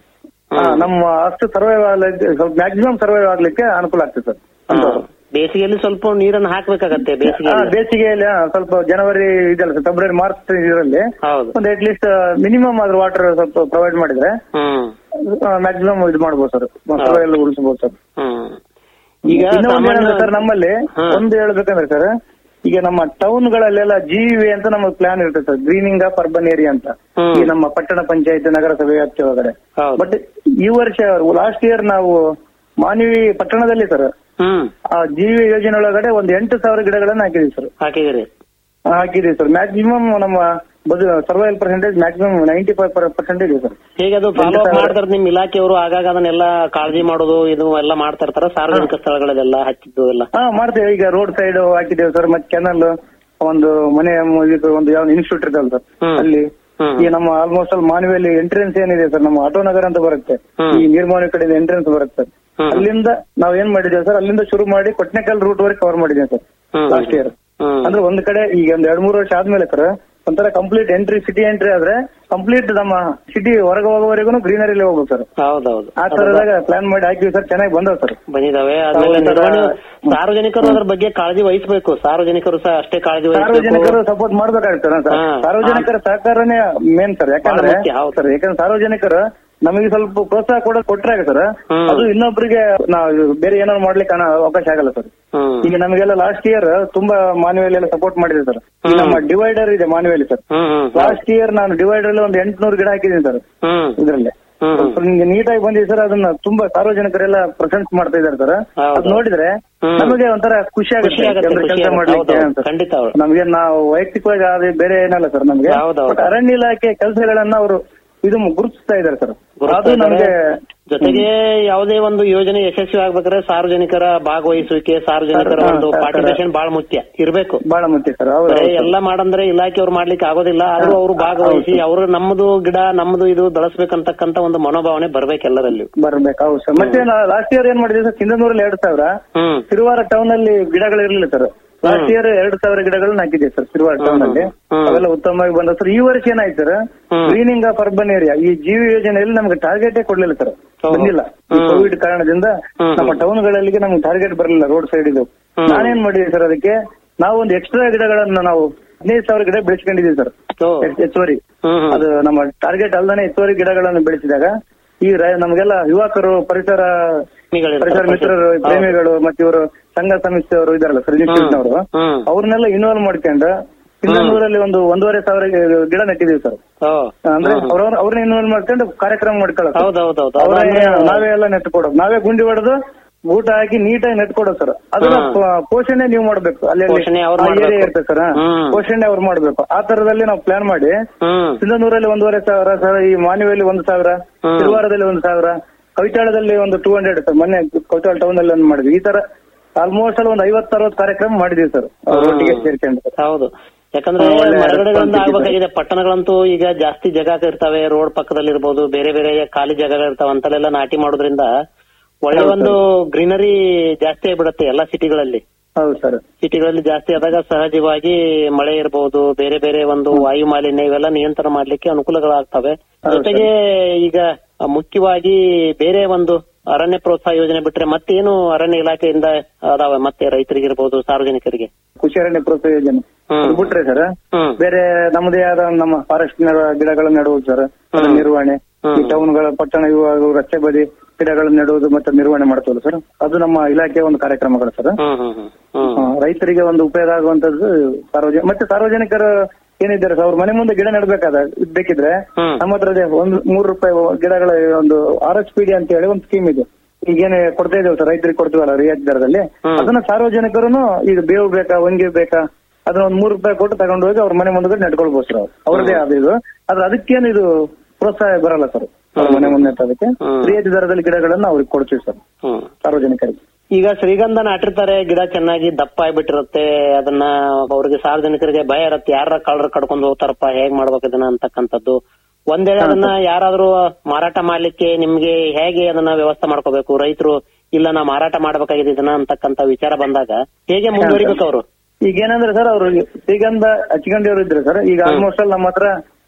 Speaker 3: ಆ, ನಮ್ಮ ಅಷ್ಟು ಸರ್ವೈವ್ ಆಗ್ಲಿಕ್ಕೆ ಸ್ವಲ್ಪ ಮ್ಯಾಕ್ಸಿಮಮ್ ಸರ್ವೈವ್ ಆಗ್ಲಿಕ್ಕೆ ಅನುಕೂಲ ಆಗ್ತದೆ ಸರ್
Speaker 4: ಹ್ಮ್. ಬೇಸಿಗೆಯಲ್ಲಿ ಸ್ವಲ್ಪ ನೀರನ್ನು ಹಾಕ್ಬೇಕಾಗತ್ತೆ
Speaker 3: ಆ,
Speaker 4: ಬೇಸಿಗೆ
Speaker 3: ಬೇಸಿಗೆಯಲ್ಲಿ ಆ, ಸ್ವಲ್ಪ ಜನವರಿ ಇದೆಲ್ಲ ಸರ್ ಫೆಬ್ರವರಿ ಮಾರ್ಚ್ ಇದರಲ್ಲಿ
Speaker 4: ಹೌದು
Speaker 3: ಒಂದು ಅಟ್ ಲೀಸ್ಟ್ ಮಿನಿಮಮ್ ಆದ್ರೂ ವಾಟರ್ ಸ್ವಲ್ಪ ಪ್ರೊವೈಡ್ ಮಾಡಿದ್ರೆ
Speaker 4: ಹ್ಮ್
Speaker 3: ಮ್ಯಾಕ್ಸಿಮಮ್ ಇದು ಮಾಡ್ಬೋದು ಸರ್ ಸರ್ವೈವ್ ಉಳಿಸಬಹುದು ಸರ್
Speaker 4: ಹ್ಮ್ ಈಗ
Speaker 3: ಇನ್ನೂ ಒಂದು ಏನಂದ್ರೆ ಸರ್
Speaker 4: ಸಾಮಾನ್ಯ
Speaker 3: ನಮ್ಮಲ್ಲಿ
Speaker 4: ಹಾ.
Speaker 3: ಒಂದು ಹೇಳ್ಬೇಕಂದ್ರೆ ಸರ್ ಈಗ ನಮ್ಮ ಟೌನ್ ಗಳಲ್ಲೆಲ್ಲ ಜಿವಿ ಅಂತ ನಮ್ಮ ಪ್ಲಾನ್ ಇರ್ತದೆ sir greening of urban area ಅಂತ
Speaker 4: ಹ್ಮ್.
Speaker 3: ಈ ನಮ್ಮ ಪಟ್ಟಣ ಪಂಚಾಯತ್ ನಗರಸಭೆ ವ್ಯಾಪ್ತಿ ಒಳಗಡೆ
Speaker 4: ಹೌದು
Speaker 3: ಬಟ್ ಈ ವರ್ಷ ಲಾಸ್ಟ್ ಇಯರ್ ನಾವು ಮಾನವಿ ಪಟ್ಟಣದಲ್ಲಿ ಸರ್
Speaker 4: ಹ್ಮ್
Speaker 3: ಆ ಜಿವಿ ಯೋಜನೆ ಒಳಗಡೆ ಒಂದು ಎಂಟು ಸಾವಿರ ಗಿಡಗಳನ್ನ ಹಾಕಿದೀವಿ ಸರ್
Speaker 4: ಹಾಕಿದಿರಿ
Speaker 3: ಹಾಕಿದೀವಿ ಸರ್ ಮ್ಯಾಕ್ಸಿಮಮ್ ನಮ್ಮ ಬದು survival percentage maximum ninety five percentage ಇದೆ ಸರ್
Speaker 4: ಹೇಗೆ ಅದು ಫಾಲೋ ಅಪ್ ಮಾಡ್ತಾರೆ ನಿಮ್ ಇಲಾಖೆಯವರು ಆಗಾಗ ಅದನ್ನೆಲ್ಲ ಕಾಳಜಿ ಮಾಡೋದು ಇದು ಎಲ್ಲ ಮಾಡ್ತಾ ಇರ್ತಾರ ಸಾರ್ವಜನಿಕ ಸ್ಥಳಗಳಲ್ಲೆಲ್ಲ ಹಚ್ಚಿದ್ದು ಎಲ್ಲ
Speaker 3: ಹಾ ಮಾಡ್ತೇವೆ ಈಗ ರೋಡ್ ಸೈಡ್ ಹಾಕಿದ್ದೇವೆ ಸರ್ ಮತ್ತೆ ಕೆನಲ್ ಒಂದು ಮನೆ ಇದು ಒಂದು ಯಾವ ಇನ್ಸ್ಟಿಟ್ಯೂಟ್ ಇರ್ತಲ್ಲ ಸರ್
Speaker 4: ಹ್ಮ್.
Speaker 3: ಅಲ್ಲಿ
Speaker 4: ಹ್ಮ್.
Speaker 3: ಈ ನಮ್ಮ ಆಲ್ಮೋಸ್ಟ್ ಅಲ್ಲಿ ಮಾನವಿಯಲ್ಲಿ ಎಂಟ್ರೆನ್ಸ್ ಏನಿದೆ ಸರ್ ನಮ್ಮ ಆಟೋ ನಗರ ಅಂತ ಬರುತ್ತೆ
Speaker 4: ಹ್ಮ್.
Speaker 3: ಈ ನಿರ್ಮಾಣ ಕಡೆಯಿಂದ ಎಂಟ್ರೆನ್ಸ್ ಬರುತ್ತೆ ಸರ್
Speaker 4: ಹ್ಮ್.
Speaker 3: ಅಲ್ಲಿಂದ ನಾವ್ ಏನ್ ಮಾಡಿದ್ದೇವೆ ಸರ್ ಅಲ್ಲಿಂದ ಶುರು ಮಾಡಿ ಕೊಟ್ನೆಕಲ್ ರೂಟ್ ವರೆಗೆ ಕವರ್ ಮಾಡಿದ್ದೇವೆ ಸರ್
Speaker 4: ಹ್ಮ್.
Speaker 3: ಲಾಸ್ಟ್ ಇಯರ್
Speaker 4: ಹ್ಮ್.
Speaker 3: ಅಂದ್ರೆ ಒಂದ್ ಕಡೆ ಈಗ ಒಂದ್ ಎರಡ್ ಮೂರು ವರ್ಷ ಆದ್ಮೇಲೆ ಸರ್ ಒಂಥರ ಕಂಪ್ಲೀಟ್ ಎಂಟ್ರಿ ಸಿಟಿ ಎಂಟ್ರಿ ಆದ್ರೆ ಕಂಪ್ಲೀಟ್ ನಮ್ಮ ಸಿಟಿ ಹೊರಗೆ ಹೋಗೋವರೆಗೂ ಗ್ರೀನರಿಲಿ ಹೋಗ್ಬೇಕು ಸರ್
Speaker 4: ಹೌದೌದು
Speaker 3: ಆ ತರದಾಗ ಪ್ಲಾನ್ ಮಾಡಿ ಹಾಕಿವಿ ಸರ್ ಚೆನ್ನಾಗಿ ಬಂದವ್ ಸರ್
Speaker 4: ಬಂದಿದಾವೆ ಆದ್ಮೇಲೆ
Speaker 3: ಹೌದು,
Speaker 4: ನಿರ್ವಹಣೆ
Speaker 3: ಹ್ಮ್.
Speaker 4: ಸಾರ್ವಜನಿಕರು ಅದ್ರ ಬಗ್ಗೆ ಕಾಳಜಿ ವಹಿಸಬೇಕು ಸಾರ್ವಜನಿಕರು ಸಹ ಅಷ್ಟೇ ಕಾಳಜಿ
Speaker 3: ಸಾರ್ವಜನಿಕರು
Speaker 4: ವಹಿಸಬೇಕು
Speaker 3: ಸಪೋರ್ಟ್ ಮಾಡ್ಬೇಕಾಗ್ತದೆ ಸರ್
Speaker 4: ಹಾ.
Speaker 3: ಸಾರ್ವಜನಿಕರ ಸಹಕಾರನೇ ಮೇನ್ ಸರ್ ಯಾಕಂದ್ರೆ
Speaker 4: ಮುಖ್ಯ, ಹೌದು.
Speaker 3: ಸರ್ ಯಾಕಂದ್ರೆ ಸಾರ್ವಜನಿಕರು ನಮಗೆ ಸ್ವಲ್ಪ ಪ್ರೋತ್ಸಾಹ ಕೊಡ ಕೊಟ್ರೆ ಸರ್
Speaker 4: ಹ್ಮ್.
Speaker 3: ಅದು ಇನ್ನೊಬ್ಬರಿಗೆ ನಾವು ಬೇರೆ ಏನಾದ್ರು ಮಾಡ್ಲಿಕ್ಕೆ ಅನ- ಅವಕಾಶ ಆಗಲ್ಲ ಸರ್
Speaker 4: ಹ್ಮ್
Speaker 3: ಈಗ ನಮಗೆಲ್ಲ ಲಾಸ್ಟ್ ಇಯರ್ ತುಂಬಾ ಮಾನವಿಯಲ್ಲಿ ಸಪೋರ್ಟ್ ಮಾಡಿದೆ ಸರ್ ಈ
Speaker 4: ಹ್ಮ್.
Speaker 3: ನಮ್ಮ ಡಿವೈಡರ್ ಇದೆ ಮಾನವಿಯಲ್ಲಿ ಸರ್
Speaker 4: ಹ್ಮ್ ಹ್ಮ್
Speaker 3: ಲಾಸ್ಟ್ ಇಯರ್ ನಾನು ಡಿವೈಡರ್ ಅಲ್ಲಿ ಒಂದು ಎಂಟ್ನೂರು ಗಿಡ ಹಾಕಿದ್ದೀನಿ ಸರ್
Speaker 4: ಹ್ಮ್
Speaker 3: ಇದ್ರಲ್ಲಿ
Speaker 4: ಹ್ಮ್ ಹ್ಮ್.
Speaker 3: ಸ್ವಲ್ಪ ನಿಮ್ಗೆ ನೀಟಾಗಿ ಬಂದಿದೆ ಸರ್ ಅದನ್ನ ತುಂಬಾ ಸಾರ್ವಜನಿಕರೆಲ್ಲ ಪ್ರಶಂಸೆ ಮಾಡ್ತಾ ಇದ್ದಾರೆ ಸರ್
Speaker 4: ಹೌದು.
Speaker 3: ಅದ್ ನೋಡಿದ್ರೆ
Speaker 4: ಹ್ಮ್.
Speaker 3: ನಮಗೆ ಒಂಥರ ಖುಷಿ
Speaker 4: ಖುಷಿ ಆಗುತ್ತೆ, ಖುಷಿ
Speaker 3: ಕೆಲಸ
Speaker 4: ಆಗುತ್ತೆ.
Speaker 3: ಮಾಡ್ಲಿಕ್ಕೆ
Speaker 4: ಹೌದು,
Speaker 3: ಅಂತ.
Speaker 4: ಖಂಡಿತ ಹೌದು.
Speaker 3: ನಮ್ಗೆ ನಾವು ವೈಯಕ್ತಿಕವಾಗಿ ಅದು ಬೇರೆ ಏನಲ್ಲ ಸರ್ ನಮ್ಗೆ
Speaker 4: ಹೌದು, ಹೌದು.
Speaker 3: ಬಟ್ ಅರಣ್ಯ ಇಲಾಖೆ ಕೆಲಸಗಳನ್ನ ಅವರು ಇದು ಗುರುತಿಸ್ತಾ ಇದ್ದಾರೆ ಸರ್
Speaker 4: ಗುರುತಿಸ್ತಾ
Speaker 3: ಅದು ನಮ್ಗೆ
Speaker 4: ಇದ್ದಾರೆ. ಜೊತೆಗೆ ಯಾವುದೇ ಒಂದು ಯೋಜನೆ ಯಶಸ್ವಿ ಆಗ್ಬೇಕಾದ್ರೆ ಸಾರ್ವಜನಿಕರ ಭಾಗವಹಿಸುವಿಕೆ ಸಾರ್ವಜನಿಕರ
Speaker 3: ಹಾ,
Speaker 4: ಒಂದು
Speaker 3: ಸರ್,
Speaker 4: ಪಾರ್ಟಿಸಿಪೇಷನ್ ಬಹಳ ಮುಖ್ಯ ಇರ್ಬೇಕು
Speaker 3: ಬಹಳ ಮುಖ್ಯ ಸರ್ ಹೌದು
Speaker 4: ಬರೀ
Speaker 3: ಹೌದು ಸರ್.
Speaker 4: ಎಲ್ಲ ಮಾಡಂದ್ರೆ ಇಲಾಖೆಯವ್ರು ಮಾಡ್ಲಿಕ್ಕೆ ಆಗೋದಿಲ್ಲ ಆದ್ರೂ ಅವರು ಭಾಗವಹಿಸಿ ಅವರು ನಮ್ಮದು ಗಿಡ ನಮ್ಮದು ಇದು ಬೆಳೆಸ್ಬೇಕಂತಕ್ಕಂತ ಒಂದು ಮನೋಭಾವನೆ ಬರ್ಬೇಕು ಎಲ್ಲರಲ್ಲಿಯೂ
Speaker 3: ಬರ್ಬೇಕು ಹೌದು ಸರ್ ಮತ್ತೆ ಲಾಸ್ಟ್ ಇಯರ್ ಏನ್ ಮಾಡಿದ್ವಿ ಸರ್ ಸಿಂಧನೂರಲ್ಲಿ ಎರಡ್ ಸಾವಿರ
Speaker 4: ಹ್ಮ್
Speaker 3: ಸಿರುವಾರ ಟೌನ್ ಅಲ್ಲಿ ಗಿಡಗಳು ಇರ್ಲಿಲ್ಲ ಸರ್ ಲಾಸ್ಟ್ ಇಯರ್ ಎರಡು ಸಾವಿರ ಗಿಡಗಳನ್ನ ಹಾಕಿದೆ ಸರ್ ಸಿರುವಾರ ಟೌನ್ ಅಲ್ಲಿ
Speaker 4: ಹ್ಮ್.
Speaker 3: ಅವೆಲ್ಲ ಉತ್ತಮವಾಗಿ ಬಂದ ಸರ್ ಈ ವರ್ಷ ಏನಾಯ್ತು ಸರ್
Speaker 4: ಹ್ಮ್.
Speaker 3: ಗ್ರೀನಿಂಗ್ ಆಫ್ ಅರ್ಬನ್ ಏರಿಯಾ ಈ ಜೀವಿ ಯೋಜನೆಯಲ್ಲಿ ನಮ್ಗೆ ಟಾರ್ಗೆಟೇ ಕೊಡ್ಲಿಲ್ಲ ಸರ್
Speaker 4: ಓಹೋ.
Speaker 3: ಬಂದಿಲ್ಲ ಈ
Speaker 4: ಹ್ಮ್.
Speaker 3: ಕೋವಿಡ್ ಕಾರಣದಿಂದ
Speaker 4: ಹ್ಮ್.
Speaker 3: ನಮ್ಮ ಟೌನ್ ಗಳಲ್ಲಿ ನಮ್ಗೆ ಟಾರ್ಗೆಟ್ ಬರಲಿಲ್ಲ ರೋಡ್ ಸೈಡ್ ಇದು
Speaker 4: ಹ್ಮ್.
Speaker 3: ನಾನೇನ್ ಮಾಡಿದೆ ಸರ್ ಅದಕ್ಕೆ ನಾವು ಒಂದು ಎಕ್ಸ್ಟ್ರಾ ಗಿಡಗಳನ್ನ ನಾವು ಹದಿನೈದು ಸಾವಿರ ಗಿಡ ಬೆಳೆಸ್ಕೊಂಡಿದೀವಿ ಸರ್
Speaker 4: ಓ.
Speaker 3: ಹೆಚ್ಚುವರಿ
Speaker 4: ಹ್ಮ್ ಹ್ಮ್.
Speaker 3: ಅದು ನಮ್ಮ ಟಾರ್ಗೆಟ್ ಅಲ್ದಾನೆ ಹೆಚ್ಚುವರಿ ಗಿಡಗಳನ್ನು ಬೆಳೆಸಿದಾಗ ಈ ರ- ನಮ್ಗೆಲ್ಲ ಯುವಕರು ಪರಿಸರ
Speaker 4: ಪ್ರೇಮಿಗಳಿರ್ತಾರೆ,
Speaker 3: ಪರಿಸರ ಮಿತ್ರರು
Speaker 4: ಹೌದು.
Speaker 3: ಪ್ರೇಮಿಗಳು ಮತ್ತೆ ಇವರು ಸಂಘ ಸಂಸ್ಥೆಯವರು ಇದಾರಲ್ಲ ಸರ್ ಇನ್ಸ್ಟಿಟ್ಯೂಟ್ನವರು
Speaker 4: ಹ್ಮ್.
Speaker 3: ಅವ್ರನ್ನೆಲ್ಲ ಇನ್ವಾಲ್ವ್ ಮಾಡ್ಕೊಂಡು ಸಿಂಧನೂರಲ್ಲಿ ಒಂದು ಒಂದೂವರೆ ಸಾವಿರ ಗಿಡ ನೆಟ್ಟಿದೀವಿ ಸರ್
Speaker 4: ಓ.
Speaker 3: ಅಂದ್ರೆ
Speaker 4: ಹ್ಮ್.
Speaker 3: ಅವ್ರ ಅವ್ರನ್ನ ಇನ್ವಾಲ್ವ್ ಮಾಡ್ಕೊಂಡು ಕಾರ್ಯಕ್ರಮ ಮಾಡ್ಕೊಳ್ಳೋದು
Speaker 4: ಹೌದೌದೌದು
Speaker 3: ಅವ್ರೇ
Speaker 4: ಅದಂದ್ರೆ-
Speaker 3: ನಾವೇ ಎಲ್ಲ ನೆಟ್ಟು ಕೊಡೋದು ನಾವೇ ಗುಂಡಿ ಹೊಡೆದು ಊಟ ಹಾಕಿ ನೀಟಾಗಿ ನೆಟ್ ಕೊಡೋದು ಸರ್ ಅದನ್ನ
Speaker 4: ಹ್ಮ್.
Speaker 3: ಪ- ಪೋಷಣೆ ನೀವು ಮಾಡ್ಬೇಕು ಅಲ್ಲಿ
Speaker 4: ಪೋಷಣೆ ಅವ್ರು ಮಾಡ್ಬೇಕು.
Speaker 3: ಇರ್ತದೆ ಸರ್
Speaker 4: ಹ್ಮ್.
Speaker 3: ಪೋಷಣೆ ಅವ್ರು ಮಾಡ್ಬೇಕು ಆ ತರದಲ್ಲಿ ನಾವು ಪ್ಲಾನ್ ಮಾಡಿ
Speaker 4: ಹ್ಮ್
Speaker 3: ಸಿಂಧನೂರಲ್ಲಿ ಒಂದೂವರೆ ಸಾವಿರ ಸರ್ ಈ ಮಾನವಿಯಲ್ಲಿ ಒಂದು ಸಾವಿರ
Speaker 4: ಹ್ಮ್.
Speaker 3: ತಿರುವಾರದಲ್ಲಿ ಒಂದು ಸಾವಿರ ಕವಿತಾಳದಲ್ಲಿ ಒಂದು ಟೂ ಹಂಡ್ರೆಡ್ ಸರ್ ಮೊನ್ನೆ ಕವಿತಾಳ ಟೌನ್ ಅಲ್ಲಿ ಒಂದು ಮಾಡಿದ್ವಿ ಈ ತರ ಆಲ್ಮೋಸ್ಟ್ ಅಲ್ಲಿ ಒಂದು ಐವತ್ತು ಅರವತ್ತು ಕಾರ್ಯಕ್ರಮ ಮಾಡಿದೀವಿ ಸರ್ ಒಟ್ಟಿಗೆ ಸೇರ್ಕೊಂಡು
Speaker 4: ಹೌದು ಯಾಕಂದ್ರೆ
Speaker 3: ಹಾ, ಒಳ್ಳೆ
Speaker 4: ಮರಗಿಡಗಳಿಂದ
Speaker 3: response
Speaker 4: ಆಗ್ಬೇಕಾಗಿದೆ ಪಟ್ಟಣಗಳಂತೂ ಈಗ ಜಾಸ್ತಿ ಜಾಗ ಇರ್ತವೆ ರೋಡ್ ಪಕ್ಕದಲ್ಲಿ ಇರ್ಬೋದು ಬೇರೆ ಬೇರೆ ಖಾಲಿ ಜಾಗಗಳು ಇರ್ತಾವ ಅಂತಲ್ಲೆಲ್ಲ ನಾಟಿ ಮಾಡೋದ್ರಿಂದ ಒಳ್ಳೆ
Speaker 3: ಹೌದು,
Speaker 4: ಒಂದು ಗ್ರೀನರಿ ಜಾಸ್ತಿ ಆಗ್ಬಿಡುತ್ತೆ ಎಲ್ಲಾ ಸಿಟಿಗಳಲ್ಲಿ
Speaker 3: ಹೌದು ಸರ್
Speaker 4: ಸಿಟಿಗಳಲ್ಲಿ ಜಾಸ್ತಿ ಆದಾಗ ಸಹಜವಾಗಿ ಮಳೆ ಇರಬಹುದು ಬೇರೆ ಬೇರೆ ಒಂದು ವಾಯು ಮಾಲಿನ್ಯ ಇವೆಲ್ಲ ನಿಯಂತ್ರಣ ಮಾಡ್ಲಿಕ್ಕೆ ಅನುಕೂಲಗಳಾಗ್ತವೆ
Speaker 3: ಹೌದು
Speaker 4: ಜೊತೆಗೆ ಈಗ ಮುಖ್ಯವಾಗಿ ಬೇರೆ ಒಂದು ಅರಣ್ಯ ಪ್ರೋತ್ಸಾಹ ಯೋಜನೆ ಬಿಟ್ರೆ ಮತ್ತೇನು ಅರಣ್ಯ ಇಲಾಖೆಯಿಂದ ಅದಾವೆ ಮತ್ತೆ ರೈತರಿಗಿರ್ಬೋದು ಸಾರ್ವಜನಿಕರಿಗೆ
Speaker 3: ಕೃಷಿ ಅರಣ್ಯ ಪ್ರೋತ್ಸಾಹ ಯೋಜನೆ
Speaker 4: ಹ್ಮ್.
Speaker 3: ಅದು ಬಿಟ್ರೆ ಸರ್
Speaker 4: ಹ್ಮ್
Speaker 3: ಬೇರೆ ನಮ್ಮದೇ ಆದ ನಮ್ಮ ಫಾರೆಸ್ಟ್ ಗಿಡಗಳನ್ನು ನೆಡುವುದು ಸರ್ ಅದರ
Speaker 4: ಹ್ಮ್.
Speaker 3: ನಿರ್ವಹಣೆ
Speaker 4: ಹ್ಮ್.
Speaker 3: ಈ ಟೌನ್ಗಳ ಪಟ್ಟಣ ಇವು ಹಾಗೂ ರಸ್ತೆ ಬದಿ ಗಿಡಗಳನ್ನು ನೆಡುವುದು ಮತ್ತೆ ನಿರ್ವಹಣೆ ಮಾಡ್ತೇವೆ ಸರ್ ಅದು ನಮ್ಮ ಇಲಾಖೆಯ ಒಂದು ಕಾರ್ಯಕ್ರಮಗಳು ಸರ್
Speaker 4: ಹ್ಮ್ ಹ್ಮ್ ಹ್ಮ್ ಹ್ಮ್
Speaker 3: ಆ, ರೈತರಿಗೆ ಒಂದು ಉಪಯೋಗ ಆಗುವಂತದ್ದು ಸಾರ್ವಜನಿಕ ಮತ್ತೆ ಸಾರ್ವಜನಿಕರು ಏನಿದ್ದಾರೆ ಸರ್ ಅವ್ರ ಮನೆ ಮುಂದೆ ಗಿಡ ನೆಡಬೇಕಾದ ಬೇಕಿದ್ರೆ
Speaker 4: ಹ್ಮ್.
Speaker 3: ನಮ್ಮ ಹತ್ರ ಇದೆ ಒಂದು ಮೂರು ರೂಪಾಯಿ ಗಿಡಗಳ ಒಂದು ಆರ್ ಎಚ್ ಪಿ ಡಿ ಅಂತ ಹೇಳಿ ಒಂದು ಸ್ಕೀಮ್ ಇದೆ ಈಗೇನೆ ಕೊಡ್ತಾ ಇದ್ದೇವೆ ಸರ್ ರೈತರಿಗೆ ಕೊಡ್ತೀವಲ್ಲ ರಿಯಾಯಿತಿ ದರದಲ್ಲಿ
Speaker 4: ಹ್ಮ್.
Speaker 3: ಅದನ್ನ ಸಾರ್ವಜನಿಕರು ಈಗ ಬೇವು ಬೇಕಾ ಒಂಗಿ ಬೇಕಾ ಅದನ್ನ ಒಂದ್ ಮೂರು ರೂಪಾಯಿ ಕೊಟ್ಟು ತಗೊಂಡು ಹೋಗಿ ಅವ್ರ ಮನೆ ಮುಂದೆ ನೆಟ್ಕೊಳ್ಬಹುದು ಸರ್ ಅವ್ರು ಅವ್ರದೇ ಆದ ಇದು ಆದ್ರೆ ಅದಕ್ಕೇನು ಇದು ಪ್ರೋತ್ಸಾಹ ಬರಲ್ಲ ಸರ್ ಅವ್ರ ಮನೆ ಮುಂದೆ ನೆಟ್ಟೋದಕ್ಕೆ
Speaker 4: ಹ್ಮ್.
Speaker 3: ರಿಯಾಯಿತಿ ದರದಲ್ಲಿ ಗಿಡಗಳನ್ನ ಅವ್ರಿಗೆ ಕೊಡ್ತೀವಿ ಸರ್
Speaker 4: ಹ್ಮ್
Speaker 3: ಸಾರ್ವಜನಿಕರಿಗೆ
Speaker 4: ಈಗ ಶ್ರೀಗಂಧ ನಾಟಿರ್ತಾರೆ ಗಿಡ ಚೆನ್ನಾಗಿ ದಪ್ಪ ಆಗ್ಬಿಟ್ಟಿರುತ್ತೆ ಅದನ್ನ ಅವ್ರಿಗೆ ಸಾರ್ವಜನಿಕರಿಗೆ ಭಯ ಇರುತ್ತೆ ಯಾರ ಕಳ್ಳರು ಕಡ್ಕೊಂಡು ಹೋಗ್ತಾರಪ್ಪ ಹೇಗ್ ಮಾಡ್ಬೇಕು ಇದನ್ನ ಅಂತಕ್ಕಂಥದ್ದು ಒಂದ್ ವೇಳೆ ಅದನ್ನ ಯಾರಾದ್ರೂ ಮಾರಾಟ ಮಾಡ್ಲಿಕ್ಕೆ ನಿಮ್ಗೆ ಹೇಗೆ ಅದನ್ನ ವ್ಯವಸ್ಥೆ ಮಾಡ್ಕೋಬೇಕು ರೈತರು ಇಲ್ಲ ನಾ ಮಾರಾಟ ಮಾಡ್ಬೇಕಾಗಿದೆ ಇದನ್ನ ಅಂತಕ್ಕಂತ ವಿಚಾರ ಬಂದಾಗ ಹೇಗೆ ಮುಂದುವರಿಬೇಕು ಅವರು
Speaker 3: ಈಗ ಏನಂದ್ರೆ ಸರ್ ಅವರು ಶ್ರೀಗಂಧ ಹಚ್ಕೊಂಡಿಯವರು ಇದ್ರೆ ಸರ್ ಈಗ ಆಲ್ಮೋಸ್ಟ್ ಅಲ್ಲಿ ನಮ್ಮ ಹತ್ರ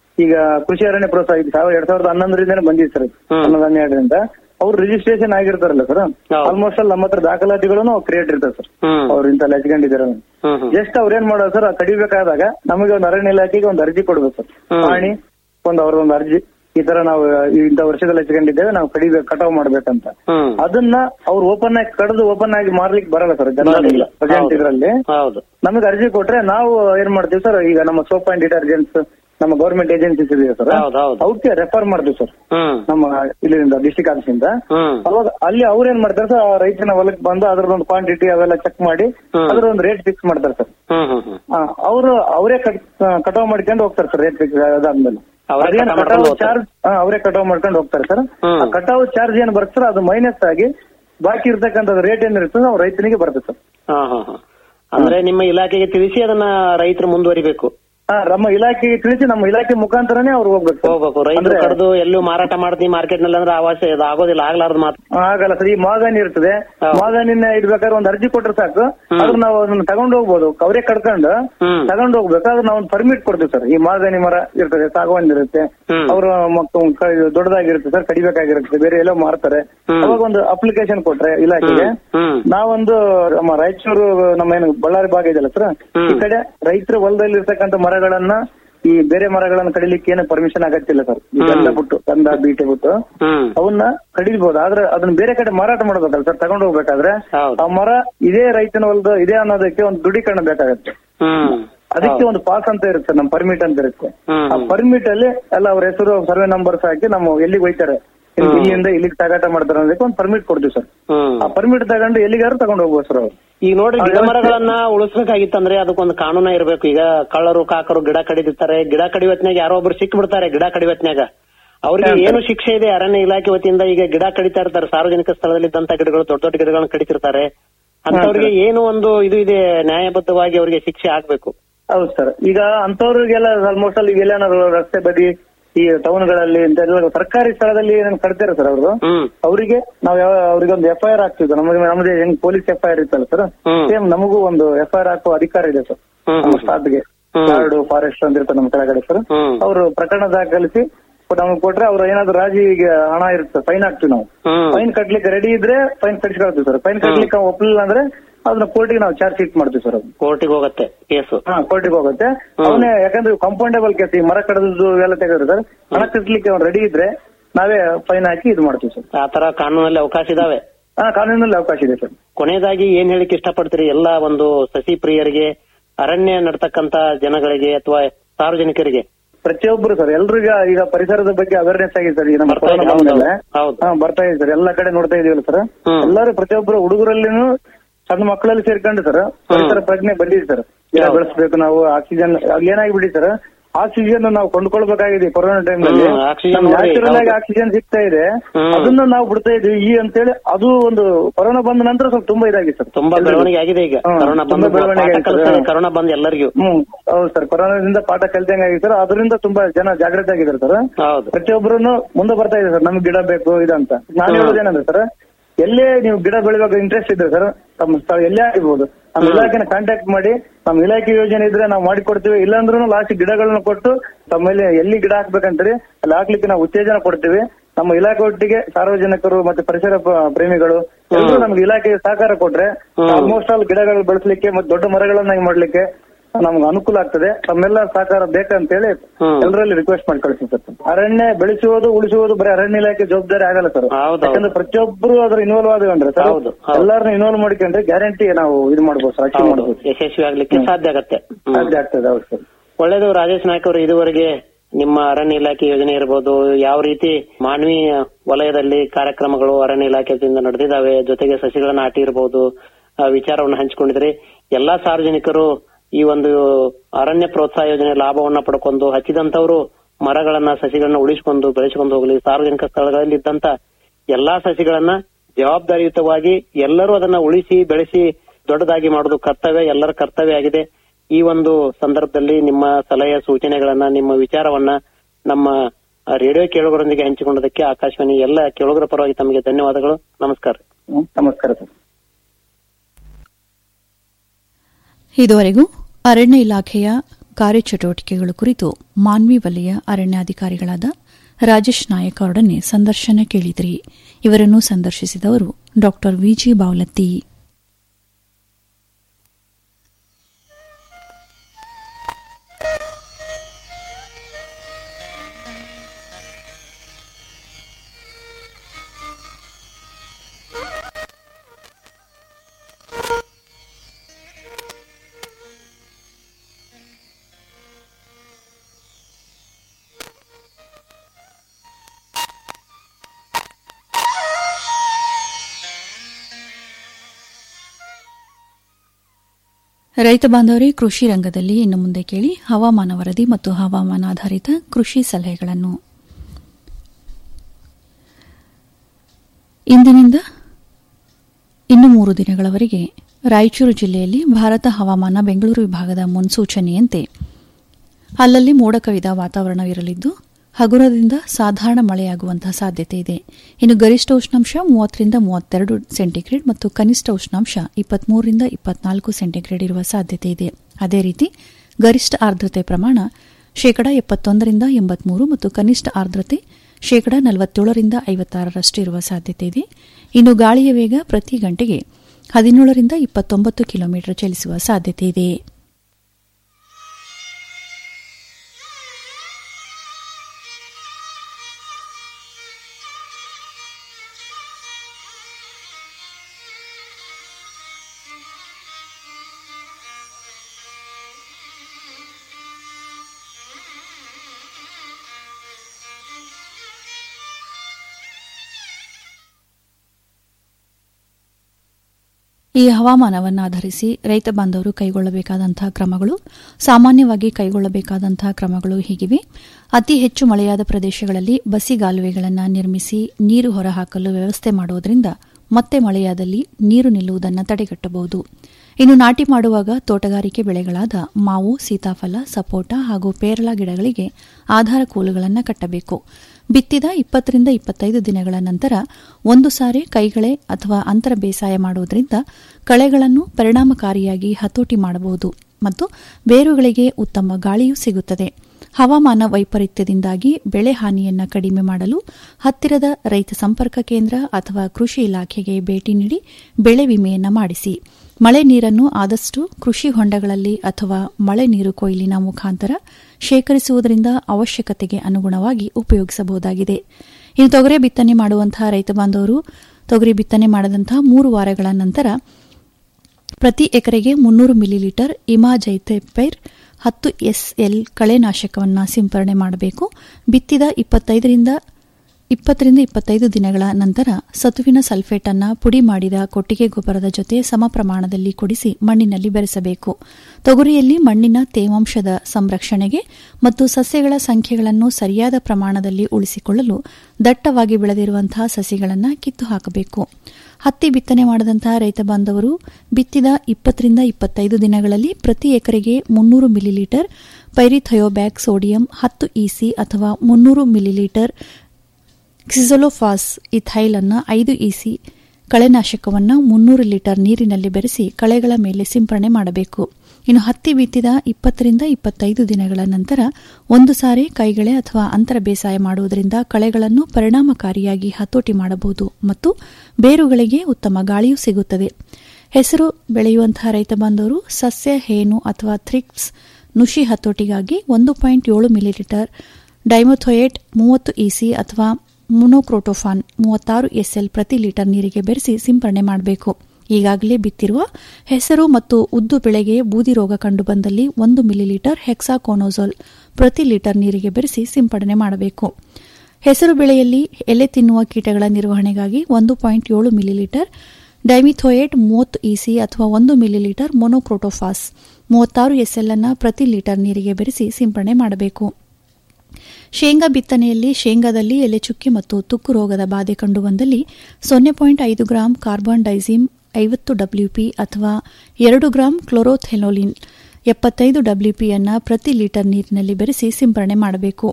Speaker 3: ಈಗ ಕೃಷಿ ಅರಣ್ಯ ಪ್ರೋತ್ಸಾಹ ಇದು ಸಾವಿರ ಎರಡ್ ಸಾವಿರದ ಹನ್ನೊಂದರಿಂದನೇ ಬಂದಿದೆ ಸರ್
Speaker 4: ಹ್ಮ್.
Speaker 3: ಹನ್ನೊಂದು ಹನ್ನೆರಡರಿಂದ ಅವ್ರು ರಿಜಿಸ್ಟ್ರೇಷನ್ ಆಗಿರ್ತಾರಲ್ಲ ಸರ್
Speaker 4: ಹೌದು.
Speaker 3: ಆಲ್ಮೋಸ್ಟ್ ಅಲ್ಲಿ ನಮ್ಮ ಹತ್ರ ದಾಖಲಾತಿಗಳನ್ನು ಕ್ರಿಯೇಟ್ ಇರ್ತಾರೆ ಸರ್
Speaker 4: ಹ್ಮ್
Speaker 3: ಅವ್ರು ಇಂತ ಲಚ್ಕೊಂಡಿದ್ದಾರೆ
Speaker 4: ಹ್ಮ್ ಹ್ಮ್
Speaker 3: ಜಸ್ಟ್ ಅವ್ರ ಏನ್ ಮಾಡೋದು ಸರ್ ಕಡಿಬೇಕಾದಾಗ ನಮಗೆ ಒಂದು ಅರಣ್ಯ ಇಲಾಖೆಗೆ ಒಂದು ಅರ್ಜಿ ಕೊಡ್ಬೇಕು ಸರ್
Speaker 4: ಹ್ಮ್.
Speaker 3: ಪಾಣಿ ಒಂದು ಅವ್ರದೊಂದು ಅರ್ಜಿ ಈ ತರ ನಾವು ಇಂಥ ವರ್ಷದಲ್ಲಿ ಹಚ್ಕೊಂಡಿದ್ದೇವೆ ನಾವು ಕಡಿಬೇಕು ಕಟಾವ್ ಮಾಡ್ಬೇಕಂತ
Speaker 4: ಹ್ಮ್
Speaker 3: ಅದನ್ನ ಅವ್ರು ಓಪನ್ ಆಗಿ ಕಡ್ದು ಓಪನ್ ಆಗಿ ಮಾರ್ಲಿಕ್ಕೆ ಬರಲ್ಲ ಸರ್
Speaker 4: ಬರೋದಿಲ್ಲ.
Speaker 3: ಪ್ರೆಸೆಂಟ್
Speaker 4: ಹೌದು.
Speaker 3: ಇದ್ರಲ್ಲಿ
Speaker 4: ಹೌದು
Speaker 3: ನಮಗೆ ಅರ್ಜಿ ಕೊಟ್ರೆ ನಾವು ಏನ್ ಮಾಡ್ತೀವಿ ಸರ್ ಈಗ ನಮ್ಮ ಸೋಪ್ ಅಂಡ್ ಡಿಟರ್ಜೆಂಟ್ಸ್ ನಮ್ಮ ಗೌರ್ಮೆಂಟ್ ಏಜೆನ್ಸೀಸ್ ಇದೆಯಾ ಸರ್
Speaker 4: ಹೌದು, ಹೌದು.
Speaker 3: ಅವಕ್ಕೆ ರೆಫರ್ ಮಾಡ್ತೀವಿ ಸರ್
Speaker 4: ಹ್ಮ್
Speaker 3: ನಮ್ಮ ಇಲ್ಲಿಂದ ಡಿಸ್ಟಿಕ್ ಆಫೀಸ್ ಇಂದ
Speaker 4: ಹ್ಮ್
Speaker 3: ಅವಾಗ ಅಲ್ಲಿ ಅವ್ರು ಏನ್ ಮಾಡ್ತಾರೆ ಸರ್ ಆ ರೈತನ ಹೊಲಕ್ಕೆ ಬಂದು ಅದ್ರದೊಂದು ಕ್ವಾಂಟಿಟಿ ಅವೆಲ್ಲ ಚೆಕ್ ಮಾಡಿ
Speaker 4: ಹ್ಮ್.
Speaker 3: ಅದ್ರದೊಂದು ರೇಟ್ ಫಿಕ್ಸ್ ಮಾಡ್ತಾರೆ ಸರ್
Speaker 4: ಹ್ಮ್ ಹ್ಮ್ ಹ್ಮ್
Speaker 3: ಅವರು ಅವರೇ ಕಟಾವ್ ಮಾಡ್ಕೊಂಡು ಹೋಗ್ತಾರೆ ಸರ್ ರೇಟ್ ಫಿಕ್ಸ್ ಅದಾದ್ಮೇಲೆ
Speaker 4: ಅವರೇ
Speaker 3: ಅದೇನ್
Speaker 4: ಕಟಾವ್ ಮಾಡ್ಕೊಂಡು
Speaker 3: ಕಟಾವ್
Speaker 4: ಹೋಗ್ತಾರೆ.
Speaker 3: ಚಾರ್ಜ್ ಅವರೇ ಕಟಾವ್ ಮಾಡ್ಕೊಂಡು ಹೋಗ್ತಾರೆ ಸರ್
Speaker 4: ಹ್ಮ್.
Speaker 3: ಆ ಕಟಾವ್ ಚಾರ್ಜ್ ಏನ್ ಬರುತ್ತೆ ಸರ್ ಅದು ಮೈನಸ್ ಆಗಿ ಬಾಕಿ ಇರ್ತಕ್ಕಂಥ ರೇಟ್ ಏನಿರ್ತದೆ ನಾವು ರೈತನಿಗೆ ಬರುತ್ತೆ ಸರ್
Speaker 4: ಹಾ ಹಾ ಹಾ ಅಂದ್ರೆ ನಿಮ್ಮ ಇಲಾಖೆಗೆ ತಿಳಿಸಿ ಅದನ್ನ ರೈತರು ಮುಂದುವರಿಬೇಕು
Speaker 3: ಹಾ ನಮ್ಮ ಇಲಾಖೆಗೆ ತಿಳಿಸಿ ನಮ್ಮ ಇಲಾಖೆ ಮುಖಾಂತರನೇ ಅವ್ರು ಹೋಗ್ಬೇಕು ಸರ್.
Speaker 4: ಹೋಗ್ಬೇಕು ರೈತರು
Speaker 3: ಅಂದ್ರೆ
Speaker 4: ಕಡ್ದು ಎಲ್ಲೂ ಮಾರಾಟ ಮಾಡ್ತೀನಿ ಮಾರ್ಕೆಟ್ ನಲ್ಲಿ ಅಂದ್ರೆ ಆವಾಸ ಇದು ಆಗೋದಿಲ್ಲ ಆಗ್ಲಾರ್ದು ಮಾತು
Speaker 3: ಆಗಲ್ಲ ಸರ್ ಈ ಮಾಗಾನಿ ಇರ್ತದೆ
Speaker 4: ಹೌದು.
Speaker 3: ಮಾಗಾನಿನ ಇಡ್ಬೇಕಾದ್ರೆ ಒಂದ್ ಅರ್ಜಿ ಕೊಟ್ರೆ ಸಾಕು
Speaker 4: ಹ್ಮ್.
Speaker 3: ಅದ್ರ ನಾವು ಅದನ್ನ ತಗೊಂಡು ಹೋಗ್ಬೋದು ಅವರೇ ಕಡ್ಕೊಂಡು
Speaker 4: ಹ್ಮ್.
Speaker 3: ತಗೊಂಡು ಹೋಗ್ಬೇಕಾದ್ರೆ ನಾವು ಒಂದು ಪರ್ಮಿಟ್ ಕೊಡ್ತೀವಿ ಸರ್ ಈ ಮಾಗಾನಿ ಮರ ಇರ್ತದೆ ಸಾಗವಾನಿ ಇರುತ್ತೆ
Speaker 4: ಹ್ಮ್.
Speaker 3: ಅವರು ದೊಡ್ಡದಾಗಿರುತ್ತೆ ಸರ್ ಕಡಿಬೇಕಾಗಿರುತ್ತೆ ಬೇರೆ ಎಲ್ಲೋ ಮಾರ್ತಾರೆ
Speaker 4: ಹ್ಮ್.
Speaker 3: ಅವಾಗ ಒಂದು ಅಪ್ಲಿಕೇಶನ್ ಕೊಟ್ರೆ ಇಲಾಖೆಗೆ
Speaker 4: ಹ್ಮ್
Speaker 3: ನಾವೊಂದು ನಮ್ಮ ರಾಯಚೂರು ನಮ್ಮ ಏನು ಬಳ್ಳಾರಿ ಭಾಗ ಇದೆಯಲ್ಲ ಸರ್
Speaker 4: ಹ್ಮ್.
Speaker 3: ಈ ಕಡೆ ರೈತರ ಹೊಲದಲ್ಲಿ ಇರ್ತಕ್ಕಂಥ ಮರಗಳನ್ನ ಈ ಬೇರೆ ಮರಗಳನ್ನ ಕಡಿಲಿಕ್ಕೆ ಏನು ಪರ್ಮಿಷನ್ ಆಗತ್ತಿಲ್ಲ ಸರ್ ಈ
Speaker 4: ಹ್ಮ್.
Speaker 3: ಗಂಧ ಬಿಟ್ಟು ಗಂಧ ಬೀಟೆ ಬಿಟ್ಟು
Speaker 4: ಹ್ಮ್
Speaker 3: ಅವನ್ನ ಕಡಿಲ್ಬಹುದು ಆದ್ರೆ ಅದನ್ನ ಬೇರೆ ಕಡೆ ಮಾರಾಟ ಮಾಡ್ಬೇಕಲ್ಲ ಸರ್ ತಗೊಂಡು ಹೋಗ್ಬೇಕಾದ್ರೆ
Speaker 4: ಹೌದು.
Speaker 3: ಆ ಮರ ಇದೇ ರೈತನ ಹೊಲದ ಇದೇ ಅನ್ನೋದಕ್ಕೆ ಒಂದು ದೃಢೀಕರಣ ಬೇಕಾಗತ್ತೆ
Speaker 4: ಹ್ಮ್
Speaker 3: ಅದಕ್ಕೆ ಒಂದು ಪಾಸ್ ಅಂತ ಇರುತ್ತೆ ನಮ್ಮ ಪರ್ಮಿಟ್ ಅಂತ ಇರುತ್ತೆ
Speaker 4: ಹ್ಮ್.
Speaker 3: ಆ ಪರ್ಮಿಟ್ ಅಲ್ಲಿ ಎಲ್ಲ ಅವ್ರ ಹೆಸರು ಸರ್ವೆ ನಂಬರ್ಸ್ ಹಾಕಿ ನಮ್ಮ ಎಲ್ಲಿಗೆ ಹೋಯ್ತಾರೆ ಇಲ್ಲಿ- ಇಲ್ಲಿಂದ ಇಲ್ಲಿಗೆ ಸಾಗಾಟ ಮಾಡ್ತಾರೆ ಅನ್ನೋದಕ್ಕೆ ಒಂದು ಪರ್ಮಿಟ್ ಕೊಡ್ತೀವಿ ಸರ್
Speaker 4: ಹ್ಮ್
Speaker 3: ಆ ಪರ್ಮಿಟ್ ತಗೊಂಡು ಎಲ್ಲಿಗಾದ್ರೂ ತಗೊಂಡು ಹೋಗ್ಬೋದು ಸರ್ ಅವ್ರು
Speaker 4: ಈಗ ನೋಡ್ರಿ ಗಿಡ ಮರಗಳನ್ನ ಉಳಿಸ್ಬೇಕಾಗಿತ್ತಂದ್ರೆ ಅದಕ್ಕೊಂದು ಕಾನೂನ ಇರಬೇಕು ಈಗ ಕಳ್ಳರು ಕಾಕರು ಗಿಡ ಕಡಿದಿರ್ತಾರೆ ಗಿಡ ಕಡಿವತ್ನಾಗ ಯಾರೋ ಒಬ್ರು ಸಿಕ್ ಬಿಡ್ತಾರೆ ಗಿಡ ಕಡಿವತ್ನಾಗ ಅವ್ರಿಗೆ ಏನು ಶಿಕ್ಷೆ ಇದೆ ಅರಣ್ಯ ಇಲಾಖೆ ವತಿಯಿಂದ ಈಗ ಗಿಡ ಕಡಿತಾ ಇರ್ತಾರೆ ಸಾರ್ವಜನಿಕ ಸ್ಥಳದಲ್ಲಿ ಇದ್ದಂತ ಗಿಡಗಳು ದೊಡ್ಡ ದೊಡ್ಡ ಗಿಡಗಳನ್ನ ಕಡಿತಿರ್ತಾರೆ ಅಂತವ್ರಿಗೆ ಏನು ಒಂದು ಇದು ಇದೆ ನ್ಯಾಯಬದ್ಧವಾಗಿ ಅವರಿಗೆ ಶಿಕ್ಷೆ ಆಗ್ಬೇಕು
Speaker 3: ಹೌದು ಸರ್ ಈಗ ಅಂತವ್ರಿಗೆಲ್ಲ ಆಲ್ಮೋಸ್ಟ್ ಅಲ್ಲಿ ಈಗ ಎಲ್ಲಾರು ರಸ್ತೆ ಬದಿ ಈ ಟೌನ್ಗಳಲ್ಲಿ ಇಂತೆಲ್ಲ ಸರ್ಕಾರಿ ಸ್ಥಳದಲ್ಲಿ ಏನೇನು ಕಟ್ತಾರೆ ಸರ್ ಅವರು
Speaker 4: ಹ್ಮ್
Speaker 3: ಅವರಿಗೆ ನಾವು ಯಾವ ಅವ್ರಿಗೆ ಒಂದು ಎಫ್ ಐ ಆರ್ ಹಾಕ್ತಿದ್ವಿ ನಮಗೆ ನಮ್ದು ಹೆಂಗ್ ಪೊಲೀಸ್ ಎಫ್ ಐ ಆರ್ ಇತ್ತಲ್ಲ ಸರ್
Speaker 4: ಹ್ಮ್.
Speaker 3: ಸೇಮ್ ನಮಗೂ ಒಂದು ಎಫ್ ಐ ಆರ್ ಹಾಕುವ ಅಧಿಕಾರ ಇದೆ ಸರ್
Speaker 4: ಹ್ಮ್,
Speaker 3: ನಮ್ಮ
Speaker 4: ಹ್ಮ್.
Speaker 3: ಸ್ಟಾಫ್ಗೆ
Speaker 4: ಹ್ಮ್.
Speaker 3: ಗಾರ್ಡ್ ಫಾರೆಸ್ಟ್ ಅಂತ ಇರ್ತಾರೆ ನಮ್ಮ ಕೆಳಗಡೆ ಸರ್
Speaker 4: ಹ್ಮ್.
Speaker 3: ಅವರು ಪ್ರಕರಣ ದಾಖಲಿಸಿ ನಮ್ಗೆ ಕೊಟ್ರೆ ಅವ್ರು ಏನಾದ್ರು ರಾಜಿಗೆ ಹಣ ಇರುತ್ತೆ ಫೈನ್ ಹಾಕ್ತಿವಿ ನಾವು
Speaker 4: ಹ್ಮ್
Speaker 3: ಫೈನ್ ಕಟ್ಲಿಕ್ಕೆ ರೆಡಿ ಇದ್ರೆ ಫೈನ್ ಕಟ್ಸ್ಕೊಳ್ತೀವಿ ಸರ್ ಫೈನ್ ಕಟ್ಲಿಕ್ಕೆ ಅವ್ನು ಒಪ್ಪಲಿಲ್ಲ ಅಂದ್ರೆ ಅದನ್ನ ಕೋರ್ಟಿಗೆ ನಾವು ಚಾರ್ಜ್ ಶೀಟ್ ಮಾಡ್ತೀವಿ ಸರ್ ಅದು
Speaker 4: ಕೋರ್ಟಿಗೆ ಹೋಗತ್ತೆ ಕೇಸು
Speaker 3: ಹಾ ಕೋರ್ಟಿಗೆ ಹೋಗುತ್ತೆ ಅವನೇ ಯಾಕಂದ್ರೆ ಕಂಪೌಂಡೇಬಲ್ ಕೇಸ್ ಈ ಮರ ಕಡದ್ದು ಎಲ್ಲ ತೆಗೆದ್ರೆ ಸರ್ ಹಣ ಕಟ್ಲಿಕ್ಕೆ ಅವ್ನು ರೆಡಿ ಇದ್ರೆ ನಾವೇ ಫೈನ್ ಹಾಕಿ ಇದು ಮಾಡ್ತೀವಿ ಸರ್
Speaker 4: ಆತರ ಕಾನೂನಲ್ಲಿ ಅವಕಾಶ ಇದಾವೆ
Speaker 3: ಹಾ ಕಾನೂನಲ್ಲಿ ಅವಕಾಶ ಇದೆ ಸರ್
Speaker 4: ಕೊನೆಯದಾಗಿ ಏನ್ ಹೇಳಿಕ್ ಇಷ್ಟಪಡ್ತೀರಿ ಎಲ್ಲ ಒಂದು ಸಸಿ ಪ್ರಿಯರಿಗೆ ಅರಣ್ಯ ನಡ್ತಕ್ಕಂತ ಜನಗಳಿಗೆ ಅಥವಾ ಸಾರ್ವಜನಿಕರಿಗೆ
Speaker 3: ಪ್ರತಿಯೊಬ್ಬರು ಸರ್ ಎಲ್ರಿಗ ಈಗ ಪರಿಸರದ ಬಗ್ಗೆ ಅವೇರ್ನೆಸ್ ಆಗಿದೆ ಸರ್ ಈಗ ನಮ್ಮ
Speaker 4: ಬರ್ತಾ
Speaker 3: ಕೊರೋನಾ
Speaker 4: ಇದೆ, ಹೌದು,
Speaker 3: ಬಂದ್ಮೇಲೆ
Speaker 4: ಹೌದು.
Speaker 3: ಹಾ ಬರ್ತಾ ಇದೆ ಸರ್ ಎಲ್ಲಾ ಕಡೆ ನೋಡ್ತಾ ಇದೀವಲ್ಲ ಸರ್
Speaker 4: ಹ್ಮ್.
Speaker 3: ಎಲ್ಲರೂ ಪ್ರತಿಯೊಬ್ಬರು ಹುಡುಗರಲ್ಲಿನೂ ಸಣ್ಣ ಮಕ್ಕಳಲ್ಲಿ ಸೇರ್ಕೊಂಡು ಸರ್ ಪರಿಸರ ಪ್ರಜ್ಞೆ ಬಂದಿದೆ ಸರ್ ಗಿಡ
Speaker 4: ಹೌದು.
Speaker 3: ಬೆಳೆಸಬೇಕು ನಾವು ಆಕ್ಸಿಜನ್ ಏನಾಗ್ಬಿಡಿ ಸರ್ ಆಕ್ಸಿಜನ್ ನಾವು ಕೊಂಡ್ಕೊಳ್ಬೇಕಾಗಿದೆ ಕೊರೋನಾ ಟೈಮ್ ನಲ್ಲಿ
Speaker 4: ಹ್ಮ್, oxygen ನೋಡಿ,
Speaker 3: ನ್ಯಾಚುರಲ್ ಆಗಿ
Speaker 4: ಹೌದು.
Speaker 3: ಆಕ್ಸಿಜನ್ ಸಿಗ್ತಾ ಇದೆ
Speaker 4: ಹ್ಮ್.
Speaker 3: ಅದನ್ನ ನಾವು ಬಿಡ್ತಾ ಇದೀವಿ ಈ ಅಂತೇಳಿ ಅದು ಒಂದು ಕೊರೋನಾ ಬಂದ ನಂತರ ಸ್ವಲ್ಪ ತುಂಬಾ ಇದಾಗಿದೆ ಸರ್
Speaker 4: ತುಂಬಾ ಬೆಳವಣಿಗೆ ಆಗಿದೆ ಈಗ
Speaker 3: ಹ್ಮ್,
Speaker 4: ಕರೋನಾ
Speaker 3: ತುಂಬಾ
Speaker 4: ಬಂದು
Speaker 3: ಬೆಳವಣಿಗೆ
Speaker 4: ಪಾಠ
Speaker 3: ಆಗಿದೆ.
Speaker 4: ಕಲಿಸ್ತಾರೆ ಕರೋನಾ ಬಂದ್ ಎಲ್ಲರಿಗೂ
Speaker 3: ಹ್ಮ್ ಹೌದು ಸರ್ ಕೊರೋನಾದಿಂದ ಪಾಠ ಕಲ್ತಂಗ ಆಗಿದೆ ಸರ್ ಅದರಿಂದ ತುಂಬಾ ಜನ ಜಾಗೃತಿ ಆಗಿದ್ದಾರೆ ಸರ್
Speaker 4: ಹೌದು
Speaker 3: ಪ್ರತಿಯೊಬ್ಬರು ಮುಂದೆ ಬರ್ತಾ ಇದೆ ಸರ್ ನಮ್ಗೆ ಗಿಡ ಬೇಕು ಇದಂತ ನಾನು
Speaker 4: ಹ್ಮ್.
Speaker 3: ಹೇಳೋದೇನಂದ್ರೆ ಸರ್ ಎಲ್ಲೇ ನೀವು ಗಿಡ ಬೆಳಿಬೇಕು ಇಂಟ್ರೆಸ್ಟ್ ಇದ್ರೆ ಸರ್ ತಮ್ಮ ಸ್ಥಳ ಎಲ್ಲೇ ಆಗಿರ್ಬೋದು ನಮ್ಮ
Speaker 4: ಹ್ಮ್.
Speaker 3: ಇಲಾಖೆನ ಕಾಂಟ್ಯಾಕ್ಟ್ ಮಾಡಿ ನಮ್ಮ ಇಲಾಖೆ ಯೋಜನೆ ಇದ್ರೆ ನಾವು ಮಾಡಿಕೊಡ್ತೀವಿ ಇಲ್ಲಾಂದ್ರೂ ಲಾಸ್ಟ್ ಗಿಡಗಳನ್ನ ಕೊಟ್ಟು ತಮ್ಮಲ್ಲಿ ಎಲ್ಲಿ ಗಿಡ ಹಾಕ್ಬೇಕಂತೀರಿ ಅಲ್ಲಿ ಹಾಕ್ಲಿಕ್ಕೆ ನಾವು ಉತ್ತೇಜನ ಕೊಡ್ತೀವಿ ನಮ್ಮ ಇಲಾಖೆ ಒಟ್ಟಿಗೆ ಸಾರ್ವಜನಿಕರು ಮತ್ತೆ ಪರಿಸರ ಪ- ಪ್ರೇಮಿಗಳು ಎಲ್ಲರೂ
Speaker 4: ಹ್ಮ್.
Speaker 3: ನಮ್ಗೆ ಇಲಾಖೆಗೆ ಸಹಕಾರ ಕೊಟ್ರೆ
Speaker 4: ಹ್ಮ್.
Speaker 3: ಆಲ್ಮೋಸ್ಟ್ ಆಲ್ ಗಿಡಗಳು ಬೆಳೆಸಲಿಕ್ಕೆ ಮತ್ತೆ ದೊಡ್ಡ ಮರಗಳನ್ನಾಗಿ ಮಾಡ್ಲಿಕ್ಕೆ ನಮ್ಗೆ ಅನುಕೂಲ ಆಗ್ತದೆ ತಮ್ಮೆಲ್ಲ ಸಹಕಾರ ಬೇಕಂತೇಳಿ
Speaker 4: ಹ್ಮ್.
Speaker 3: ಎಲ್ಲರಲ್ಲಿ ರಿಕ್ವೆಸ್ಟ್ ಮಾಡಿ ಕಳಿಸ್ತೀನಿ ಸರ್ ಅರಣ್ಯ ಬೆಳೆಸುವುದು ಉಳಿಸುವುದು ಬರೀ ಅರಣ್ಯ ಇಲಾಖೆ ಜವಾಬ್ದಾರಿ ಆಗಲ್ಲ ಸರ್
Speaker 4: ಹೌದು.
Speaker 3: ಯಾಕಂದ್ರೆ ಪ್ರತಿಯೊಬ್ಬರು ಅದ್ರ ಇನ್ವಾಲ್ವ್ ಆದ್ವಿ ಅಂದ್ರೆ ಸರ್
Speaker 4: ಹೌದು, ಹೌದು.
Speaker 3: ಎಲ್ಲಾರನ್ನ ಇನ್ವಾಲ್ವ್ ಮಾಡ್ಕೊಂಡ್ರೆ ಗ್ಯಾರಂಟಿ ನಾವು ಇದು ಮಾಡ್ಬೋದು ಸರ್ ಅಚೀವ್
Speaker 4: ಹೌದು
Speaker 3: ಮಾಡ್ಬೋದು
Speaker 4: ಯಶಸ್ವಿ ಆಗ್ಲಿಕ್ಕೆ ಸಾಧ್ಯ ಆಗತ್ತೆ ಹ್ಮ್.
Speaker 3: ಸಾಧ್ಯ ಆಗ್ತದೆ ಹೌದು ಸರ್
Speaker 4: ಒಳ್ಳೇದು ರಾಜೇಶ್ ನಾಯ್ಕ ಅವರು ಇದುವರೆಗೆ ನಿಮ್ಮ ಅರಣ್ಯ ಇಲಾಖೆ ಯೋಜನೆ ಇರಬಹುದು ಯಾವ ರೀತಿ ಮಾನವೀಯ ವಲಯದಲ್ಲಿ ಕಾರ್ಯಕ್ರಮಗಳು ಅರಣ್ಯ ಇಲಾಖೆಯಿಂದ ನಡೆದಿದ್ದಾವೆ ಜೊತೆಗೆ ಸಸಿಗಳನ್ನ ನಾಟಿ ಇರಬಹುದು ವಿಚಾರವನ್ನು ಹಂಚಿಕೊಂಡಿದ್ರಿ ಎಲ್ಲಾ ಸಾರ್ವಜನಿಕರು ಈ ಒಂದು ಅರಣ್ಯ ಪ್ರೋತ್ಸಾಹ ಯೋಜನೆ ಲಾಭವನ್ನ ಪಡ್ಕೊಂಡು ಹಚ್ಚಿದಂತವರು ಮರಗಳನ್ನ ಸಸಿಗಳನ್ನ ಉಳಿಸಿಕೊಂಡು ಬೆಳೆಸಿಕೊಂಡು ಹೋಗಲಿ ಸಾರ್ವಜನಿಕ ಸ್ಥಳಗಳಲ್ಲಿ ಇದ್ದಂತ ಎಲ್ಲಾ ಸಸಿಗಳನ್ನ ಜವಾಬ್ದಾರಿಯುತವಾಗಿ ಎಲ್ಲರೂ ಅದನ್ನ ಉಳಿಸಿ ಬೆಳೆಸಿ ದೊಡ್ಡದಾಗಿ ಮಾಡೋದು ಕರ್ತವ್ಯ ಎಲ್ಲರ ಕರ್ತವ್ಯ ಆಗಿದೆ ಈ ಒಂದು ಸಂದರ್ಭದಲ್ಲಿ ನಿಮ್ಮ ಸಲಹೆ ಸೂಚನೆಗಳನ್ನ ನಿಮ್ಮ ವಿಚಾರವನ್ನ ನಮ್ಮ ಆ, ರೇಡಿಯೋ ಕೇಳುಗರೊಂದಿಗೆ ಹಂಚಿಕೊಂಡದಕ್ಕೆ ಆಕಾಶವಾಣಿ ಎಲ್ಲ ಕೇಳುಗರ ಪರವಾಗಿ ತಮಗೆ ಧನ್ಯವಾದಗಳು ನಮಸ್ಕಾರ
Speaker 3: ಹ್ಮ್, ನಮಸ್ಕಾರ ಸರ್
Speaker 2: ಇದುವರೆಗೂ ಅರಣ್ಯ ಇಲಾಖೆಯ ಕಾರ್ಯಚಟುವಟಿಕೆಗಳ ಕುರಿತು ಮಾನ್ವಿ ವಲಯ ಅರಣ್ಯಾಧಿಕಾರಿಗಳಾದ ರಾಜೇಶ್ ನಾಯಕ್ ಅವರೊಡನೆ ಸಂದರ್ಶನ ಕೇಳಿದಿರಿ ಇವರನ್ನು ಸಂದರ್ಶಿಸಿದವರು ಡಾ ವಿಜಿ ಬಾವಲತ್ತಿ ರೈತ ಬಾಂಧವರೇ ಕೃಷಿ ರಂಗದಲ್ಲಿ ಇನ್ನು ಮುಂದೆ ಕೇಳಿ ಹವಾಮಾನ ವರದಿ ಮತ್ತು ಹವಾಮಾನಾಧಾರಿತ ಕೃಷಿ ಸಲಹೆಗಳನ್ನು ಇಂದಿನಿಂದ ಇನ್ನು ಮೂರು ದಿನಗಳವರೆಗೆ ರಾಯಚೂರು ಜಿಲ್ಲೆಯಲ್ಲಿ ಭಾರತ ಹವಾಮಾನ ಬೆಂಗಳೂರು ವಿಭಾಗದ ಮುನ್ಸೂಚನೆಯಂತೆ ಅಲ್ಲಲ್ಲಿ ಮೋಡ ಕವಿದ ವಾತಾವರಣವಿರಲಿದ್ದು ಹಗುರದಿಂದ ಸಾಧಾರಣ ಮಳೆಯಾಗುವಂತಹ ಸಾಧ್ಯತೆ ಇದೆ ಇನ್ನು ಗರಿಷ್ಠ ಉಷ್ಣಾಂಶ ಮೂವತ್ತರಿಂದ ಮೂವತ್ತೆರಡು ಸೆಂಟಿಗ್ರೇಡ್ ಮತ್ತು ಕನಿಷ್ಠ ಉಷ್ಣಾಂಶ ಇಪ್ಪತ್ಮೂರರಿಂದ ಇಪ್ಪತ್ನಾಲ್ಕು ಸೆಂಟಿಗ್ರೇಡ್ ಇರುವ ಸಾಧ್ಯತೆ ಇದೆ ಅದೇ ರೀತಿ ಗರಿಷ್ಠ ಆರ್ದ್ರತೆ ಪ್ರಮಾಣ ಶೇಕಡ ಎಪ್ಪತ್ತೊಂದರಿಂದ ಎಂಬತ್ಮೂರು ಮತ್ತು ಕನಿಷ್ಠ ಆರ್ದ್ರತೆ ಶೇಕಡ ನಲವತ್ತೇಳರಿಂದ ಐವತ್ತಾರರಷ್ಟು ಇರುವ ಸಾಧ್ಯತೆ ಇದೆ ಇನ್ನು ಗಾಳಿಯ ವೇಗ ಪ್ರತಿ ಗಂಟೆಗೆ ಹದಿನೇಳರಿಂದ ಇಪ್ಪತ್ತೊಂಬತ್ತು ಕಿಲೋಮೀಟರ್ ಚಲಿಸುವ ಸಾಧ್ಯತೆ ಇದೆ ಈ ಹವಾಮಾನವನ್ನು ಆಧರಿಸಿ ರೈತ ಬಾಂಧವರು ಕೈಗೊಳ್ಳಬೇಕಾದಂತಹ ಕ್ರಮಗಳು ಸಾಮಾನ್ಯವಾಗಿ ಕೈಗೊಳ್ಳಬೇಕಾದಂತಹ ಕ್ರಮಗಳು ಹೀಗಿವೆ ಅತಿ ಹೆಚ್ಚು ಮಳೆಯಾದ ಪ್ರದೇಶಗಳಲ್ಲಿ ಬಸಿಗಾಲುವೆಗಳನ್ನು ನಿರ್ಮಿಸಿ ನೀರು ಹೊರಹಾಕಲು ವ್ಯವಸ್ಥೆ ಮಾಡುವುದರಿಂದ ಮತ್ತೆ ಮಳೆಯಾದಲ್ಲಿ ನೀರು ನಿಲ್ಲುವುದನ್ನು ತಡೆಗಟ್ಟಬಹುದು ಇನ್ನು ನಾಟಿ ಮಾಡುವಾಗ ತೋಟಗಾರಿಕೆ ಬೆಳೆಗಳಾದ ಮಾವು ಸೀತಾಫಲ ಸಪೋಟ ಹಾಗೂ ಪೇರಲ ಗಿಡಗಳಿಗೆ ಆಧಾರ ಕೋಲುಗಳನ್ನು ಕಟ್ಟಬೇಕು ಬಿತ್ತಿದ ಇಪ್ಪತ್ತರಿಂದ ಇಪ್ಪತ್ತೈದು ದಿನಗಳ ನಂತರ ಒಂದು ಸಾರಿ ಕೈಗಳೆ ಅಥವಾ ಅಂತರ ಬೇಸಾಯ ಮಾಡುವುದರಿಂದ ಕಳೆಗಳನ್ನು ಪರಿಣಾಮಕಾರಿಯಾಗಿ ಹತೋಟಿ ಮಾಡಬಹುದು ಮತ್ತು ಬೇರುಗಳಿಗೆ ಉತ್ತಮ ಗಾಳಿಯೂ ಸಿಗುತ್ತದೆ ಹವಾಮಾನ ವೈಪರೀತ್ಯದಿಂದಾಗಿ ಬೆಳೆ ಹಾನಿಯನ್ನು ಕಡಿಮೆ ಮಾಡಲು ಹತ್ತಿರದ ರೈತ ಸಂಪರ್ಕ ಕೇಂದ್ರ ಅಥವಾ ಕೃಷಿ ಇಲಾಖೆಗೆ ಭೇಟಿ ನೀಡಿ ಬೆಳೆ ವಿಮೆಯನ್ನು ಮಾಡಿಸಿ ಮಳೆ ನೀರನ್ನು ಆದಷ್ಟು ಕೃಷಿ ಹೊಂಡಗಳಲ್ಲಿ ಅಥವಾ ಮಳೆ ನೀರು ಕೊಯ್ಲಿನ ಮುಖಾಂತರ ಶೇಖರಿಸುವುದರಿಂದ ಅವಶ್ಯಕತೆಗೆ ಅನುಗುಣವಾಗಿ ಉಪಯೋಗಿಸಬಹುದಾಗಿದೆ ಇನ್ನು ತೊಗರೆ ಬಿತ್ತನೆ ಮಾಡುವಂತಹ ರೈತ ಬಾಂಧವರು ತೊಗರಿ ಬಿತ್ತನೆ ಮಾಡದಂತಹ ಮೂರು ವಾರಗಳ ನಂತರ ಪ್ರತಿ ಎಕರೆಗೆ ಮುನ್ನೂರು ಮಿಲಿಲೀಟರ್ ಇಮಾಜೈತೆಪೈರ್ ಹತ್ತು ಎಸ್ಎಲ್ ಕಳೆನಾಶಕವನ್ನು ಸಿಂಪರಣೆ ಮಾಡಬೇಕು ಬಿತ್ತಿದ ಇಪ್ಪತ್ತೈದರಿಂದ ಇಪ್ಪತ್ತರಿಂದ ಇಪ್ಪತ್ತೈದು ದಿನಗಳ ನಂತರ ಸತುವಿನ ಸಲ್ಫೇಟ್ ಅನ್ನು ಪುಡಿ ಮಾಡಿದ ಕೊಟ್ಟಿಗೆ ಗೊಬ್ಬರದ ಜೊತೆ ಸಮ ಪ್ರಮಾಣದಲ್ಲಿ ಕುಡಿಸಿ ಮಣ್ಣಿನಲ್ಲಿ ಬೆರೆಸಬೇಕು ತೊಗರಿಯಲ್ಲಿ ಮಣ್ಣಿನ ತೇವಾಂಶದ ಸಂರಕ್ಷಣೆಗೆ ಮತ್ತು ಸಸ್ಯಗಳ ಸಂಖ್ಯೆಗಳನ್ನು ಸರಿಯಾದ ಪ್ರಮಾಣದಲ್ಲಿ ಉಳಿಸಿಕೊಳ್ಳಲು ದಟ್ಟವಾಗಿ ಬೆಳೆದಿರುವಂತಹ ಸಸಿಗಳನ್ನು ಕಿತ್ತು ಹಾಕಬೇಕು ಹತ್ತಿ ಬಿತ್ತನೆ ಮಾಡದಂತಹ ರೈತ ಬಾಂಧವರು ಬಿತ್ತಿದ ಇಪ್ಪತ್ತರಿಂದ ಇಪ್ಪತ್ತೈದು ದಿನಗಳಲ್ಲಿ ಪ್ರತಿ ಎಕರೆಗೆ ಮುನ್ನೂರು ಮಿಲಿಲೀಟರ್ ಪೈರಿಥಯೋಬ್ಯಾಕ್ ಸೋಡಿಯಂ ಹತ್ತು ಇಸಿ ಅಥವಾ ಮುನ್ನೂರು ಮಿಲಿಲೀಟರ್ ಕ್ಸಿಸೊಲೋಫಾಸ್ ಇಥೈಲ್ ಅನ್ನು ಐದು ಇಸಿ ಕಳೆನಾಶಕವನ್ನು ಮುನ್ನೂರು ಲೀಟರ್ ನೀರಿನಲ್ಲಿ ಬೆರೆಸಿ ಕಳೆಗಳ ಮೇಲೆ ಸಿಂಪರಣೆ ಮಾಡಬೇಕು ಇನ್ನು ಹತ್ತಿ ಬಿತ್ತಿದ ಇಪ್ಪತ್ತರಿಂದ ಇಪ್ಪತ್ತೈದು ದಿನಗಳ ನಂತರ ಒಂದು ಸಾರಿ ಕೈಗಳೆ ಅಥವಾ ಅಂತರ ಬೇಸಾಯ ಮಾಡುವುದರಿಂದ ಕಳೆಗಳನ್ನು ಪರಿಣಾಮಕಾರಿಯಾಗಿ ಹತೋಟಿ ಮಾಡಬಹುದು ಮತ್ತು ಬೇರುಗಳಿಗೆ ಉತ್ತಮ ಗಾಳಿಯೂ ಸಿಗುತ್ತದೆ ಹೆಸರು ಬೆಳೆಯುವಂತಹ ರೈತ ಬಾಂಧವರು ಸಸ್ಯ ಹೇನು ಅಥವಾ ಥ್ರಿಕ್ಸ್ ನುಷಿ ಹತೋಟಿಗಾಗಿ ಒಂದು ಪಾಯಿಂಟ್ ಏಳು ಮಿಲಿಲೀಟರ್ ಡೈಮೊಥೊಯೇಟ್ ಮೂವತ್ತು ಇಸಿ ಅಥವಾ ಮುನೋಕ್ರೋಟೋಫಾನ್ ಮೂವತ್ತಾರು ಎಸ್ಎಲ್ ಪ್ರತಿ ಲೀಟರ್ ನೀರಿಗೆ ಬೆರೆಸಿ ಸಿಂಪರಣೆ ಮಾಡಬೇಕು ಈಗಾಗಲೇ ಬಿತ್ತಿರುವ ಹೆಸರು ಮತ್ತು ಉದ್ದು ಬೆಳೆಗೆ ಬೂದಿ ರೋಗ ಕಂಡುಬಂದಲ್ಲಿ ಒಂದು ಮಿಲಿಲೀಟರ್ ಹೆಕ್ಸಾಕೋನೋಜೋಲ್ ಪ್ರತಿ ಲೀಟರ್ ನೀರಿಗೆ ಬೆರೆಸಿ ಸಿಂಪಡಣೆ ಮಾಡಬೇಕು ಹೆಸರು ಬೆಳೆಯಲ್ಲಿ ಎಲೆ ತಿನ್ನುವ ಕೀಟಗಳ ನಿರ್ವಹಣೆಗಾಗಿ ಒಂದು ಪಾಯಿಂಟ್ ಏಳು ಮಿಲಿಲೀಟರ್ ಡೈಮಿಥೋಯೇಟ್ ಮೂವತ್ತು ಇಸಿ ಅಥವಾ ಒಂದು ಮಿಲಿಲೀಟರ್ ಮೊನೋಕ್ರೋಟೋಫಾಸ್ ಮೂವತ್ತಾರು ಎಸ್ಎಲ್ ಅನ್ನು ಪ್ರತಿ ಲೀಟರ್ ನೀರಿಗೆ ಬೆರೆಸಿ ಸಿಂಪಡಣೆ ಮಾಡಬೇಕು ಶೇಂಗಾ ಬಿತ್ತನೆಯಲ್ಲಿ ಶೇಂಗಾದಲ್ಲಿ ಎಲೆಚುಕ್ಕಿ ಮತ್ತು ತುಕ್ಕು ರೋಗದ ಬಾಧೆ ಕಂಡುಬಂದಲ್ಲಿ ಸೊನ್ನೆ ಪಾಯಿಂಟ್ ಐದು ಗ್ರಾಂ ಕಾರ್ಬನ್ ಡೈಸಿಮ್ ಐವತ್ತು ಡಬ್ಲ್ಯೂಪಿ ಅಥವಾ ಎರಡು ಗ್ರಾಂ ಕ್ಲೋರೋಥೆನೋಲಿನ್ ಎಪ್ಪತ್ತೈದು ಡಬ್ಲ್ಯೂಪಿಯನ್ನು ಪ್ರತಿ ಲೀಟರ್ ನೀರಿನಲ್ಲಿ ಬೆರೆಸಿ ಸಿಂಪರಣೆ ಮಾಡಬೇಕು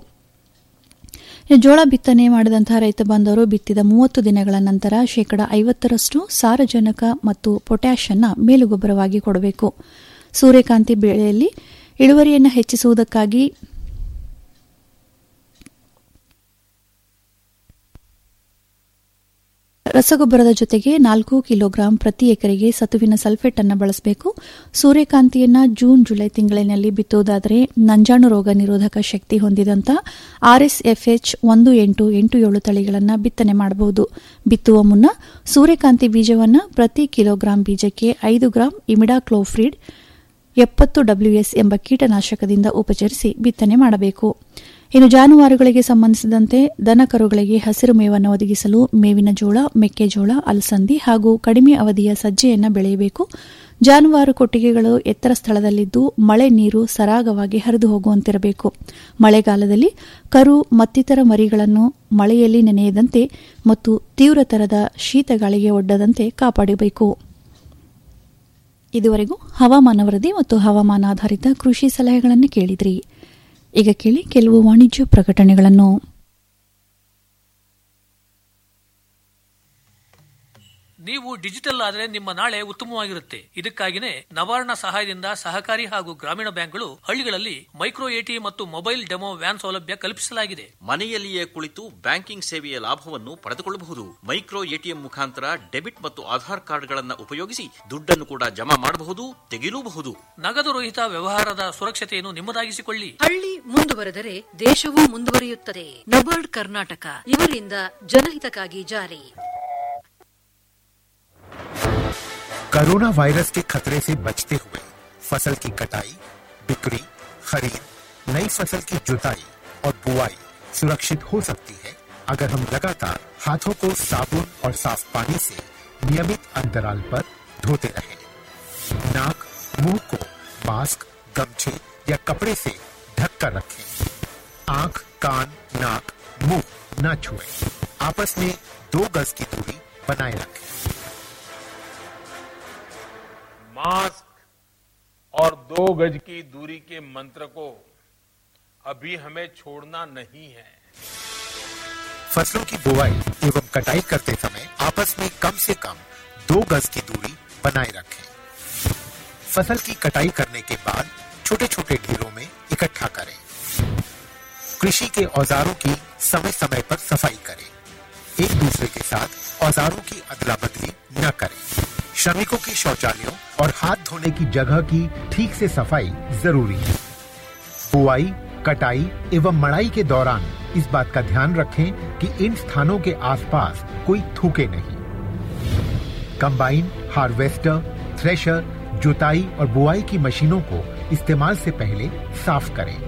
Speaker 2: ಜೋಳ ಬಿತ್ತನೆ ಮಾಡಿದಂತಹ ರೈತ ಬಾಂಧವರು ಬಿತ್ತಿದ ಮೂವತ್ತು ದಿನಗಳ ನಂತರ ಶೇಕಡ ಐವತ್ತರಷ್ಟು ಸಾರಜನಕ ಮತ್ತು ಪೊಟ್ಯಾಷ್ ಅನ್ನ ಮೇಲುಗೊಬ್ಬರವಾಗಿ ಕೊಡಬೇಕು ಸೂರ್ಯಕಾಂತಿ ಬೆಳೆಯಲ್ಲಿ ಇಳುವರಿಯನ್ನು ಹೆಚ್ಚಿಸುವುದಕ್ಕಾಗಿ ರಸಗೊಬ್ಬರದ ಜೊತೆಗೆ ನಾಲ್ಕು ಕಿಲೋಗ್ರಾಂ ಪ್ರತಿ ಎಕರೆಗೆ ಸತುವಿನ ಸಲ್ಫೇಟ್ ಅನ್ನು ಬಳಸಬೇಕು ಸೂರ್ಯಕಾಂತಿಯನ್ನ ಜೂನ್ ಜುಲೈ ತಿಂಗಳಿನಲ್ಲಿ ಬಿತ್ತುವುದಾದರೆ ನಂಜಾಣು ರೋಗ ನಿರೋಧಕ ಶಕ್ತಿ ಹೊಂದಿದಂತ ಆರ್ಎಸ್ಎಫ್ಎಚ್ ಒಂದು ಎಂಟು ಎಂಟು ಏಳು ತಳಿಗಳನ್ನು ಬಿತ್ತನೆ ಮಾಡಬಹುದು ಬಿತ್ತುವ ಮುನ್ನ ಸೂರ್ಯಕಾಂತಿ ಬೀಜವನ್ನು ಪ್ರತಿ ಕಿಲೋಗ್ರಾಂ ಬೀಜಕ್ಕೆ ಐದು ಗ್ರಾಂ ಇಮಿಡಾಕ್ಲೋಫ್ರಿಡ್ ಎಪ್ಪತ್ತು ಡಬ್ಲ್ಯೂಎಸ್ ಎಂಬ ಕೀಟನಾಶಕದಿಂದ ಉಪಚರಿಸಿ ಬಿತ್ತನೆ ಮಾಡಬೇಕು ಇನ್ನು ಜಾನುವಾರುಗಳಿಗೆ ಸಂಬಂಧಿಸಿದಂತೆ ದನಕರುಗಳಿಗೆ ಹಸಿರು ಮೇವನ್ನು ಒದಗಿಸಲು ಮೇವಿನ ಜೋಳ ಮೆಕ್ಕೆಜೋಳ ಅಲಸಂದಿ ಹಾಗೂ ಕಡಿಮೆ ಅವಧಿಯ ಸಜ್ಜೆಯನ್ನು ಬೆಳೆಯಬೇಕು ಜಾನುವಾರು ಕೊಟ್ಟಿಗೆಗಳು ಎತ್ತರ ಸ್ಥಳದಲ್ಲಿದ್ದು ಮಳೆ ನೀರು ಸರಾಗವಾಗಿ ಹರಿದು ಹೋಗುವಂತಿರಬೇಕು ಮಳೆಗಾಲದಲ್ಲಿ ಕರು ಮತ್ತಿತರ ಮರಿಗಳನ್ನು ಮಳೆಯಲ್ಲಿ ನೆನೆಯದಂತೆ ಮತ್ತು ತೀವ್ರತರದ ಶೀತಗಾಳಿಗೆ ಒಡ್ಡದಂತೆ ಕಾಪಾಡಬೇಕು ಇದುವರೆಗೂ ಹವಾಮಾನ ವರದಿ ಮತ್ತು ಹವಾಮಾನ ಆಧಾರಿತ ಕೃಷಿ ಸಲಹೆಗಳನ್ನು ಕೇಳಿದ್ರಿ ಈಗ ಕೇಳಿ ಕೆಲವು ವಾಣಿಜ್ಯ ಪ್ರಕಟಣೆಗಳನ್ನು
Speaker 5: ನೀವು ಡಿಜಿಟಲ್ ಆದರೆ ನಿಮ್ಮ ನಾಳೆ ಉತ್ತಮವಾಗಿರುತ್ತೆ ಇದಕ್ಕಾಗಿನೇ ನವಾರ್ಣ ಸಹಾಯದಿಂದ ಸಹಕಾರಿ ಹಾಗೂ ಗ್ರಾಮೀಣ ಬ್ಯಾಂಕ್ಗಳು ಹಳ್ಳಿಗಳಲ್ಲಿ ಮೈಕ್ರೋ ಎಟಿಎಂ ಮತ್ತು ಮೊಬೈಲ್ ಡೆಮೋ ವ್ಯಾನ್ ಸೌಲಭ್ಯ ಕಲ್ಪಿಸಲಾಗಿದೆ
Speaker 6: ಮನೆಯಲ್ಲಿಯೇ ಕುಳಿತು ಬ್ಯಾಂಕಿಂಗ್ ಸೇವೆಯ ಲಾಭವನ್ನು ಪಡೆದುಕೊಳ್ಳಬಹುದು ಮೈಕ್ರೋ ಎಟಿಎಂ ಮುಖಾಂತರ ಡೆಬಿಟ್ ಮತ್ತು ಆಧಾರ್ ಕಾರ್ಡ್ಗಳನ್ನು ಉಪಯೋಗಿಸಿ ದುಡ್ಡನ್ನು ಕೂಡ ಜಮಾ ಮಾಡಬಹುದು ತೆಗೆಯಲೂಬಹುದು
Speaker 5: ನಗದು ರಹಿತ ವ್ಯವಹಾರದ ಸುರಕ್ಷತೆಯನ್ನು ನಿಮ್ಮದಾಗಿಸಿಕೊಳ್ಳಿ
Speaker 7: ಹಳ್ಳಿ ಮುಂದುವರೆದರೆ ದೇಶವೂ ಮುಂದುವರಿಯುತ್ತದೆ ನಬಾರ್ಡ್ ಕರ್ನಾಟಕ ಇವರಿಂದ ಜನಹಿತಕ್ಕಾಗಿ ಜಾರಿ
Speaker 8: कोरोना वायरस के खतरे से बचते हुए फसल की कटाई बिक्री खरीद नई फसल की जुताई और बुआई सुरक्षित हो सकती है अगर हम लगातार हाथों को साबुन और साफ पानी से नियमित अंतराल पर धोते रहें। नाक मुंह को मास्क गमछे या कपड़े से ढक कर रखें आंख कान नाक मुंह न छुएं। आपस में दो गज की दूरी बनाए रखें
Speaker 9: मास्क और दो गज की दूरी के मंत्र को अभी हमें छोड़ना नहीं है
Speaker 8: फसलों की बुवाई एवं कटाई करते समय आपस में कम से कम दो गज की दूरी बनाए रखें फसल की कटाई करने के बाद छोटे छोटे ढेरों में इकट्ठा करें कृषि के औजारों की समय समय पर सफाई करें एक दूसरे के साथ औजारों की अदला बदली न करें श्रमिकों के शौचालयों और हाथ धोने की जगह की ठीक से सफाई जरूरी है बुआई कटाई एवं मड़ाई के दौरान इस बात का ध्यान रखें कि इन स्थानों के आसपास कोई थूके नहीं कंबाइन हार्वेस्टर थ्रेशर जुताई और बुआई की मशीनों को इस्तेमाल से पहले साफ करें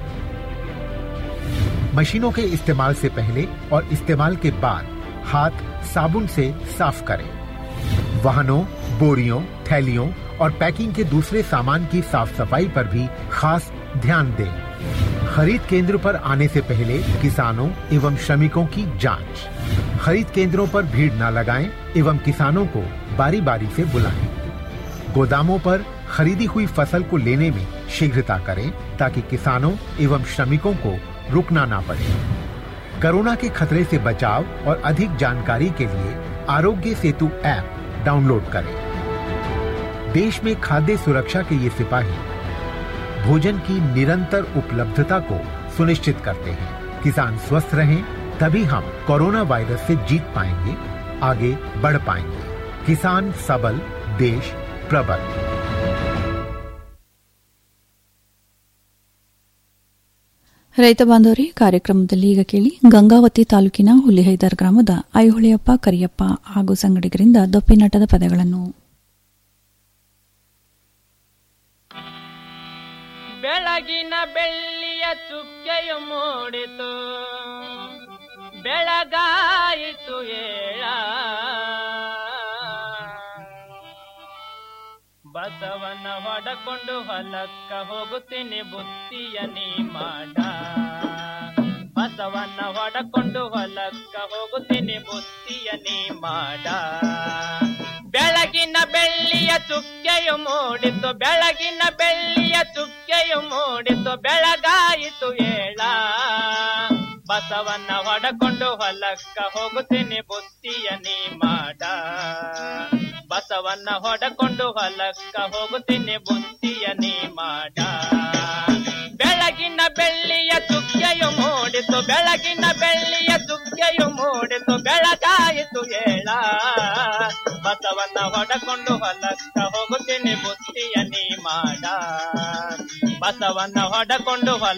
Speaker 8: मशीनों के इस्तेमाल से पहले और इस्तेमाल के बाद हाथ साबुन से साफ करें वाहनों बोरियों थैलियों और पैकिंग के दूसरे सामान की साफ सफाई पर भी खास ध्यान दें खरीद केंद्र पर आने से पहले किसानों एवं श्रमिकों की जांच खरीद केंद्रों पर भीड़ न लगाएं एवं किसानों को बारी बारी से बुलाएं गोदामों पर खरीदी हुई फसल को लेने में शीघ्रता करें ताकि किसानों एवं श्रमिकों को रुकना ना पड़े कोरोना के खतरे से बचाव और अधिक जानकारी के लिए आरोग्य सेतु ऐप डाउनलोड करें देश में खाद्य सुरक्षा के ये सिपाही भोजन की निरंतर उपलब्धता को सुनिश्चित करते हैं किसान स्वस्थ रहें तभी हम कोरोना वायरस से जीत पाएंगे आगे बढ़ पाएंगे किसान सबल देश प्रबल
Speaker 2: ರೈತ ಬಾಂಧವರೇ ಕಾರ್ಯಕ್ರಮದಲ್ಲಿ ಈಗ ಕೇಳಿ ಗಂಗಾವತಿ ತಾಲೂಕಿನ ಹುಲಿಹೈದರ್ ಗ್ರಾಮದ ಐಹೊಳೆಯಪ್ಪ ಕರಿಯಪ್ಪ ಹಾಗೂ ಸಂಗಡಿಗರಿಂದ ದೊಪ್ಪಿನಾಟದ ಪದಗಳನ್ನು
Speaker 10: ಬೆಳಗಿನ ಬೆಳ್ಳಿಯ ಚುಕ್ಕೆಯು ಮೂಡಿತು ಬೆಳಗಾಯಿತು ಏಳ ಬಸವನ ಹೊಡಕೊಂಡು ಹೊಲಕ್ಕ ಹೋಗುತ್ತೀನಿ ಬುತ್ತಿಯ ನೀ ಮಾಡ ಬಸವನ ಹೊಡಕೊಂಡು ಹೊಲಕ್ಕ ಹೋಗುತ್ತೀನಿ ಬುತ್ತಿಯ ನೀ ಮಾಡ ಬೆಳಗಿನ ಬೆಳ್ಳಿಯ ಚುಕ್ಕೆಯು ಮೂಡಿತು ಬೆಳಗಿನ ಬೆಳ್ಳಿಯ ಚುಕ್ಕೆಯು ಮೂಡಿತು ಬೆಳಗಾಯಿತು ಏಳ ಬಸವನ್ನ ಹೊಡಕೊಂಡು ಹೊಲಕ್ಕ ಹೋಗುತ್ತೀನಿ ಬುತ್ತಿಯ ನೀ ಮಾಡ ಬಸವನ್ನ ಹೊಡಕೊಂಡು ಹೊಲಕ್ಕ ಹೋಗುತ್ತೀನಿ ಬುತ್ತಿಯ ನೀ ಮಾಡ ಬೆಳಗಿನ ಬೆಳ್ಳಿಯ ಸುಗ್ಗೆಯು ಮೂಡಿತು ಬೆಳಗಾಯಿತು ಏಳ ಬಸವನ್ನ ಹೊಡಕೊಂಡು ಹೊಲಕ್ಕ ಹೋಗುತ್ತೇನೆ ಬುತ್ತಿಯ ನೀ ಮಾಡ ಬಸವನ್ನ ಹೊಡಕೊಂಡು ಹೊಲ